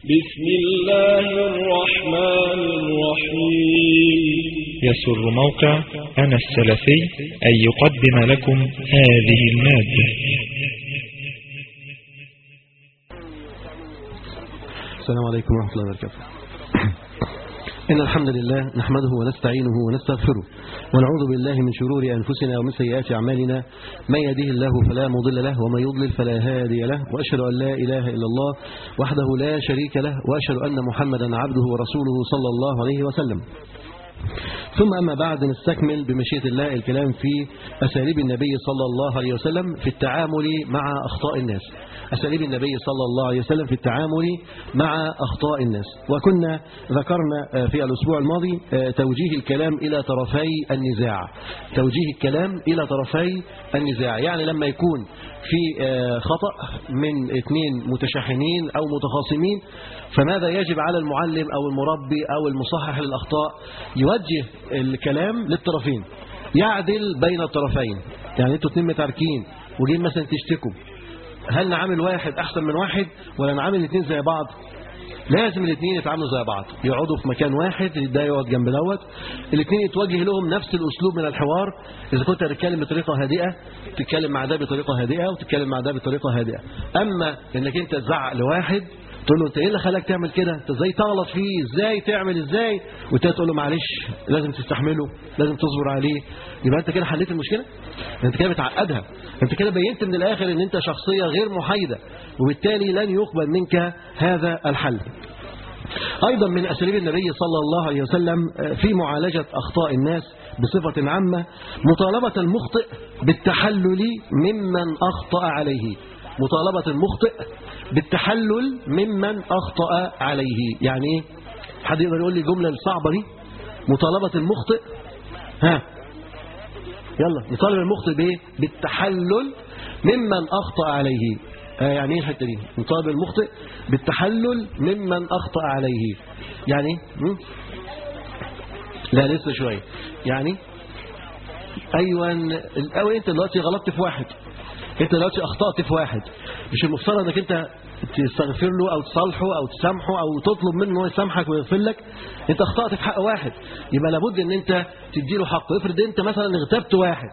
بسم الله الرحمن الرحيم يسر موقع أنا السلفي أن يقدم لكم هذه المادة السلام عليكم ورحمة الله وبركاته إن الحمد لله نحمده ونستعينه ونستغفره ونعوذ بالله من شرور أنفسنا ومن سيئات أعمالنا من يهده الله فلا مضل له ومن يضلل فلا هادي له وأشهد أن لا إله إلا الله وحده لا شريك له وأشهد أن محمدا عبده ورسوله صلى الله عليه وسلم ثم أما بعد نستكمل بمشيئة الله الكلام في أساليب النبي صلى الله عليه وسلم في التعامل مع أخطاء الناس أساليب النبي صلى الله عليه وسلم في التعامل مع أخطاء الناس وكنا ذكرنا في الأسبوع الماضي توجيه الكلام إلى طرفي النزاع توجيه الكلام إلى طرفي النزاع يعني لما يكون في خطأ من اثنين متشاحنين أو متخاصمين فماذا يجب على المعلم أو المربي أو المصحح للأخطاء يوجه الكلام للطرفين يعدل بين الطرفين يعني انتوا اتنين متاركين وجين مثلا تشتكوا هل نعامل واحد احسن من واحد ولا نعامل الاثنين زي بعض لازم الاثنين يتعاملوا زي بعض يقعدوا في مكان واحد ده يقعد جنب دوت الاثنين يتوجه لهم نفس الاسلوب من الحوار اذا كنت هتتكلم بطريقه هادئه تتكلم مع ده بطريقه هادئه وتتكلم مع ده بطريقه هادئه اما انك انت تزعق لواحد تقول له انت ايه اللي خلاك تعمل كده انت ازاي تغلط فيه ازاي تعمل ازاي وانت تقول له معلش لازم تستحمله لازم تصبر عليه يبقى انت كده حليت المشكله انت كده بتعقدها انت كده بينت من الاخر ان انت شخصيه غير محايده وبالتالي لن يقبل منك هذا الحل أيضا من أساليب النبي صلى الله عليه وسلم في معالجة أخطاء الناس بصفة عامة مطالبة المخطئ بالتحلل ممن أخطأ عليه مطالبة المخطئ بالتحلل ممن أخطأ عليه يعني ايه حد يقدر يقول لي الجملة الصعبة دي مطالبة المخطئ ها يلا نطالب المخطئ بايه بالتحلل ممن أخطأ عليه آه يعني ايه الحته دي نطالب المخطئ بالتحلل ممن أخطأ عليه يعني م? لا لسه شوية يعني ايوه الاول انت دلوقتي غلطت في واحد انت دلوقتي اخطأت في واحد مش المفترض انك انت تستغفر له او تصالحه او تسامحه او تطلب منه ان هو يسامحك ويغفر لك انت اخطأت في حق واحد يبقى لابد ان انت تديله حقه افرض انت مثلا اغتبت واحد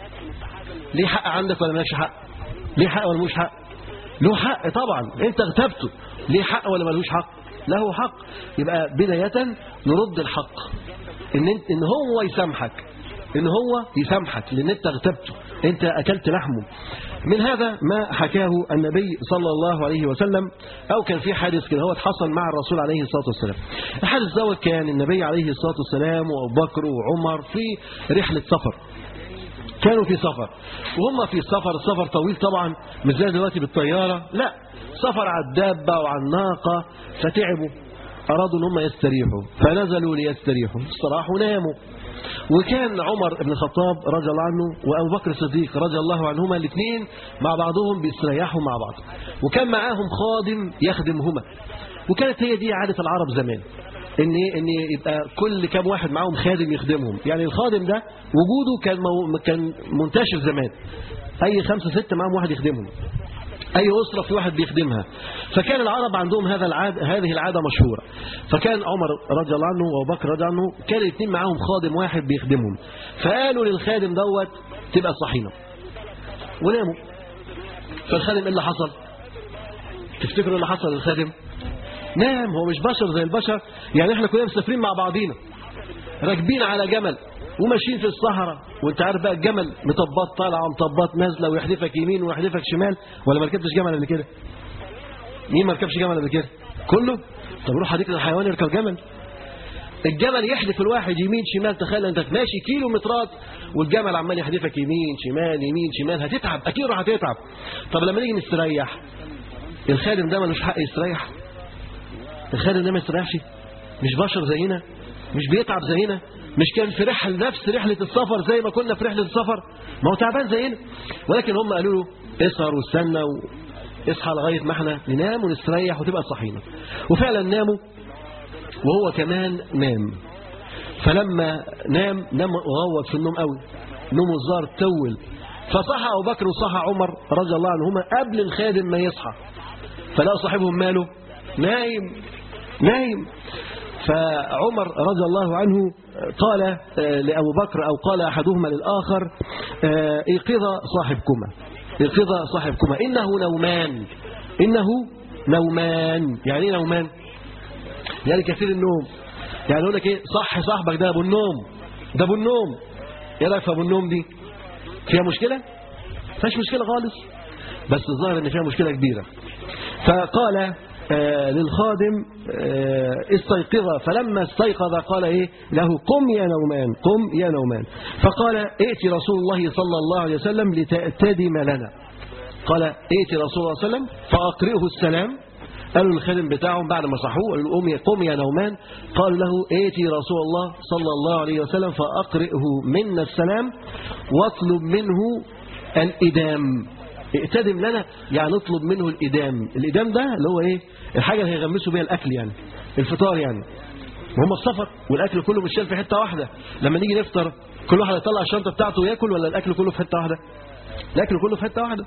ليه حق عندك ولا مالكش حق ليه حق ولا ملوش حق له حق طبعا انت اغتبته ليه حق ولا ملوش حق له حق يبقى بداية نرد الحق ان انت ان هو يسامحك ان هو يسامحك لان انت اغتبته انت اكلت لحمه من هذا ما حكاه النبي صلى الله عليه وسلم او كان في حادث كده هو حصل مع الرسول عليه الصلاه والسلام الحادث دوت كان النبي عليه الصلاه والسلام وابو بكر وعمر في رحله سفر كانوا في سفر وهم في السفر السفر طويل طبعا مش زي دلوقتي بالطياره لا سفر على الدابه وعلى الناقه فتعبوا ارادوا ان هم يستريحوا فنزلوا ليستريحوا استراحوا ناموا وكان عمر بن الخطاب رضي الله عنه وابو بكر الصديق رضي الله عنهما الاثنين مع بعضهم بيستريحوا مع بعض وكان معاهم خادم يخدمهما وكانت هي دي عاده العرب زمان ان ان يبقى كل كام واحد معاهم خادم يخدمهم يعني الخادم ده وجوده كان مو كان منتشر زمان اي خمسه سته معاهم واحد يخدمهم أي أسرة في واحد بيخدمها فكان العرب عندهم هذا العاد هذه العادة مشهورة فكان عمر رضي الله عنه وابو بكر رضي الله عنه كان الاثنين معاهم خادم واحد بيخدمهم فقالوا للخادم دوت تبقى صحينا وناموا فالخادم ايه اللي حصل تفتكروا اللي حصل للخادم نام هو مش بشر زي البشر يعني احنا كلنا مسافرين مع بعضينا راكبين على جمل وماشيين في الصحراء وانت عارف بقى الجمل مطبات طالعه ومطبات نازله ويحدفك يمين ويحدفك شمال ولا ما ركبتش جمل قبل كده مين ما ركبش جمل قبل كده كله طب روح حديقه الحيوان يركب جمل الجمل يحدف الواحد يمين شمال تخيل انت ماشي كيلو مترات والجمل عمال يحدفك يمين شمال يمين شمال هتتعب اكيد راح هتتعب طب لما نيجي نستريح الخادم ده ملوش حق يستريح الخادم ده ما يستريحش مش بشر زينا مش بيتعب زينا مش كان في رحل نفس رحلة السفر زي ما كنا في رحلة السفر ما هو تعبان زينا ولكن هم قالوا له اسهر واستنى اصحى لغاية ما احنا ننام ونستريح وتبقى صحينا وفعلا ناموا وهو كمان نام فلما نام نام غوط في النوم قوي نومه الظاهر تول فصحى أبو بكر وصحى عمر رضي الله عنهما قبل الخادم ما يصحى فلقى صاحبهم ماله نايم نايم فعمر رضي الله عنه قال آه، لأبو بكر أو قال أحدهما للآخر آه، ايقظ صاحبكما ايقظ صاحبكما إنه نومان إنه نومان يعني ايه نومان يعني كثير النوم يعني يقول لك ايه صح صاحبك ده ابو النوم ده ابو النوم ايه رايك في ابو النوم دي فيها مشكله فيهاش مشكله خالص بس الظاهر ان فيها مشكله كبيره فقال آه للخادم آه استيقظ فلما استيقظ قال ايه له قم يا نومان قم يا نومان فقال ائت رسول الله صلى الله عليه وسلم لتأتدم لنا قال ائت رسول الله صلى الله عليه وسلم فأقرئه السلام قالوا للخادم بتاعهم بعد ما صحوه قالوا له قم يا قم يا نومان قالوا له ائتي رسول الله صلى الله عليه وسلم فأقرئه منا السلام واطلب منه الإدام ائتدم لنا يعني نطلب منه الإدام الإدام ده اللي هو إيه الحاجة اللي هيغمسوا بيها الأكل يعني الفطار يعني وهم السفر والأكل كله مش شايل في حتة واحدة لما نيجي نفطر كل واحد يطلع الشنطة بتاعته وياكل ولا الأكل كله في حتة واحدة الأكل كله في حتة واحدة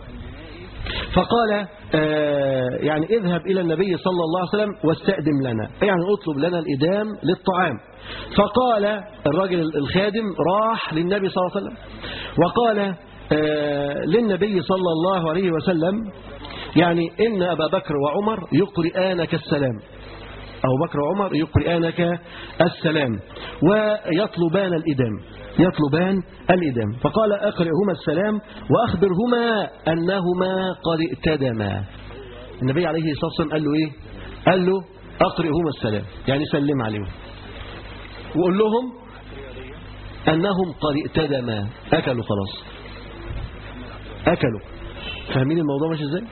فقال آه يعني اذهب إلى النبي صلى الله عليه وسلم واستأدم لنا يعني اطلب لنا الإدام للطعام فقال الراجل الخادم راح للنبي صلى الله عليه وسلم وقال آه للنبي صلى الله عليه وسلم يعني إن أبا بكر وعمر يقرئانك السلام أبو بكر وعمر يقرئانك السلام ويطلبان الإدام يطلبان الإدام فقال أقرئهما السلام وأخبرهما أنهما قد ائتدما النبي عليه الصلاة والسلام قال له إيه قال له أقرئهما السلام يعني سلم عليهم وقول لهم أنهم قد ائتدما أكلوا خلاص أكلوا فاهمين الموضوع ماشي إزاي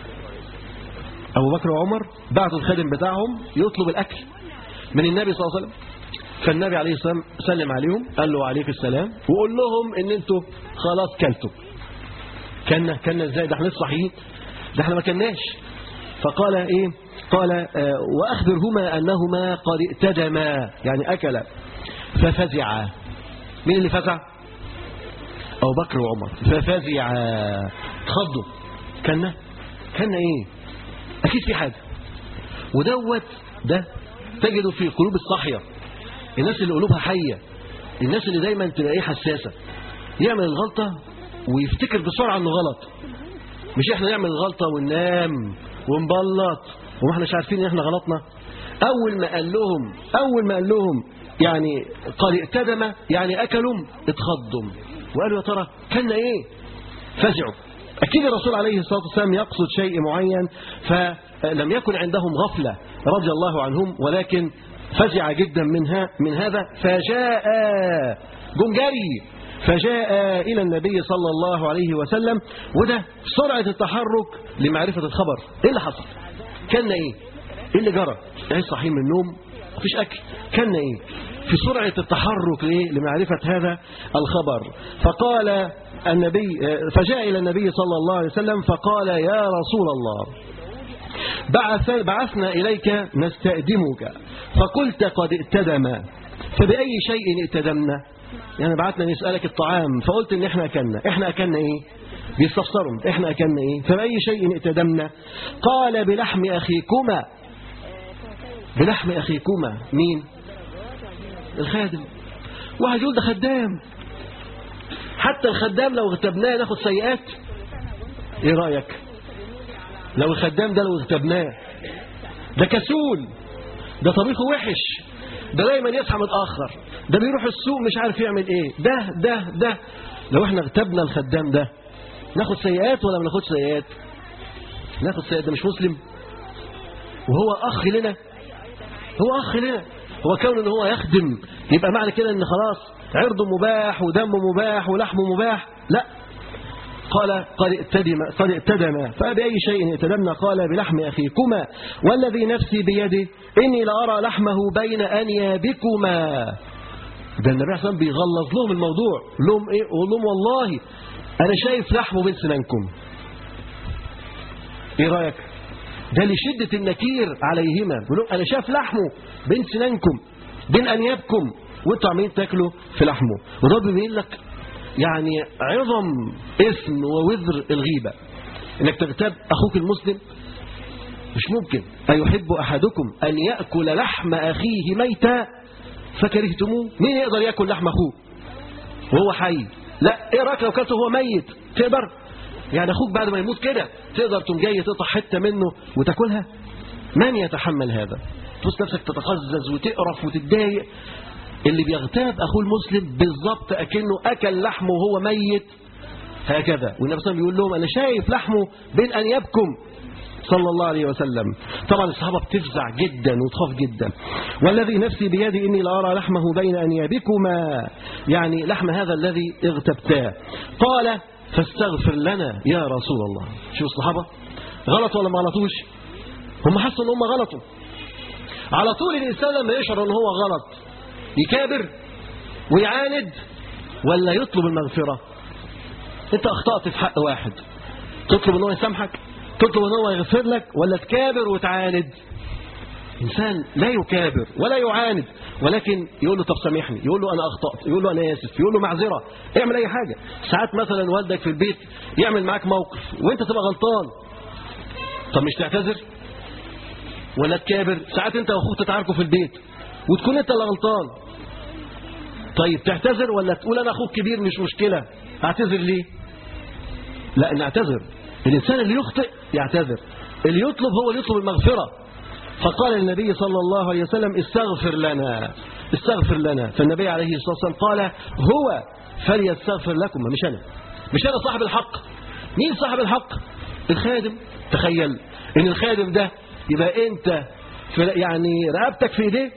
أبو بكر وعمر بعتوا الخادم بتاعهم يطلب الأكل من النبي صلى الله عليه وسلم فالنبي عليه الصلاة والسلام سلم عليهم قال له عليك السلام وقول لهم ان انتوا خلاص كلتوا كنا كنا ازاي ده احنا صحيين ده احنا ما كناش فقال ايه قال آه واخبرهما انهما قد ائتدما يعني اكلا ففزعا مين اللي فزع ابو بكر وعمر ففزعا اتخضوا كنا كنا ايه اكيد في حاجه ودوت ده تجده في قلوب الصاحيه الناس اللي قلوبها حية الناس اللي دايما تلاقيه حساسة يعمل الغلطة ويفتكر بسرعة انه غلط مش احنا نعمل الغلطة وننام ونبلط وما احناش عارفين ان احنا غلطنا اول ما قال لهم اول ما قال لهم يعني قال ائتدم يعني اكلوا اتخضوا وقالوا يا ترى كنا ايه فزعوا اكيد الرسول عليه الصلاة والسلام يقصد شيء معين فلم يكن عندهم غفلة رضي الله عنهم ولكن فزع جدا منها من هذا فجاء جم جري فجاء إلى النبي صلى الله عليه وسلم وده سرعة التحرك لمعرفة الخبر إيه اللي حصل كان إيه إيه اللي جرى يعني صحيح من النوم مفيش أكل كان إيه في سرعة التحرك ليه؟ لمعرفة هذا الخبر فقال النبي فجاء إلى النبي صلى الله عليه وسلم فقال يا رسول الله بعث بعثنا إليك نستأدمك فقلت قد ائتدم فبأي شيء ائتدمنا يعني بعثنا نسألك الطعام فقلت ان احنا أكلنا احنا أكلنا ايه بيستفسروا احنا أكلنا ايه فبأي شيء ائتدمنا قال بلحم أخيكما بلحم أخيكما مين الخادم واحد يقول ده خدام حتى الخدام لو اغتبناه ناخد سيئات ايه رأيك لو الخدام ده لو اغتبناه ده كسول ده طبيخه وحش ده دايما يصحى متاخر ده بيروح السوق مش عارف يعمل ايه ده ده ده لو احنا اغتبنا الخدام ده ناخد سيئات ولا ما ناخدش سيئات ناخد سيئات ده مش مسلم وهو اخ لنا هو اخ لنا هو كون ان هو يخدم يبقى معنى كده ان خلاص عرضه مباح ودمه مباح ولحمه مباح لا قال قد ائتدم قد ائتدم فبأي شيء ائتدمنا قال بلحم أخيكما والذي نفسي بيده إني لأرى لحمه بين أنيابكما ده النبي عليه الصلاة والسلام بيغلظ لهم الموضوع لهم إيه قول لهم والله أنا شايف لحمه بين سنانكم إيه رأيك ده لشدة النكير عليهما بيقول لهم أنا شايف لحمه بين سنانكم بين أنيابكم وانتوا عمالين تاكلوا في لحمه وده بيبين لك يعني عظم اسم ووزر الغيبة انك تغتاب اخوك المسلم مش ممكن أيحب أحدكم أن يأكل لحم أخيه ميتا فكرهتموه مين يقدر يأكل لحم أخوه وهو حي لا ايه رايك لو كلته وهو ميت تقدر يعني اخوك بعد ما يموت كده تقدر تقوم جاي تقطع حته منه وتاكلها من يتحمل هذا تبص نفسك تتقزز وتقرف وتتضايق اللي بيغتاب اخوه المسلم بالظبط اكنه اكل لحمه وهو ميت هكذا والنبي صلى الله عليه وسلم بيقول لهم انا شايف لحمه بين انيابكم صلى الله عليه وسلم طبعا الصحابة بتفزع جدا وتخاف جدا والذي نفسي بيدي إني لأرى لحمه بين أنيابكما يعني لحم هذا الذي اغتبتاه قال فاستغفر لنا يا رسول الله شوف الصحابة غلط ولا ما غلطوش هم حسوا ان هم غلطوا على طول الإنسان لما يشعر ان هو غلط يكابر ويعاند ولا يطلب المغفرة انت اخطأت في حق واحد تطلب ان هو يسامحك تطلب ان هو يغفر لك ولا تكابر وتعاند انسان لا يكابر ولا يعاند ولكن يقول له طب سامحني يقول له انا اخطات يقول له انا اسف يقول له معذره اعمل اي حاجه ساعات مثلا والدك في البيت يعمل معاك موقف وانت تبقى غلطان طب مش تعتذر ولا تكابر ساعات انت واخوك تتعاركوا في البيت وتكون انت اللي غلطان طيب تعتذر ولا تقول انا اخوك كبير مش مشكله اعتذر ليه لا نعتذر الانسان اللي يخطئ يعتذر اللي يطلب هو اللي يطلب المغفره فقال النبي صلى الله عليه وسلم استغفر لنا استغفر لنا فالنبي عليه الصلاه والسلام قال هو فليستغفر لكم مش انا مش انا صاحب الحق مين صاحب الحق الخادم تخيل ان الخادم ده يبقى انت في يعني رقبتك في ايديه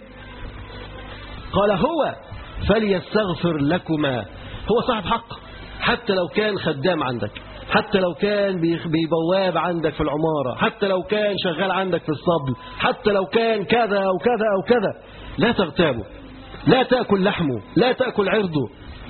قال هو فليستغفر لكما هو صاحب حق حتى لو كان خدام عندك حتى لو كان بيبواب عندك في العمارة حتى لو كان شغال عندك في الصبل حتى لو كان كذا أو كذا أو كذا لا تغتابه لا تأكل لحمه لا تأكل عرضه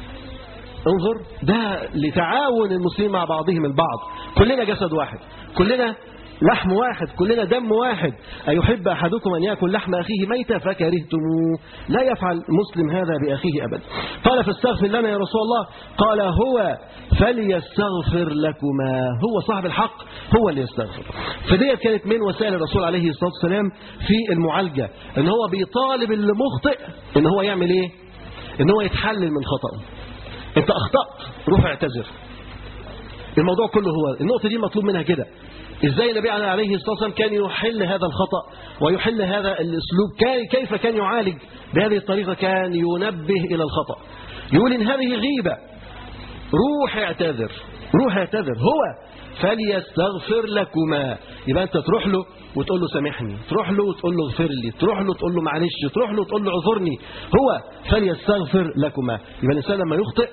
انظر ده لتعاون المسلمين مع بعضهم البعض كلنا جسد واحد كلنا لحم واحد كلنا دم واحد أيحب أحدكم أن يأكل لحم أخيه ميتا فكرهتموه لا يفعل مسلم هذا بأخيه أبدا قال فاستغفر لنا يا رسول الله قال هو فليستغفر لكما هو صاحب الحق هو اللي يستغفر فديت كانت من وسائل الرسول عليه الصلاة والسلام في المعالجة ان هو بيطالب اللي مخطئ ان هو يعمل ايه ان هو يتحلل من خطأه انت اخطأت روح اعتذر الموضوع كله هو النقطة دي مطلوب منها كده ازاي النبي عليه الصلاة والسلام كان يحل هذا الخطأ ويحل هذا الاسلوب كان كيف كان يعالج بهذه الطريقة كان ينبه الى الخطأ يقول ان هذه غيبة روح اعتذر روح اعتذر هو فليستغفر لكما يبقى انت تروح له وتقول له سامحني تروح له وتقول له اغفر لي تروح له تقول له معلش تروح له تقول له اعذرني هو فليستغفر لكما يبقى الانسان لما يخطئ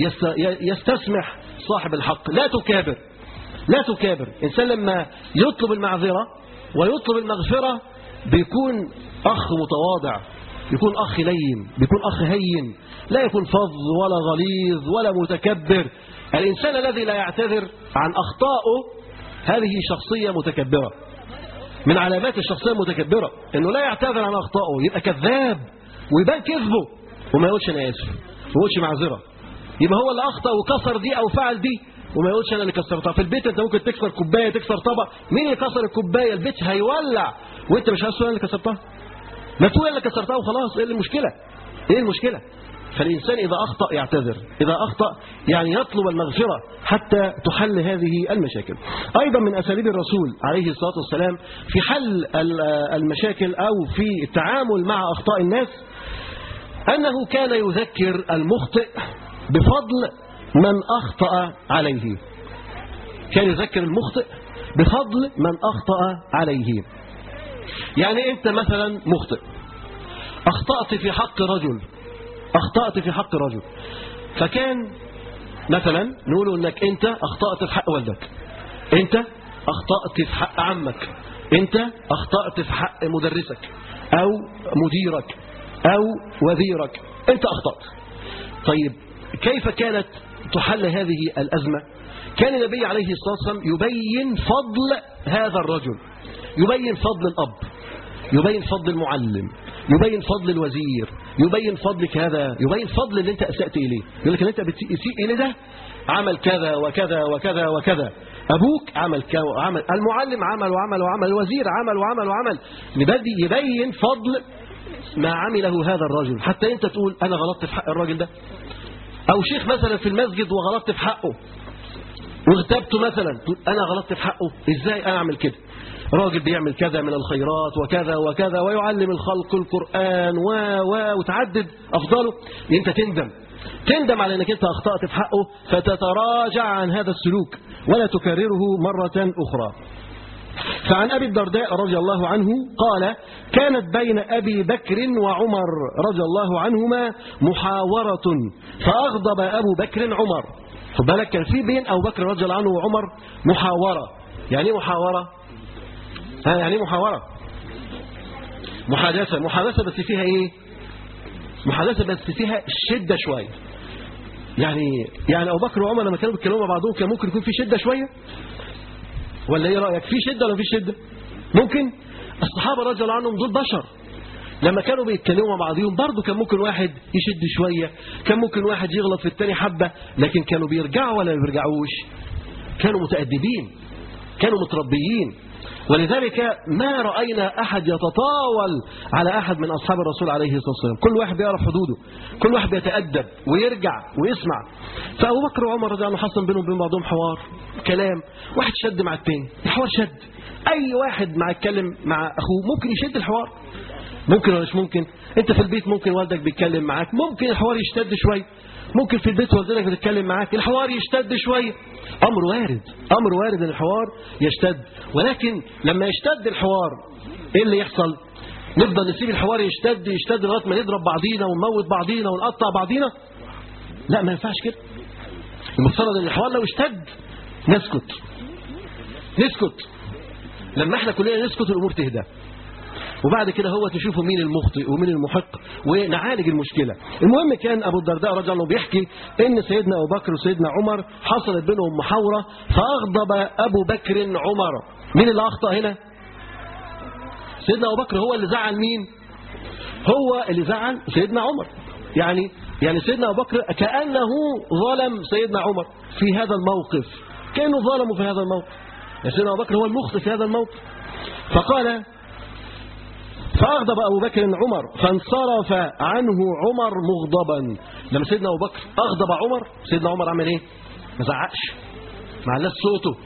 يستسمح صاحب الحق لا تكابر لا تكابر إنسان لما يطلب المعذرة ويطلب المغفرة بيكون أخ متواضع يكون أخ لين بيكون أخ هين لا يكون فظ ولا غليظ ولا متكبر الإنسان الذي لا يعتذر عن أخطائه هذه شخصية متكبرة من علامات الشخصية المتكبرة أنه لا يعتذر عن أخطائه يبقى كذاب ويبان كذبه وما يقولش أنا آسف ما يقولش معذرة يبقى هو اللي أخطأ وكسر دي أو فعل دي وما يقولش انا اللي كسرتها في البيت انت ممكن تكسر كوبايه تكسر طبق مين اللي كسر الكوبايه البيت هيولع وانت مش عارف انا اللي كسرتها ما تقول اللي كسرتها وخلاص ايه المشكله ايه المشكله فالإنسان إذا أخطأ يعتذر إذا أخطأ يعني يطلب المغفرة حتى تحل هذه المشاكل أيضا من أساليب الرسول عليه الصلاة والسلام في حل المشاكل أو في التعامل مع أخطاء الناس أنه كان يذكر المخطئ بفضل من أخطأ عليه كان يذكر المخطئ بفضل من أخطأ عليه يعني أنت مثلا مخطئ أخطأت في حق رجل أخطأت في حق رجل فكان مثلا نقول أنك أنت أخطأت في حق والدك أنت أخطأت في حق عمك أنت أخطأت في حق مدرسك أو مديرك أو وزيرك أنت أخطأت طيب كيف كانت تحل هذه الأزمة كان النبي عليه الصلاة والسلام يبين فضل هذا الرجل يبين فضل الأب يبين فضل المعلم يبين فضل الوزير يبين فضلك هذا يبين فضل اللي انت أسأت إليه يقول لك اللي انت بتسيء إليه ده عمل كذا وكذا وكذا وكذا ابوك عمل كا وعمل المعلم عمل وعمل وعمل الوزير عمل وعمل وعمل نبدي يبين فضل ما عمله هذا الرجل حتى انت تقول انا غلطت في حق الراجل ده او شيخ مثلا في المسجد وغلطت في حقه واغتبته مثلا تقول انا غلطت في حقه ازاي انا اعمل كده راجل بيعمل كذا من الخيرات وكذا وكذا ويعلم الخلق القرآن و و وتعدد أفضاله انت تندم تندم على انك انت اخطأت في حقه فتتراجع عن هذا السلوك ولا تكرره مرة أخرى فعن أبي الدرداء رضي الله عنه قال كانت بين أبي بكر وعمر رضي الله عنهما محاورة فأغضب أبو بكر عمر خد بالك كان في بين أبو بكر رضي الله عنه وعمر محاورة يعني ايه محاورة ها يعني ايه محاورة محادثة محادثة بس فيها ايه محادثة بس فيها شدة شوية يعني يعني أبو بكر وعمر لما كانوا بيتكلموا مع بعضهم كان ممكن يكون في شدة شوية ولا ايه رأيك في شدة ولا في شدة ممكن الصحابة رضي الله عنهم دول بشر لما كانوا بيتكلموا مع بعضهم برضه كان ممكن واحد يشد شوية كان ممكن واحد يغلط في التاني حبة لكن كانوا بيرجعوا ولا ما بيرجعوش كانوا متأدبين كانوا متربيين ولذلك ما رأينا أحد يتطاول على أحد من أصحاب الرسول عليه الصلاة والسلام كل واحد بيعرف حدوده كل واحد بيتأدب ويرجع ويسمع فأبو بكر وعمر رضي الله عنه حصل بينهم وبين بعضهم حوار كلام واحد شد مع التاني الحوار شد أي واحد مع يتكلم مع أخوه ممكن يشد الحوار ممكن ولا مش ممكن انت في البيت ممكن والدك بيتكلم معاك ممكن الحوار يشتد شويه ممكن في البيت والدتك بتتكلم معاك الحوار يشتد شويه امر وارد امر وارد ان الحوار يشتد ولكن لما يشتد الحوار ايه اللي يحصل نفضل نسيب الحوار يشتد يشتد لغايه ما نضرب بعضينا ونموت بعضينا ونقطع بعضينا لا ما ينفعش كده المفترض ان الحوار لو اشتد نسكت نسكت لما احنا كلنا نسكت الامور تهدى وبعد كده هو تشوفوا مين المخطئ ومين المحق ونعالج المشكلة المهم كان أبو الدرداء رضي الله عنه بيحكي إن سيدنا أبو بكر وسيدنا عمر حصلت بينهم محاورة فأغضب أبو بكر عمر مين اللي أخطأ هنا سيدنا أبو بكر هو اللي زعل مين هو اللي زعل سيدنا عمر يعني يعني سيدنا أبو بكر كأنه ظلم سيدنا عمر في هذا الموقف كأنه ظلمه في هذا الموقف يعني سيدنا أبو بكر هو المخطئ في هذا الموقف فقال فأغضب أبو بكر عمر فانصرف عنه عمر مغضبا لما سيدنا أبو بكر أغضب عمر سيدنا عمر عمل إيه ما زعقش ما علاش صوته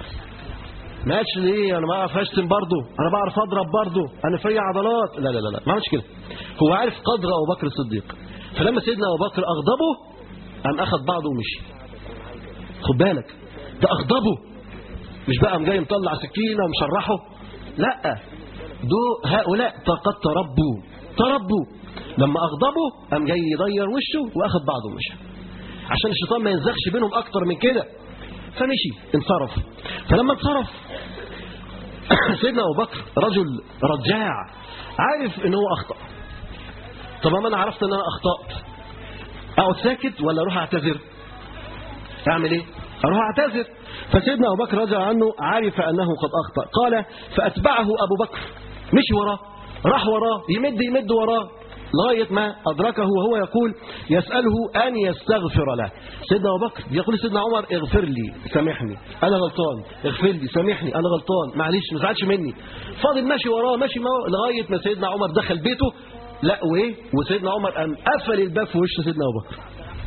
ما قالش ليه انا ما اعرف اشتم برضه انا بعرف اضرب برضه انا فيا عضلات لا لا لا لا ما عملش كده هو عارف قدر ابو بكر الصديق فلما سيدنا ابو بكر اغضبه قام اخذ بعضه ومشي خد بالك ده اغضبه مش بقى قام جاي مطلع سكينه ومشرحه لا دو هؤلاء قد تربوا تربوا لما أغضبوا قام جاي يضير وشه وأخذ بعضه ومشى عشان الشيطان ما ينزغش بينهم أكتر من كده فمشي انصرف فلما انصرف سيدنا أبو بكر رجل رجاع عارف ان هو أخطأ طب ما أنا عرفت أن أنا أخطأت أقعد ساكت ولا أروح أعتذر أعمل إيه أروح أعتذر فسيدنا أبو بكر رضي الله عنه عرف أنه قد أخطأ قال فأتبعه أبو بكر مشي وراه راح وراه يمد يمد وراه لغاية ما أدركه وهو يقول يسأله أن يستغفر له سيدنا أبو بكر يقول سيدنا عمر اغفر لي سامحني أنا غلطان اغفر لي سامحني أنا غلطان معلش ما تزعلش مني فاضل ماشي وراه ماشي معه لغاية ما سيدنا عمر دخل بيته لا وإيه وسيدنا عمر قام قفل الباب في وش سيدنا أبو بكر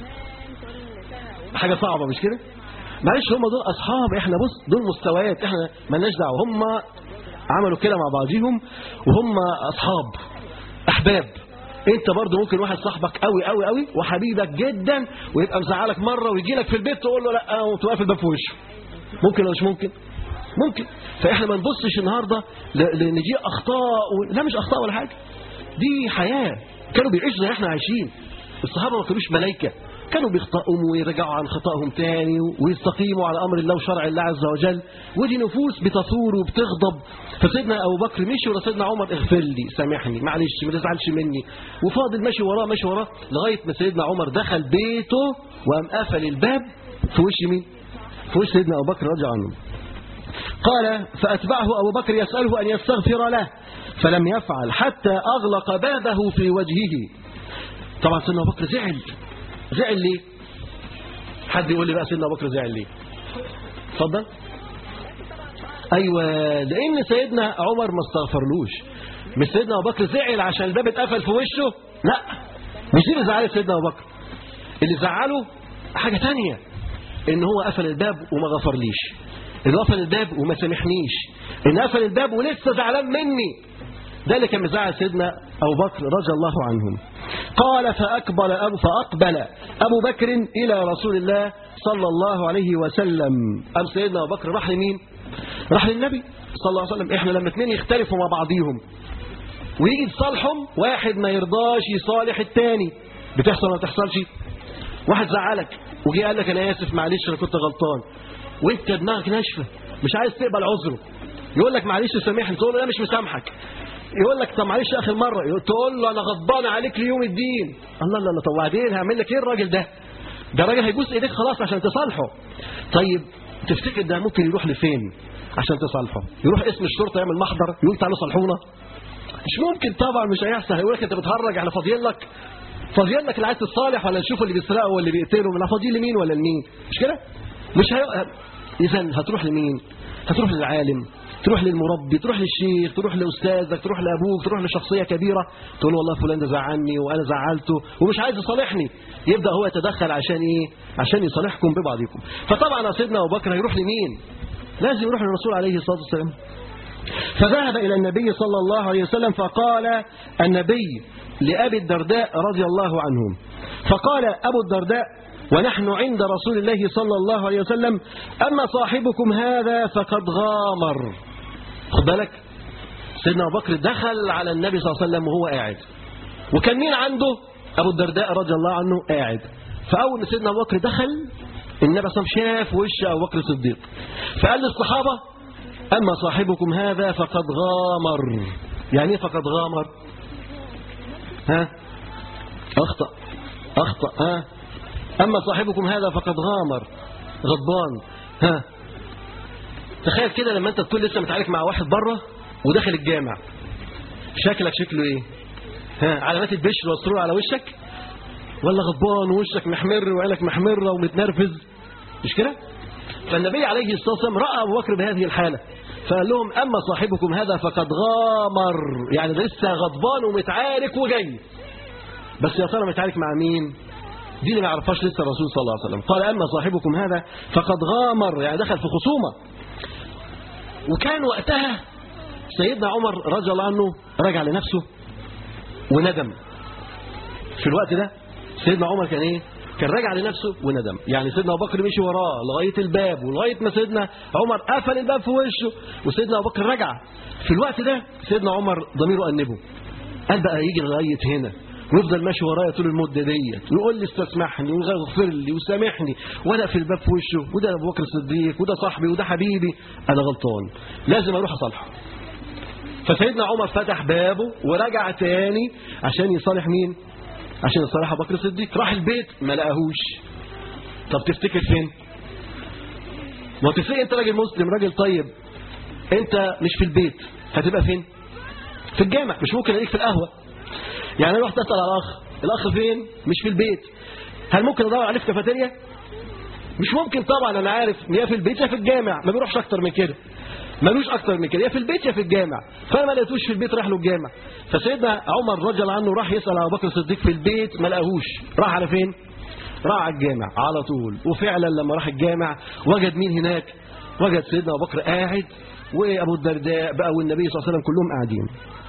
حاجة صعبة مش كده معلش هم دول أصحاب احنا بص دول مستويات احنا مالناش دعوة هم عملوا كده مع بعضهم وهم أصحاب أحباب انت برضه ممكن واحد صاحبك قوي قوي قوي وحبيبك جدا ويبقى مزعلك مره ويجي لك في البيت تقول له لا وتوقف الباب في وشه ممكن ولا مش ممكن ممكن فاحنا ما نبصش النهارده لان دي اخطاء و... لا مش اخطاء ولا حاجه دي حياه كانوا بيعيشوا زي احنا عايشين الصحابه ما كانوش ملائكه كانوا بيخطئوا ويرجعوا عن خطأهم تاني ويستقيموا على أمر الله وشرع الله عز وجل ودي نفوس بتثور وبتغضب فسيدنا أبو بكر مشي ورا سيدنا عمر اغفر لي سامحني معلش ما تزعلش مني وفاضل ماشي وراه ماشي وراه لغاية ما سيدنا عمر دخل بيته وقام قفل الباب في وش مين؟ في وش سيدنا أبو بكر رضي عنه قال فأتبعه أبو بكر يسأله أن يستغفر له فلم يفعل حتى أغلق بابه في وجهه طبعا سيدنا أبو بكر زعل زعل ليه حد يقول لي بقى سيدنا ابو بكر زعل ليه اتفضل ايوه لان سيدنا عمر ما استغفرلوش مش سيدنا ابو بكر زعل عشان الباب اتقفل في وشه لا مش دي اللي زعلت سيدنا ابو بكر اللي زعله حاجه تانية ان هو قفل الباب وما غفرليش ان قفل الباب وما سامحنيش ان قفل الباب ولسه زعلان مني ده اللي كان مزعل سيدنا أبو بكر رضي الله عنهم قال فأقبل أبو, فأقبل أبو بكر إلى رسول الله صلى الله عليه وسلم أم سيدنا أبو بكر راح لمين راح للنبي صلى الله عليه وسلم إحنا لما اثنين يختلفوا مع بعضيهم ويجي يصالحهم واحد ما يرضاش يصالح التاني بتحصل ولا ما بتحصلش واحد زعلك وجي قال لك انا اسف معلش انا كنت غلطان وانت دماغك ناشفه مش عايز تقبل عذره يقول لك معلش سامحني تقول له لا مش مسامحك يقول لك طب معلش اخر مره يقول- تقول له انا غضبان عليك ليوم الدين الله الله الله طب وبعدين هعمل لك ايه الراجل ده ده راجل هيبوس ايديك خلاص عشان تصالحه طيب تفتكر ده ممكن يروح لفين عشان تصالحه يروح اسم الشرطه يعمل محضر يقول تعالوا صالحونا مش ممكن طبعا مش هيحصل هيقول لك انت بتهرج احنا فاضيين لك فاضيين لك اللي عايز تصالح ولا نشوف اللي بيسرقه واللي بيقتله من فاضيين لمين ولا لمين مش كده مش هي... اذا هتروح لمين هتروح للعالم تروح للمربي تروح للشيخ تروح لاستاذك تروح لابوك تروح لشخصيه كبيره تقول له والله فلان ده زعلني وانا زعلته ومش عايز يصالحني يبدا هو يتدخل عشان ايه عشان يصالحكم ببعضكم فطبعا يا سيدنا ابو بكر هيروح لمين لازم يروح للرسول عليه الصلاه والسلام فذهب إلى النبي صلى الله عليه وسلم فقال النبي لأبي الدرداء رضي الله عنه فقال أبو الدرداء ونحن عند رسول الله صلى الله عليه وسلم أما صاحبكم هذا فقد غامر خد بالك سيدنا أبو بكر دخل على النبي صلى الله عليه وسلم وهو قاعد وكان مين عنده أبو الدرداء رضي الله عنه قاعد فأول ما سيدنا أبو بكر دخل النبي صلى الله عليه وسلم شاف وش أبو بكر الصديق فقال للصحابة أما صاحبكم هذا فقد غامر يعني ايه فقد غامر ها أخطأ أخطأ ها أما صاحبكم هذا فقد غامر غضبان ها تخيل كده لما أنت تكون لسه متعارك مع واحد بره وداخل الجامع شكلك شكله إيه ها علامات البشر والسرور على وشك ولا غضبان ووشك محمر وعينك محمرة ومتنرفز مش كده فالنبي عليه الصلاة والسلام رأى أبو بكر بهذه الحالة فقال لهم أما صاحبكم هذا فقد غامر يعني ده لسه غضبان ومتعارك وجاي بس يا ترى متعارك مع مين دي اللي ما يعرفهاش لسه الرسول صلى الله عليه وسلم قال أما صاحبكم هذا فقد غامر يعني دخل في خصومة وكان وقتها سيدنا عمر رضي الله عنه رجع لنفسه وندم في الوقت ده سيدنا عمر كان ايه كان راجع لنفسه وندم يعني سيدنا ابو بكر مشي وراه لغايه الباب ولغايه ما سيدنا عمر قفل الباب في وشه وسيدنا ابو بكر رجع في الوقت ده سيدنا عمر ضميره انبه قال بقى يجي لغايه هنا ويفضل ماشي ورايا طول المده ديت ويقول لي استسمحني واغفر لي وسامحني وانا في الباب في وشه وده ابو بكر الصديق وده صاحبي وده حبيبي انا غلطان لازم اروح اصالحه فسيدنا عمر فتح بابه ورجع تاني عشان يصالح مين عشان يصالح ابو بكر الصديق راح البيت ما لقاهوش طب تفتكر فين ما تفتكر انت راجل مسلم راجل طيب انت مش في البيت هتبقى فين في الجامع مش ممكن الاقيك في القهوه يعني انا رحت اسال على الاخ الاخ فين مش في البيت هل ممكن ادور عليه في كافيتيريا مش ممكن طبعا انا عارف يا في البيت يا في الجامع ما بيروحش اكتر من كده ملوش اكتر من كده يا في البيت يا في الجامع فانا ما لقيتوش في البيت راح له الجامع فسيدنا عمر رضي الله عنه راح يسال ابو بكر الصديق في البيت ما لقاهوش راح على فين راح على الجامع على طول وفعلا لما راح الجامع وجد مين هناك وجد سيدنا ابو بكر قاعد وابو الدرداء بقى والنبي صلى الله عليه وسلم كلهم قاعدين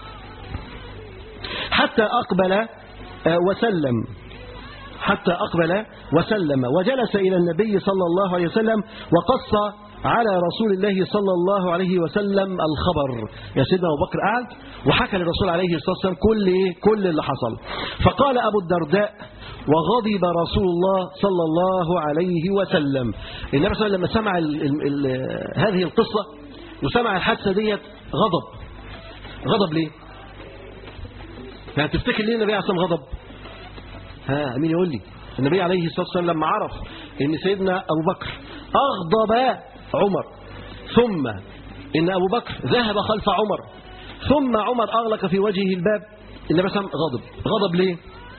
حتى اقبل آه، وسلم حتى أقبل وسلم وجلس إلى النبي صلى الله عليه وسلم وقص على رسول الله صلى الله عليه وسلم الخبر يا سيدنا أبو بكر قعد وحكى للرسول عليه الصلاة والسلام كل إيه؟ كل اللي حصل فقال أبو الدرداء وغضب رسول الله صلى الله عليه وسلم النبي صلى الله عليه وسلم لما سمع ال ال ال هذه القصة وسمع الحادثة ديت غضب غضب ليه؟ يعني تفتكر ليه النبي عليه الصلاة والسلام غضب؟ ها مين يقول لي النبي عليه الصلاة والسلام لما عرف ان سيدنا أبو بكر أغضب عمر ثم ان أبو بكر ذهب خلف عمر ثم عمر أغلق في وجهه الباب النبي صلى الله عليه وسلم غضب غضب ليه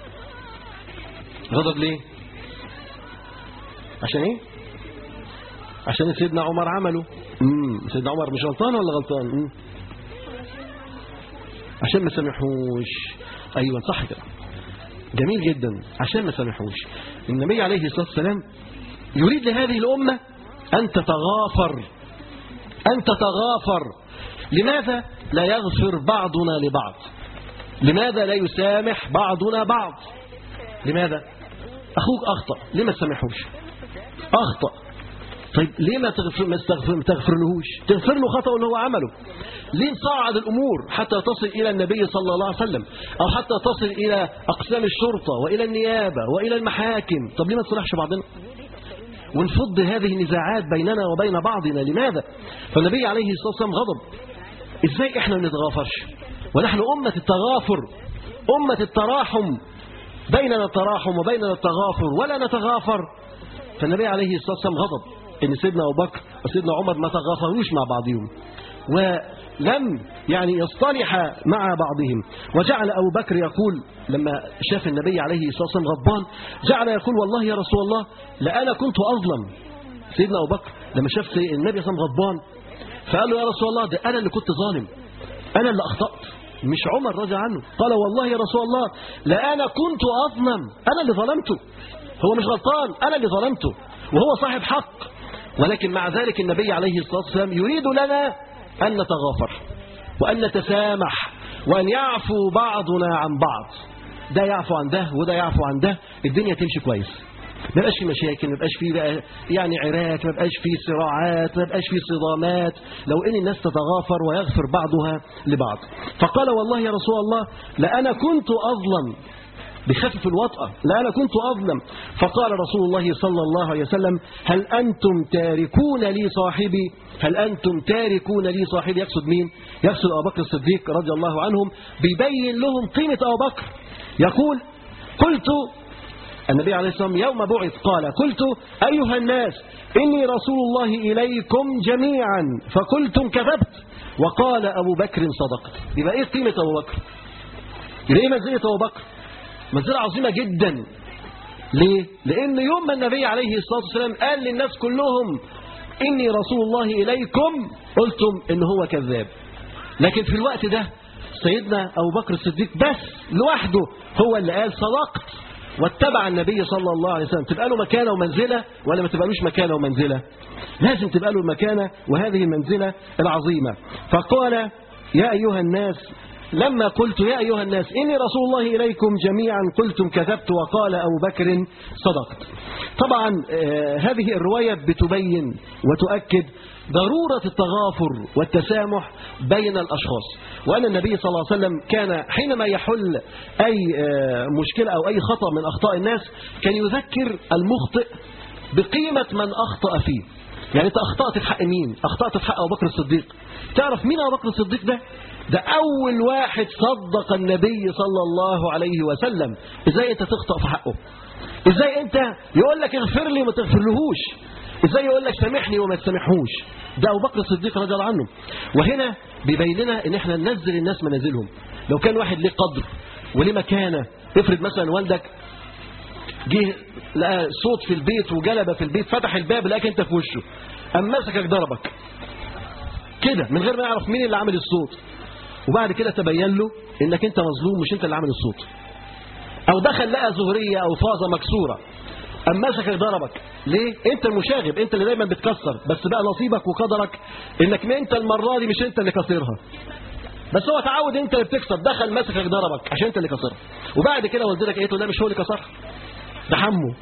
غضب ليه عشان ايه عشان سيدنا عمر عمله امم سيدنا عمر مش غلطان ولا غلطان مم. عشان ما سامحوش ايوه صح كده جميل جدا عشان ما سامحوش النبي عليه الصلاه والسلام يريد لهذه الامه ان تتغافر ان تتغافر لماذا لا يغفر بعضنا لبعض لماذا لا يسامح بعضنا بعض لماذا اخوك اخطا ليه ما تسامحوش اخطا طيب ليه ما تغفر ما تستغفر ما تغفرلهوش تغفر له خطأ اللي هو عمله ليه نصعد الأمور حتى تصل إلى النبي صلى الله عليه وسلم أو حتى تصل إلى أقسام الشرطة وإلى النيابة وإلى المحاكم طب ليه ما تصلحش بعضنا ونفض هذه النزاعات بيننا وبين بعضنا لماذا فالنبي عليه الصلاة والسلام غضب إزاي إحنا ما نتغافرش ونحن أمة التغافر أمة التراحم بيننا التراحم وبيننا التغافر ولا نتغافر فالنبي عليه الصلاة والسلام غضب ان سيدنا ابو بكر وسيدنا عمر ما تغافروش مع بعضهم ولم يعني يصطلح مع بعضهم وجعل ابو بكر يقول لما شاف النبي عليه الصلاه والسلام غضبان جعل يقول والله يا رسول الله لانا كنت اظلم سيدنا ابو بكر لما شاف النبي صلى الله عليه وسلم غضبان فقال له يا رسول الله ده انا اللي كنت ظالم انا اللي اخطات مش عمر رضي عنه قال والله يا رسول الله لانا كنت اظلم انا اللي ظلمته هو مش غلطان انا اللي ظلمته وهو صاحب حق ولكن مع ذلك النبي عليه الصلاة والسلام يريد لنا أن نتغافر وأن نتسامح وأن يعفو بعضنا عن بعض ده يعفو عن ده وده يعفو عن ده الدنيا تمشي كويس ما بقاش في مشاكل ما بقاش في بقى يعني عراك ما بقاش في صراعات ما بقاش في صدامات لو ان الناس تتغافر ويغفر بعضها لبعض فقال والله يا رسول الله لأنا كنت أظلم بخفف الوطأة لا أنا كنت أظلم فقال رسول الله صلى الله عليه وسلم هل أنتم تاركون لي صاحبي هل أنتم تاركون لي صاحبي يقصد مين يقصد أبو بكر الصديق رضي الله عنهم بيبين لهم قيمة أبو بكر يقول قلت النبي عليه الصلاة والسلام يوم بعث قال قلت أيها الناس إني رسول الله إليكم جميعا فقلتم كذبت وقال أبو بكر صدقت يبقى إيه قيمة أبو بكر يبقى إيه منزلة أبو بكر منزلة عظيمة جدا ليه؟ لأن يوم ما النبي عليه الصلاة والسلام قال للناس كلهم إني رسول الله إليكم قلتم إن هو كذاب لكن في الوقت ده سيدنا أبو بكر الصديق بس لوحده هو اللي قال صدقت واتبع النبي صلى الله عليه وسلم تبقى له مكانة ومنزلة ولا ما تبقالوش مكانة ومنزلة لازم تبقى له المكانة وهذه المنزلة العظيمة فقال يا أيها الناس لما قلت يا أيها الناس إني رسول الله إليكم جميعا قلتم كذبت وقال أبو بكر صدقت طبعا آه هذه الرواية بتبين وتؤكد ضرورة التغافر والتسامح بين الأشخاص وأن النبي صلى الله عليه وسلم كان حينما يحل أي آه مشكلة أو أي خطأ من أخطاء الناس كان يذكر المخطئ بقيمة من أخطأ فيه يعني أنت أخطأت في حق مين أخطأت في حق أبو بكر الصديق تعرف مين أبو بكر الصديق ده ده أول واحد صدق النبي صلى الله عليه وسلم إزاي أنت تخطأ في حقه إزاي أنت يقول لك اغفر لي وما تغفرلهوش إزاي يقول لك سامحني وما تسامحوش ده أبو بكر الصديق رضي الله عنه وهنا بيبين لنا إن إحنا ننزل الناس منازلهم لو كان واحد ليه قدر وليه مكانة افرض مثلا والدك جه لقى صوت في البيت وجلبة في البيت فتح الباب لقاك انت في وشه أم مسكك ضربك كده من غير ما يعرف مين اللي عامل الصوت وبعد كده تبين له انك انت مظلوم مش انت اللي عامل الصوت او دخل لقى زهرية او فازة مكسورة أم مسكك ضربك ليه انت المشاغب انت اللي دايما بتكسر بس بقى نصيبك وقدرك انك ما انت المرة دي مش انت اللي كسرها بس هو تعود انت اللي بتكسر دخل مسكك ضربك عشان انت اللي كسرها وبعد كده والدتك قالت له لا مش هو اللي كسرها ده حمه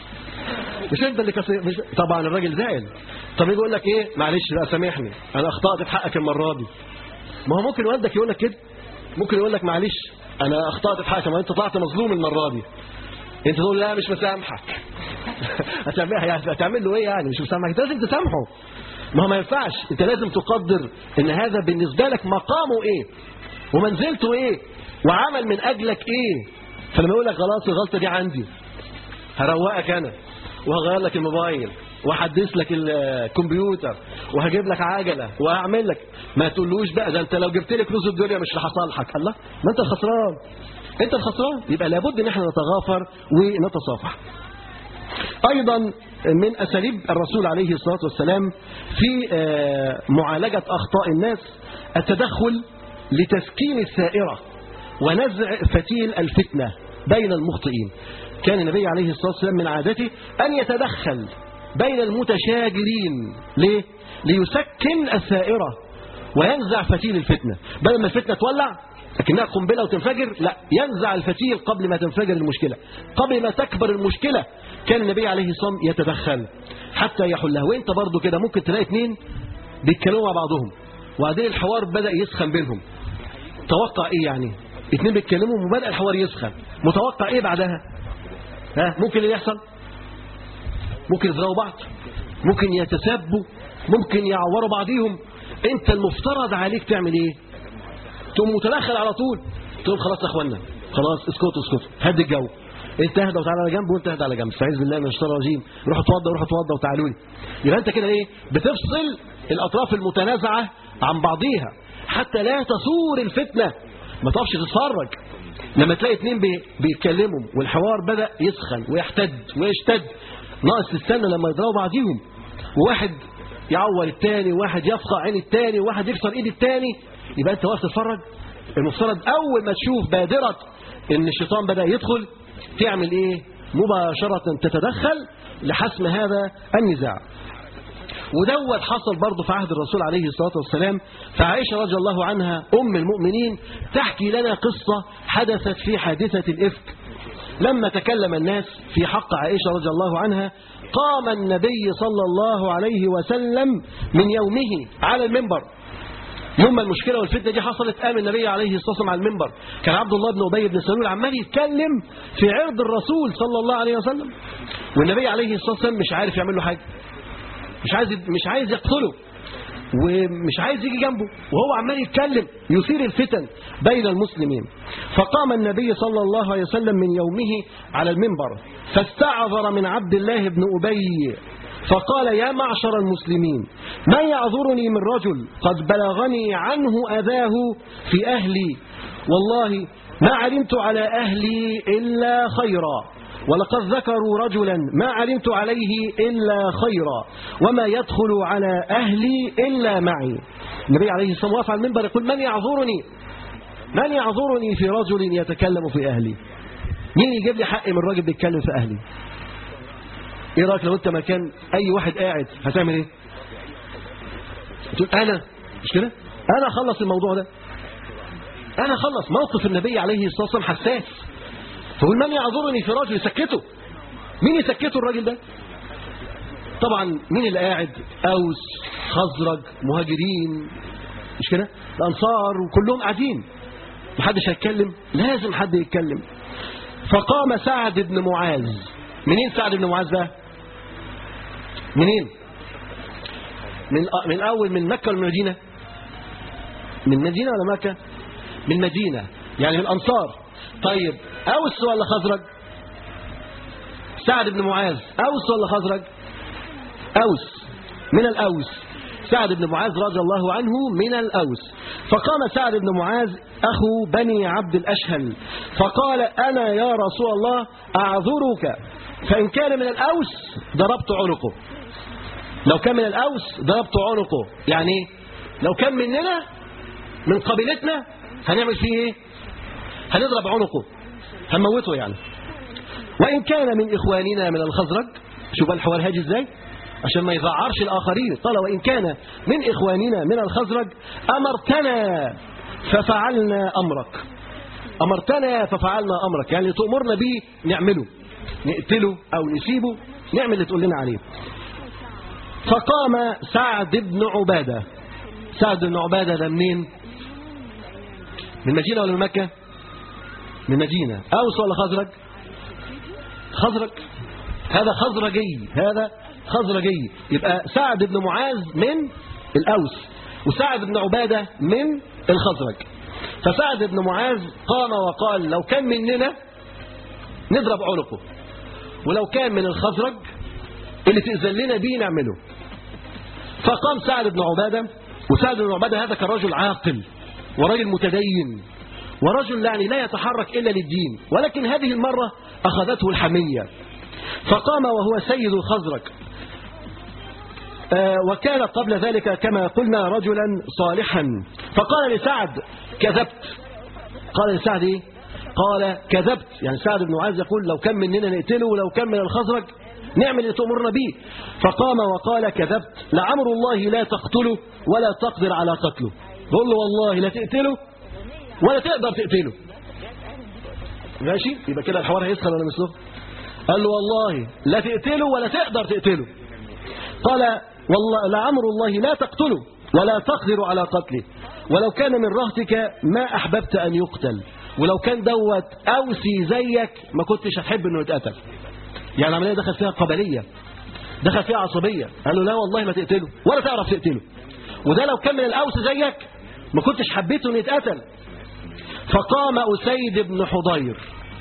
مش انت اللي كسر مش... طبعا الراجل زعل طب يقول لك ايه معلش بقى سامحني انا اخطات في حقك المره دي ما هو ممكن والدك يقول لك كده ممكن يقول لك معلش انا اخطات في حقك ما انت طلعت مظلوم المره دي انت تقول لا مش مسامحك هتعمل يعني هتعمل له ايه يعني مش مسامحك انت لازم تسامحه ما هو ما ينفعش انت لازم تقدر ان هذا بالنسبه لك مقامه ايه ومنزلته ايه وعمل من اجلك ايه فلما يقول لك خلاص الغلطه دي عندي هروقك انا وهغير لك الموبايل وهحدث لك الكمبيوتر وهجيب لك عجله وهعمل لك ما تقولوش بقى ده انت لو جبت لي كنوز الدنيا مش هصالحك الله ما انت الخسران انت الخسران يبقى لابد ان احنا نتغافر ونتصافح ايضا من أساليب الرسول عليه الصلاة والسلام في آه، معالجة أخطاء الناس التدخل لتسكين الثائرة ونزع فتيل الفتنة بين المخطئين كان النبي عليه الصلاة والسلام من عادته أن يتدخل بين المتشاجرين ليه؟ ليسكن الثائرة وينزع فتيل الفتنة بدل ما الفتنة تولع لكنها قنبلة وتنفجر لا ينزع الفتيل قبل ما تنفجر المشكلة قبل ما تكبر المشكلة كان النبي عليه الصلاة والسلام يتدخل حتى يحلها وانت برضو كده ممكن تلاقي اتنين بيتكلموا مع بعضهم وبعدين الحوار بدأ يسخن بينهم توقع ايه يعني اتنين بيتكلموا وبدأ الحوار يسخن متوقع ايه بعدها ها ممكن اللي يحصل ممكن يضربوا بعض ممكن يتسابوا ممكن يعوروا بعضيهم انت المفترض عليك تعمل ايه تقوم متدخل على طول تقول خلاص يا اخوانا خلاص اسكتوا اسكتوا هدي الجو انت اهدى وتعالى على جنب وانت اهدى على جنب استعيذ بالله من الشيطان الرجيم روحوا اتوضى روحوا اتوضى وتعالوا لي يبقى انت كده ايه بتفصل الاطراف المتنازعه عن بعضيها حتى لا تثور الفتنه ما تقفش تتفرج لما تلاقي اتنين بي- بيتكلموا والحوار بدا يسخن ويحتد ويشتد ناقص تستنى لما يضربوا بعضيهم وواحد يعور التاني وواحد يفقع عين التاني وواحد يكسر ايد التاني يبقى انت واقف تتفرج المفترض اول ما تشوف بادره ان الشيطان بدا يدخل تعمل ايه مباشره تتدخل لحسم هذا النزاع ودوت حصل برضه في عهد الرسول عليه الصلاة والسلام فعائشة رضي الله عنها أم المؤمنين تحكي لنا قصة حدثت في حادثة الإفك لما تكلم الناس في حق عائشة رضي الله عنها قام النبي صلى الله عليه وسلم من يومه على المنبر يوم ما المشكلة والفتنة دي حصلت قام النبي عليه الصلاة والسلام على المنبر كان عبد الله بن أبي بن سلول عمال يتكلم في عرض الرسول صلى الله عليه وسلم والنبي عليه الصلاة والسلام مش عارف يعمل له حاجة مش عايز مش عايز يقتله ومش عايز يجي جنبه وهو عمال يتكلم يثير الفتن بين المسلمين فقام النبي صلى الله عليه وسلم من يومه على المنبر فاستعذر من عبد الله بن أبي فقال يا معشر المسلمين من يعذرني من رجل قد بلغني عنه أذاه في أهلي والله ما علمت على أهلي إلا خيرا ولقد ذكروا رجلا ما علمت عليه إلا خيرا وما يدخل على أهلي إلا معي النبي عليه الصلاة والسلام واقف على المنبر يقول من يعذرني من يعذرني في رجل يتكلم في أهلي مين يجيب لي حق من راجل بيتكلم في أهلي ايه رايك لو انت مكان اي واحد قاعد هتعمل ايه تقول انا مش كده انا اخلص الموضوع ده انا اخلص موقف النبي عليه الصلاه والسلام حساس فقول من يعذرني في رجل يسكته مين يسكته الراجل ده طبعا مين اللي قاعد اوس خزرج مهاجرين مش كده الانصار وكلهم قاعدين محدش هيتكلم لازم حد يتكلم فقام سعد بن معاذ منين سعد بن معاذ ده منين من من اول من مكه ولا من المدينه من مدينه ولا مكه من مدينه يعني من الانصار طيب اوس ولا خزرج سعد بن معاذ اوس ولا خزرج اوس من الاوس سعد بن معاذ رضي الله عنه من الأوس فقام سعد بن معاذ أخو بني عبد الأشهل فقال أنا يا رسول الله أعذرك فإن كان من الأوس ضربت عنقه لو كان من الأوس ضربت عنقه يعني إيه؟ لو كان مننا من قبيلتنا هنعمل فيه ايه هنضرب عنقه هنموته يعني وإن كان من إخواننا من الخزرج شوف الحوار هاجي ازاي عشان ما يذعرش الآخرين قال وإن كان من إخواننا من الخزرج أمرتنا ففعلنا أمرك أمرتنا ففعلنا أمرك يعني تأمرنا به نعمله نقتله أو نسيبه نعمل اللي تقول لنا عليه فقام سعد بن عبادة سعد بن عبادة ده منين من مدينة ولا من مكة من مدينة أوس ولا خزرج خزرج هذا خزرجي هذا خزرجي يبقى سعد بن معاذ من الأوس وسعد بن عبادة من الخزرج فسعد بن معاذ قام وقال لو كان مننا نضرب عنقه ولو كان من الخزرج اللي تأذن لنا بيه نعمله فقام سعد بن عبادة وسعد بن عبادة هذا كان رجل عاقل ورجل متدين ورجل يعني لا يتحرك إلا للدين ولكن هذه المرة أخذته الحمية فقام وهو سيد الخزرج آه، وكان قبل ذلك كما قلنا رجلا صالحا فقال لسعد كذبت قال لسعد إيه؟ قال كذبت يعني سعد بن معاذ يقول لو كان مننا نقتله ولو كان من الخزرج نعمل اللي تأمرنا به فقام وقال كذبت لعمر الله لا تقتله ولا تقدر على قتله بقول له والله لا تقتله ولا تقدر تقتله ماشي يبقى كده الحوار هيسخن ولا مش سخن قال له والله لا تقتله ولا تقدر تقتله قال والله لعمر الله لا تقتله ولا تقدر على قتله ولو كان من رهتك ما أحببت أن يقتل ولو كان دوت أوسي زيك ما كنتش هتحب أنه يتقتل يعني العملية دخل فيها قبلية دخل فيها عصبية قال له لا والله ما تقتله ولا تعرف تقتله وده لو كان من الأوس زيك ما كنتش حبيته أنه يتقتل فقام أسيد بن حضير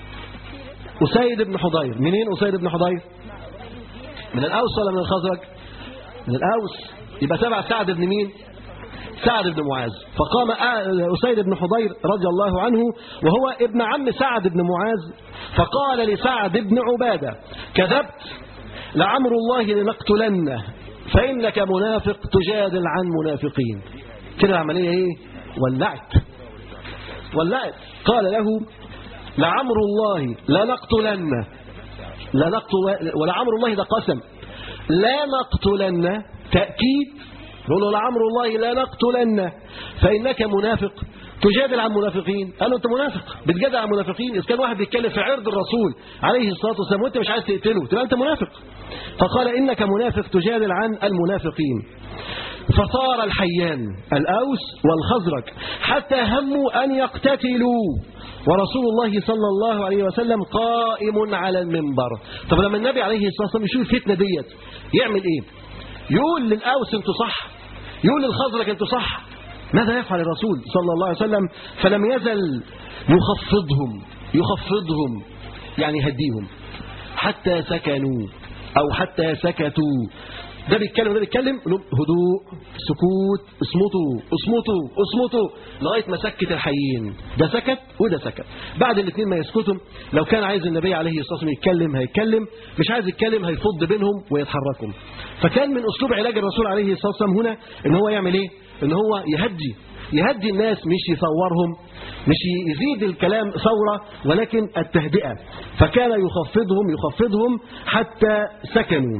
أسيد بن حضير منين أسيد بن حضير من الأوس ولا من الخزرج من الأوس يبقى تبع سعد بن مين سعد بن معاذ فقام أسيد بن حضير رضي الله عنه وهو ابن عم سعد بن معاذ فقال لسعد بن عبادة كذبت لعمر الله لنقتلنه فإنك منافق تجادل عن منافقين كده العملية ايه ولعت ولعت قال له لعمر الله لنقتلنه لنقتل ولعمر الله ده قسم لا نقتلن تأكيد يقول له لعمر الله لا نقتلن فإنك منافق تجادل عن منافقين قال له انت منافق بتجادل عن منافقين اذا كان واحد بيتكلم في عرض الرسول عليه الصلاه والسلام وانت مش عايز تقتله تبقى انت منافق فقال انك منافق تجادل عن المنافقين فصار الحيان الاوس والخزرج حتى هموا ان يقتتلوا ورسول الله صلى الله عليه وسلم قائم على المنبر طب لما النبي عليه الصلاه والسلام يشوف الفتنه ديت يعمل ايه يقول للاوس انتوا صح يقول للخزرج انتوا صح ماذا يفعل الرسول صلى الله عليه وسلم فلم يزل يخفضهم يخفضهم يعني يهديهم حتى سكنوا أو حتى سكتوا ده بيتكلم وده بيتكلم يقول لهم هدوء سكوت اصمتوا اصمتوا اصمتوا لغايه ما سكت الحيين ده سكت وده سكت بعد الاثنين ما يسكتوا لو كان عايز النبي عليه الصلاه والسلام يتكلم هيتكلم مش عايز يتكلم هيفض بينهم ويتحركوا فكان من اسلوب علاج الرسول عليه الصلاه والسلام هنا ان هو يعمل ايه ان هو يهدي يهدي الناس مش يثورهم مش يزيد الكلام ثورة ولكن التهدئة فكان يخفضهم يخفضهم حتى سكنوا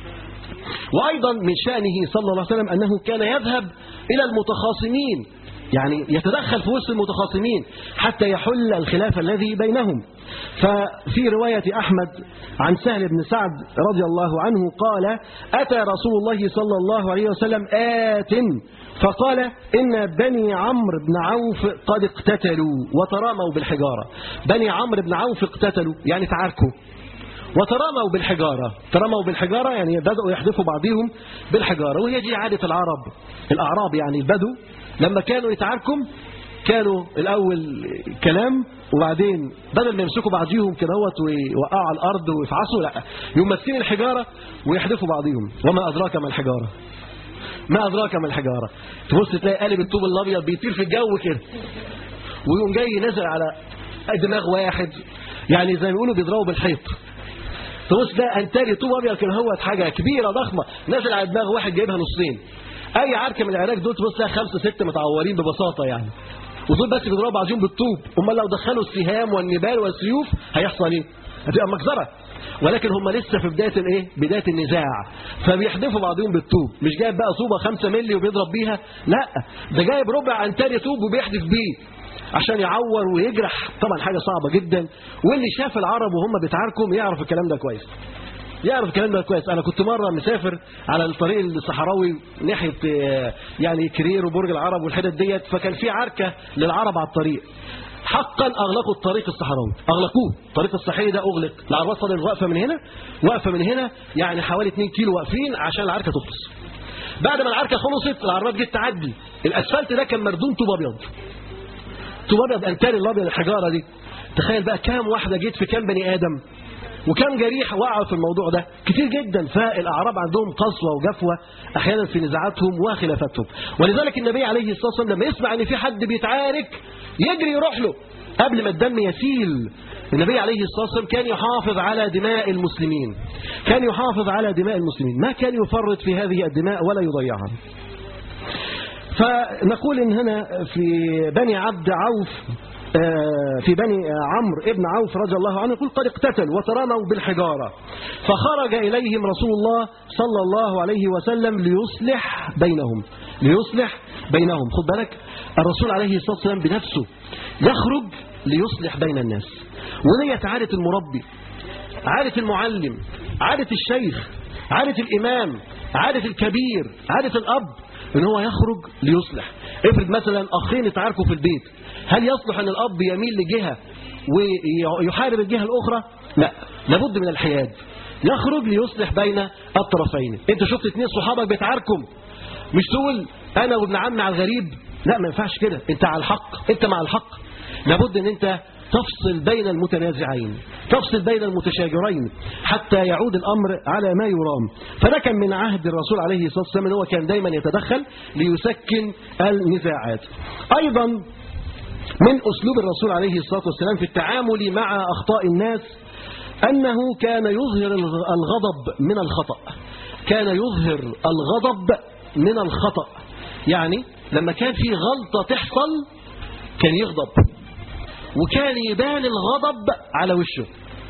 وأيضا من شأنه صلى الله عليه وسلم أنه كان يذهب إلى المتخاصمين يعني يتدخل في وسط المتخاصمين حتى يحل الخلاف الذي بينهم ففي رواية أحمد عن سهل بن سعد رضي الله عنه قال أتى رسول الله صلى الله عليه وسلم آت فقال إن بني عمرو بن عوف قد اقتتلوا وتراموا بالحجارة بني عمرو بن عوف اقتتلوا يعني تعاركوا وتراموا بالحجارة تراموا بالحجارة يعني بدأوا يحدفوا بعضهم بالحجارة وهي دي عادة العرب الأعراب يعني البدو لما كانوا يتعاركوا كانوا الأول كلام وبعدين بدل ما يمسكوا بعضيهم كده ويوقعوا على الأرض ويفعصوا لا يقوم ماسكين الحجارة ويحدفوا بعضهم وما أدراك ما الحجارة ما أدراك ما الحجارة تبص تلاقي قالب الطوب الأبيض بيطير في الجو كده ويقوم جاي نازل على دماغ واحد يعني زي ما بيقولوا بيضربوا بالحيط تبص ده انتاجي طوب ابيض كده هو حاجه كبيره ضخمه نازل على دماغ واحد جايبها نصين اي عركه من العراك دول تبص تلاقي خمسه سته متعورين ببساطه يعني ودول بس بيضربوا بعضهم بالطوب امال لو دخلوا السهام والنبال والسيوف هيحصل ايه هتبقى مجزره ولكن هم لسه في بدايه الايه بدايه النزاع فبيحدفوا بعضهم بالطوب مش جايب بقى طوبه 5 مللي وبيضرب بيها لا ده جايب ربع انتاري طوب وبيحدف بيه عشان يعور ويجرح طبعا حاجه صعبه جدا واللي شاف العرب وهم بيتعاركوا يعرف الكلام ده كويس يعرف الكلام ده كويس انا كنت مره مسافر على الطريق الصحراوي ناحيه يعني كرير وبرج العرب والحتت ديت فكان في عركه للعرب على الطريق حقا اغلقوا الطريق الصحراوي اغلقوه الطريق الصحراوي ده اغلق العربات فضلت واقفه من هنا واقفه من هنا يعني حوالي 2 كيلو واقفين عشان العركه تخلص بعد ما العركه خلصت العربات جت تعدي الاسفلت ده كان مردون طوب ابيض طوب ابيض انتاري الابيض الحجاره دي تخيل بقى كام واحده جيت في كام بني ادم وكم جريح وقعوا في الموضوع ده كتير جدا فالاعراب عندهم قسوه وجفوه احيانا في نزاعاتهم وخلافاتهم ولذلك النبي عليه الصلاه والسلام لما يسمع ان في حد بيتعارك يجري يروح له قبل ما الدم يسيل النبي عليه الصلاه والسلام كان يحافظ على دماء المسلمين كان يحافظ على دماء المسلمين ما كان يفرط في هذه الدماء ولا يضيعها فنقول إن هنا في بني عبد عوف آه، في بني عمرو ابن عوف رضي الله عنه يقول قد اقتتلوا وتراموا بالحجارة فخرج إليهم رسول الله صلى الله عليه وسلم ليصلح بينهم ليصلح بينهم خد بالك الرسول عليه الصلاة والسلام بنفسه يخرج ليصلح بين الناس وديت عادة المربي عادة المعلم عادة الشيخ عادة الإمام عادة الكبير عادة الأب ان هو يخرج ليصلح افرض مثلا اخين اتعاركوا في البيت هل يصلح ان الاب يميل لجهه ويحارب الجهه الاخرى لا لابد من الحياد يخرج ليصلح بين الطرفين انت شفت اثنين صحابك بيتعاركوا مش تقول انا وابن عمي على الغريب لا ما ينفعش كده انت على الحق انت مع الحق لابد ان انت تفصل بين المتنازعين تفصل بين المتشاجرين حتى يعود الأمر على ما يرام فده كان من عهد الرسول عليه الصلاة والسلام ان هو كان دايما يتدخل ليسكن النزاعات أيضا من أسلوب الرسول عليه الصلاة والسلام في التعامل مع أخطاء الناس أنه كان يظهر الغضب من الخطأ كان يظهر الغضب من الخطأ يعني لما كان في غلطة تحصل كان يغضب وكان يبان الغضب على وشه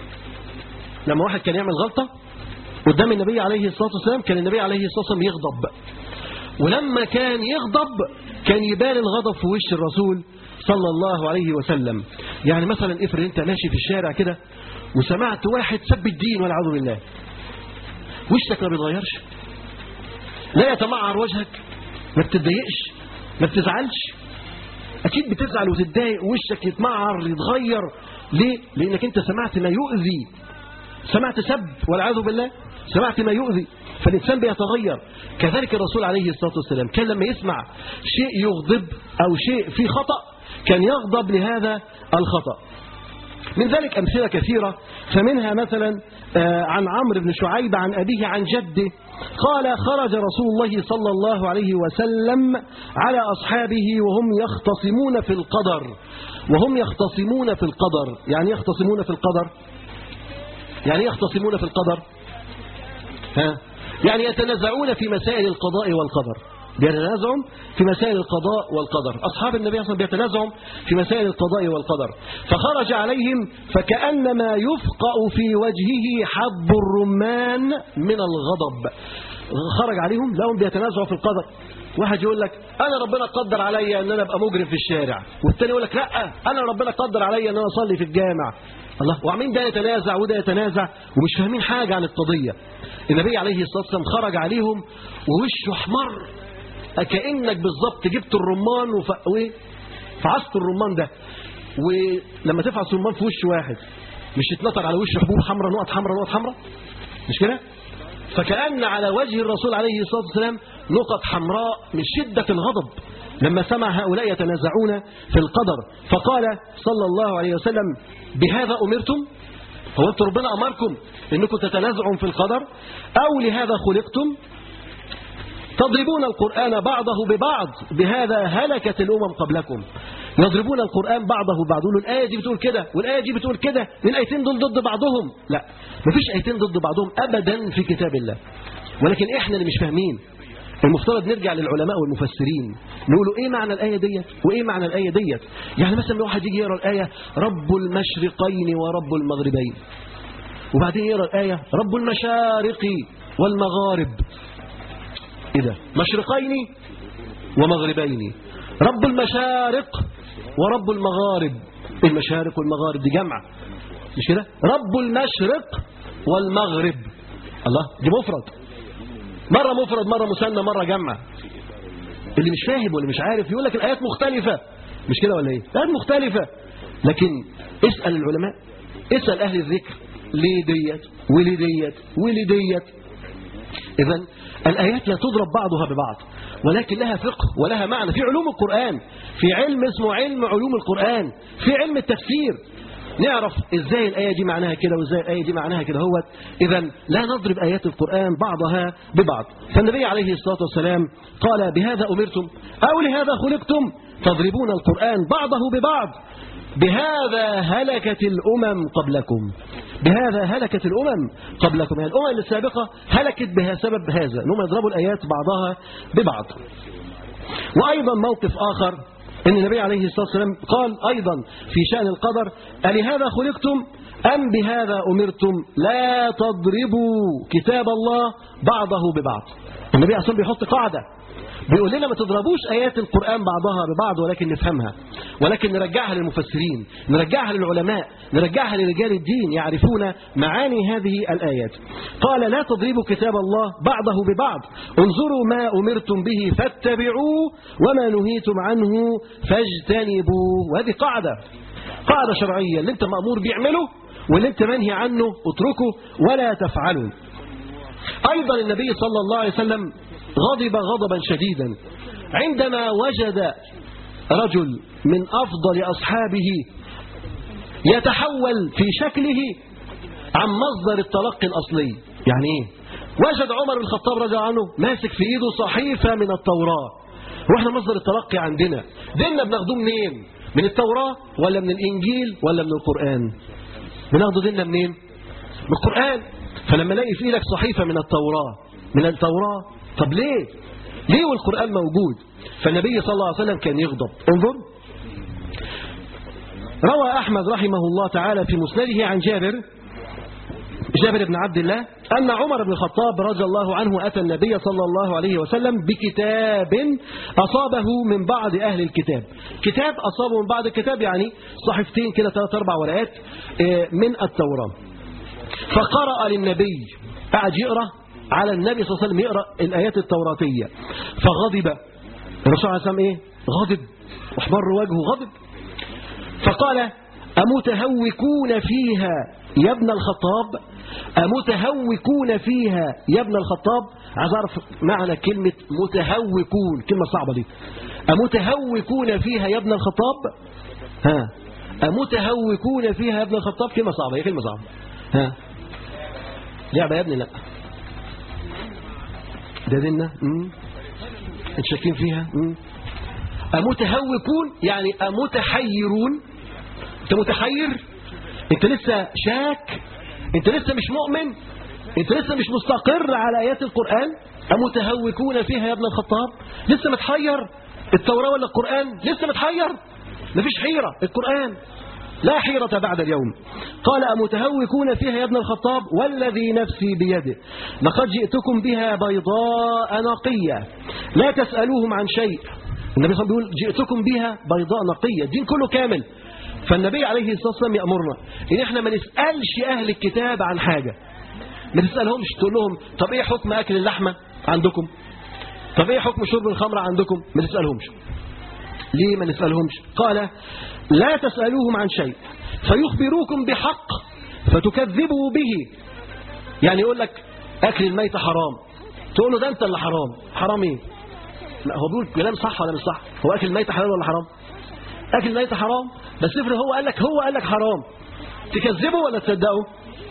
لما واحد كان يعمل غلطة قدام النبي عليه الصلاة والسلام كان النبي عليه الصلاة والسلام يغضب ولما كان يغضب كان يبان الغضب في وش الرسول صلى الله عليه وسلم يعني مثلا افرض انت ماشي في الشارع كده وسمعت واحد سب الدين والعياذ بالله وشك ما بيتغيرش لا يتمعر وجهك ما بتتضايقش ما بتزعلش اكيد بتزعل وتتضايق وشك يتمعر يتغير ليه لانك انت سمعت ما يؤذي سمعت سب والعياذ بالله سمعت ما يؤذي فالإنسان بيتغير كذلك الرسول عليه الصلاة والسلام كان لما يسمع شيء يغضب أو شيء فيه خطأ كان يغضب لهذا الخطأ من ذلك أمثلة كثيرة فمنها مثلا عن عمرو بن شعيب عن أبيه عن جده قال خرج رسول الله صلى الله عليه وسلم على أصحابه وهم يختصمون في القدر وهم يختصمون في القدر يعني يختصمون في القدر يعني يختصمون في القدر ها يعني يتنازعون في مسائل القضاء والقدر بيتنازعوا في مسائل القضاء والقدر أصحاب النبي صلى الله عليه وسلم بيتنازعوا في مسائل القضاء والقدر فخرج عليهم فكأنما يفقأ في وجهه حب الرمان من الغضب خرج عليهم لهم بيتنازعوا في القدر واحد يقول لك انا ربنا قدر عليا ان انا ابقى مجرم في الشارع والتاني يقول لك لا انا ربنا قدر عليا ان انا اصلي في الجامع الله وعمين ده يتنازع وده يتنازع ومش فاهمين حاجه عن القضيه النبي عليه الصلاه والسلام خرج عليهم ووشه احمر كانك بالظبط جبت الرمان وف... وايه فعصت الرمان ده ولما تفعص الرمان في وش واحد مش يتنطر على وشه حبوب حمراء نقط حمراء نقط حمراء مش كده فكأن على وجه الرسول عليه الصلاة والسلام نقط حمراء من شدة الغضب لما سمع هؤلاء يتنازعون في القدر فقال صلى الله عليه وسلم بهذا أمرتم هو أنتم ربنا أمركم أنكم تتنازعوا في القدر أو لهذا خلقتم تضربون القرآن بعضه ببعض بهذا هلكت الأمم قبلكم يضربون القرآن بعضه ببعض يقولوا الآية دي بتقول كده والآية دي بتقول كده الآيتين دول ضد بعضهم لا مفيش آيتين ضد بعضهم أبدا في كتاب الله ولكن إحنا اللي مش فاهمين المفترض نرجع للعلماء والمفسرين نقولوا ايه معنى الآية ديت وايه معنى الآية ديت يعني مثلا لو واحد يجي يقرا الآية رب المشرقين ورب المغربين وبعدين يقرا الآية رب المشارق والمغارب ايه ده مشرقين ومغربين رب المشارق ورب المغارب المشارق والمغارب دي جمع مش كده رب المشرق والمغرب الله دي مفرد مرة مفرد مرة مثنى مرة جمع اللي مش فاهم واللي مش عارف يقول لك الآيات مختلفة مش كده ولا ايه الآيات مختلفة لكن اسأل العلماء اسأل أهل الذكر ليه ديت وليه ديت وليه ديت إذا الآيات لا تضرب بعضها ببعض ولكن لها فقه ولها معنى في علوم القرآن في علم اسمه علم علوم القرآن في علم التفسير نعرف ازاي الآية دي معناها كده وازاي الآية دي معناها كده هو إذا لا نضرب آيات القرآن بعضها ببعض فالنبي عليه الصلاة والسلام قال بهذا أمرتم أو لهذا خلقتم تضربون القرآن بعضه ببعض بهذا هلكت الأمم قبلكم بهذا هلكت الأمم قبلكم يعني الأمم السابقة هلكت بسبب هذا أنهم يضربوا الآيات بعضها ببعض وأيضا موقف آخر أن النبي عليه الصلاة والسلام قال أيضا في شأن القدر ألهذا خلقتم أم بهذا أمرتم لا تضربوا كتاب الله بعضه ببعض النبي عليه الصلاة والسلام بيحط قاعدة بيقول لنا ما تضربوش آيات القرآن بعضها ببعض ولكن نفهمها ولكن نرجعها للمفسرين نرجعها للعلماء نرجعها لرجال الدين يعرفون معاني هذه الآيات قال لا تضربوا كتاب الله بعضه ببعض انظروا ما أمرتم به فاتبعوه وما نهيتم عنه فاجتنبوه وهذه قاعدة قاعدة شرعية اللي انت مأمور بيعمله واللي انت منهي عنه اتركه ولا تفعله أيضا النبي صلى الله عليه وسلم غضب غضبا شديدا عندما وجد رجل من أفضل أصحابه يتحول في شكله عن مصدر التلقي الأصلي يعني إيه؟ وجد عمر بن الخطاب رضي الله عنه ماسك في إيده صحيفة من التوراة واحنا مصدر التلقي عندنا ديننا بناخدوه منين من التوراة ولا من الإنجيل ولا من القرآن بناخده ديننا منين من القرآن فلما الاقي في ايدك صحيفة من التوراة من التوراة طب ليه ليه والقرآن موجود فالنبي صلى الله عليه وسلم كان يغضب انظر روى أحمد رحمه الله تعالى في مسنده عن جابر جابر بن عبد الله أن عمر بن الخطاب رضي الله عنه أتى النبي صلى الله عليه وسلم بكتاب أصابه من بعض أهل الكتاب كتاب أصابه من بعض الكتاب يعني صحيفتين كده ثلاث أربع ورقات من التوراة فقرأ للنبي قعد يقرأ على النبي صلى الله عليه وسلم يقرأ الآيات التوراتية فغضب الرسول عليه السلام إيه غضب واحمر وجهه غضب فقال أمتهوكون فيها يا ابن الخطاب أمتهوكون فيها يا ابن الخطاب عايز أعرف معنى كلمة متهوكون كلمة صعبة دي أمتهوكون فيها يا ابن الخطاب ها أمتهوكون فيها يا ابن الخطاب كلمة صعبة هي كلمة صعبة ها لعبة يا ابني لا ده ديننا انت شاكين فيها مم. أمتهوكون يعني أمتحيرون انت متحير انت لسه شاك انت لسه مش مؤمن انت لسه مش مستقر على آيات القرآن أمتهوكون فيها يا ابن الخطاب لسه متحير التوراة ولا القرآن لسه متحير مفيش حيرة القرآن لا حيرة بعد اليوم قال أمتهوكون فيها يا ابن الخطاب والذي نفسي بيده لقد جئتكم بها بيضاء نقية لا تسألوهم عن شيء النبي صلى الله عليه وسلم بيقول جئتكم بها بيضاء نقية الدين كله كامل فالنبي عليه الصلاة والسلام يأمرنا إن إحنا ما نسألش أهل الكتاب عن حاجة ما تسألهمش تقول لهم طب إيه حكم أكل اللحمة عندكم طب إيه حكم شرب الخمر عندكم ما تسألهمش ليه ما نسألهمش قال لا تسألوهم عن شيء فيخبروكم بحق فتكذبوا به يعني يقول لك أكل الميت حرام تقول له ده أنت اللي حرام حرام إيه لا هو بيقول كلام صح ولا مش صح هو أكل الميت حلال ولا حرام أكل الميت حرام بس افرض هو قال لك هو قال لك حرام تكذبه ولا تصدقه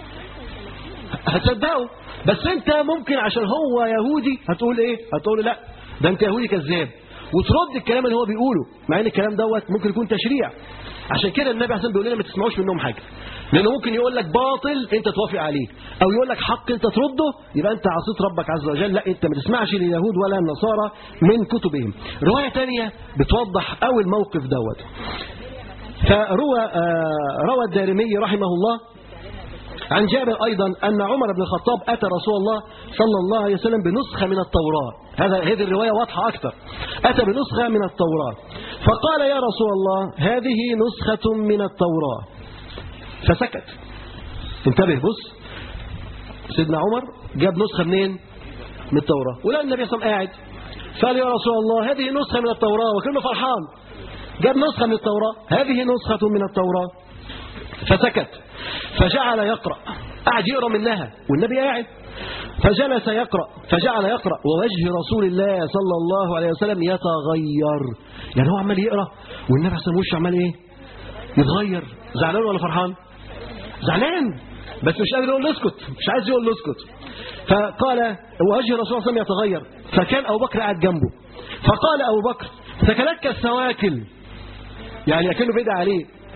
هتصدقه بس انت ممكن عشان هو يهودي هتقول ايه هتقول لا ده انت يهودي كذاب وترد الكلام اللي هو بيقوله مع ان الكلام دوت ممكن يكون تشريع عشان كده النبي عليه بيقول لنا ما تسمعوش منهم حاجه لانه ممكن يقول لك باطل انت توافق عليه او يقول لك حق انت ترده يبقى انت عصيت ربك عز وجل لا انت ما تسمعش لليهود ولا النصارى من كتبهم روايه ثانيه بتوضح اول موقف دوت فروى آه روى الدارمي رحمه الله عن جابر أيضا أن عمر بن الخطاب أتى رسول الله صلى الله عليه وسلم بنسخة من التوراة هذا هذه الرواية واضحة أكثر أتى بنسخة من التوراة فقال يا رسول الله هذه نسخة من التوراة فسكت انتبه بص سيدنا عمر جاب نسخة منين من التوراة ولا النبي صلى الله عليه وسلم قاعد قال يا رسول الله هذه نسخة من التوراة وكله فرحان جاب نسخة من التوراة هذه نسخة من التوراة فسكت فجعل يقرأ قعد يقرأ منها والنبي قاعد فجلس يقرأ فجعل يقرأ ووجه رسول الله صلى الله عليه وسلم يتغير يعني هو عمال يقرأ والنبي حسن وشه عمال ايه يتغير زعلان ولا فرحان زعلان بس مش قادر يقول له اسكت مش عايز يقول له اسكت فقال وجه الرسول صلى الله عليه وسلم يتغير فكان أبو بكر قاعد جنبه فقال أبو بكر ثكلتك السواكل يعني أكنه بيدعي عليه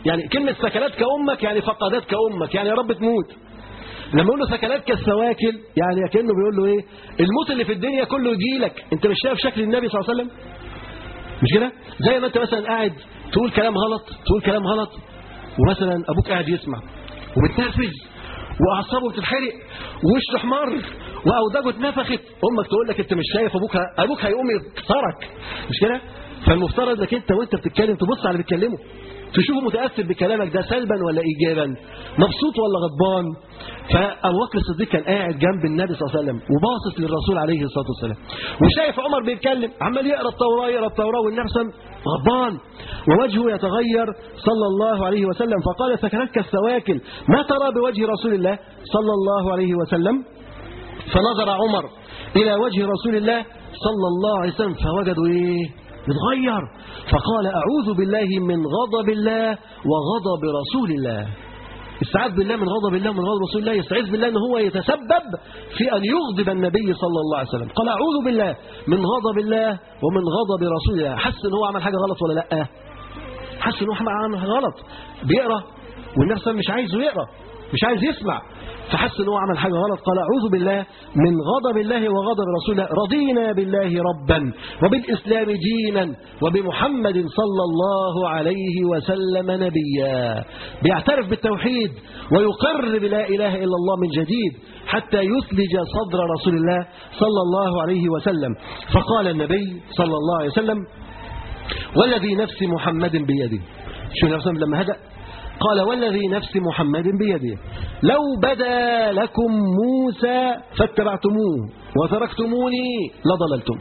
يعني كلمة سكلتك أمك يعني فقدتك أمك يعني يا رب تموت لما يقول له سكلتك السواكل يعني كأنه بيقول له إيه الموت اللي في الدنيا كله يجي لك أنت مش شايف شكل النبي صلى الله عليه وسلم مش كده زي ما أنت مثلا قاعد تقول كلام غلط تقول كلام غلط ومثلا أبوك قاعد يسمع ومتنرفز واعصابه بتتحرق ووشه احمر واوداجه اتنفخت امك تقول لك انت مش شايف ابوك ه- ابوك هيقوم يكسرك مش كده فالمفترض انك انت وانت بتتكلم تبص على اللي بيتكلمه تشوفه متاثر بكلامك ده سلبا ولا ايجابا مبسوط ولا غضبان فابو بكر الصديق كان قاعد جنب النبي صلى الله عليه وسلم وباصص للرسول عليه الصلاه والسلام وشايف عمر بيتكلم عمال يقرا التوراه يقرا التوراه والنبي صلى الله عليه وسلم غضبان ووجهه يتغير صلى الله عليه وسلم فقال سكنتك السواكل ما ترى بوجه رسول الله صلى الله عليه وسلم فنظر عمر إلى وجه رسول الله صلى الله عليه وسلم فوجدوا إيه متغير فقال أعوذ بالله من غضب الله وغضب رسول الله استعاذ بالله من غضب الله ومن غضب رسول الله يستعيذ بالله ان هو يتسبب في ان يغضب النبي صلى الله عليه وسلم قال اعوذ بالله من غضب الله ومن غضب رسول الله حس ان هو عمل حاجه غلط ولا لا حس ان هو عمل حاجه غلط بيقرا والنبي صلى الله عليه وسلم مش عايزه يقرا مش عايز يسمع فحس ان هو عمل حاجه غلط قال اعوذ بالله من غضب الله وغضب رسول الله رضينا بالله ربا وبالاسلام دينا وبمحمد صلى الله عليه وسلم نبيا بيعترف بالتوحيد ويقر بلا اله الا الله من جديد حتى يثلج صدر رسول الله صلى الله عليه وسلم فقال النبي صلى الله عليه وسلم والذي نفس محمد بيده شو النبي صلى الله عليه وسلم لما هدأ قال والذي نفس محمد بيده لو بدا لكم موسى فاتبعتموه وتركتموني لضللتم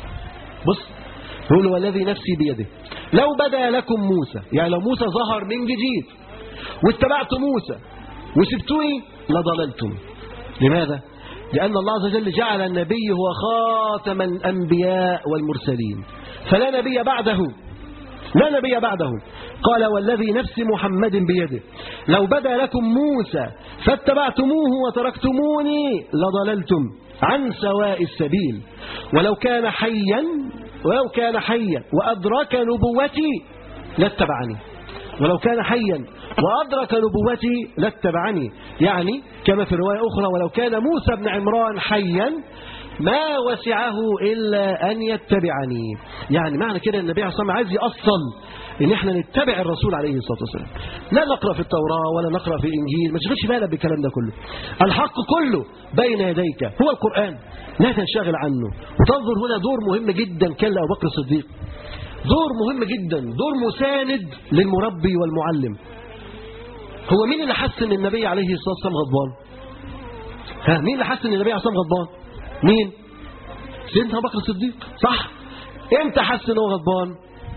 بص يقول والذي نفسي بيده لو بدا لكم موسى يعني لو موسى ظهر من جديد واتبعتم موسى وسبتوني لضللتم لماذا؟ لأن الله عز وجل جعل النبي هو خاتم الأنبياء والمرسلين فلا نبي بعده لا نبي بعده قال والذي نفس محمد بيده لو بدا لكم موسى فاتبعتموه وتركتموني لضللتم عن سواء السبيل ولو كان حيا ولو كان حيا وأدرك نبوتي لاتبعني ولو كان حيا وأدرك نبوتي لاتبعني يعني كما في رواية أخرى ولو كان موسى بن عمران حيا ما وسعه إلا أن يتبعني يعني معنى كده النبي عليه الصلاة والسلام عايز يأصل إن إحنا نتبع الرسول عليه الصلاة والسلام لا نقرأ في التوراة ولا نقرأ في الإنجيل ما تشغلش بالك بالكلام ده كله الحق كله بين يديك هو القرآن لا تنشغل عنه وتنظر هنا دور مهم جدا كان لأبو بكر الصديق دور مهم جدا دور مساند للمربي والمعلم هو مين اللي حس ان النبي عليه الصلاه والسلام غضبان ها مين اللي حس ان النبي عليه الصلاه والسلام غضبان مين سيدنا ابو بكر الصديق صح امتى حس ان هو غضبان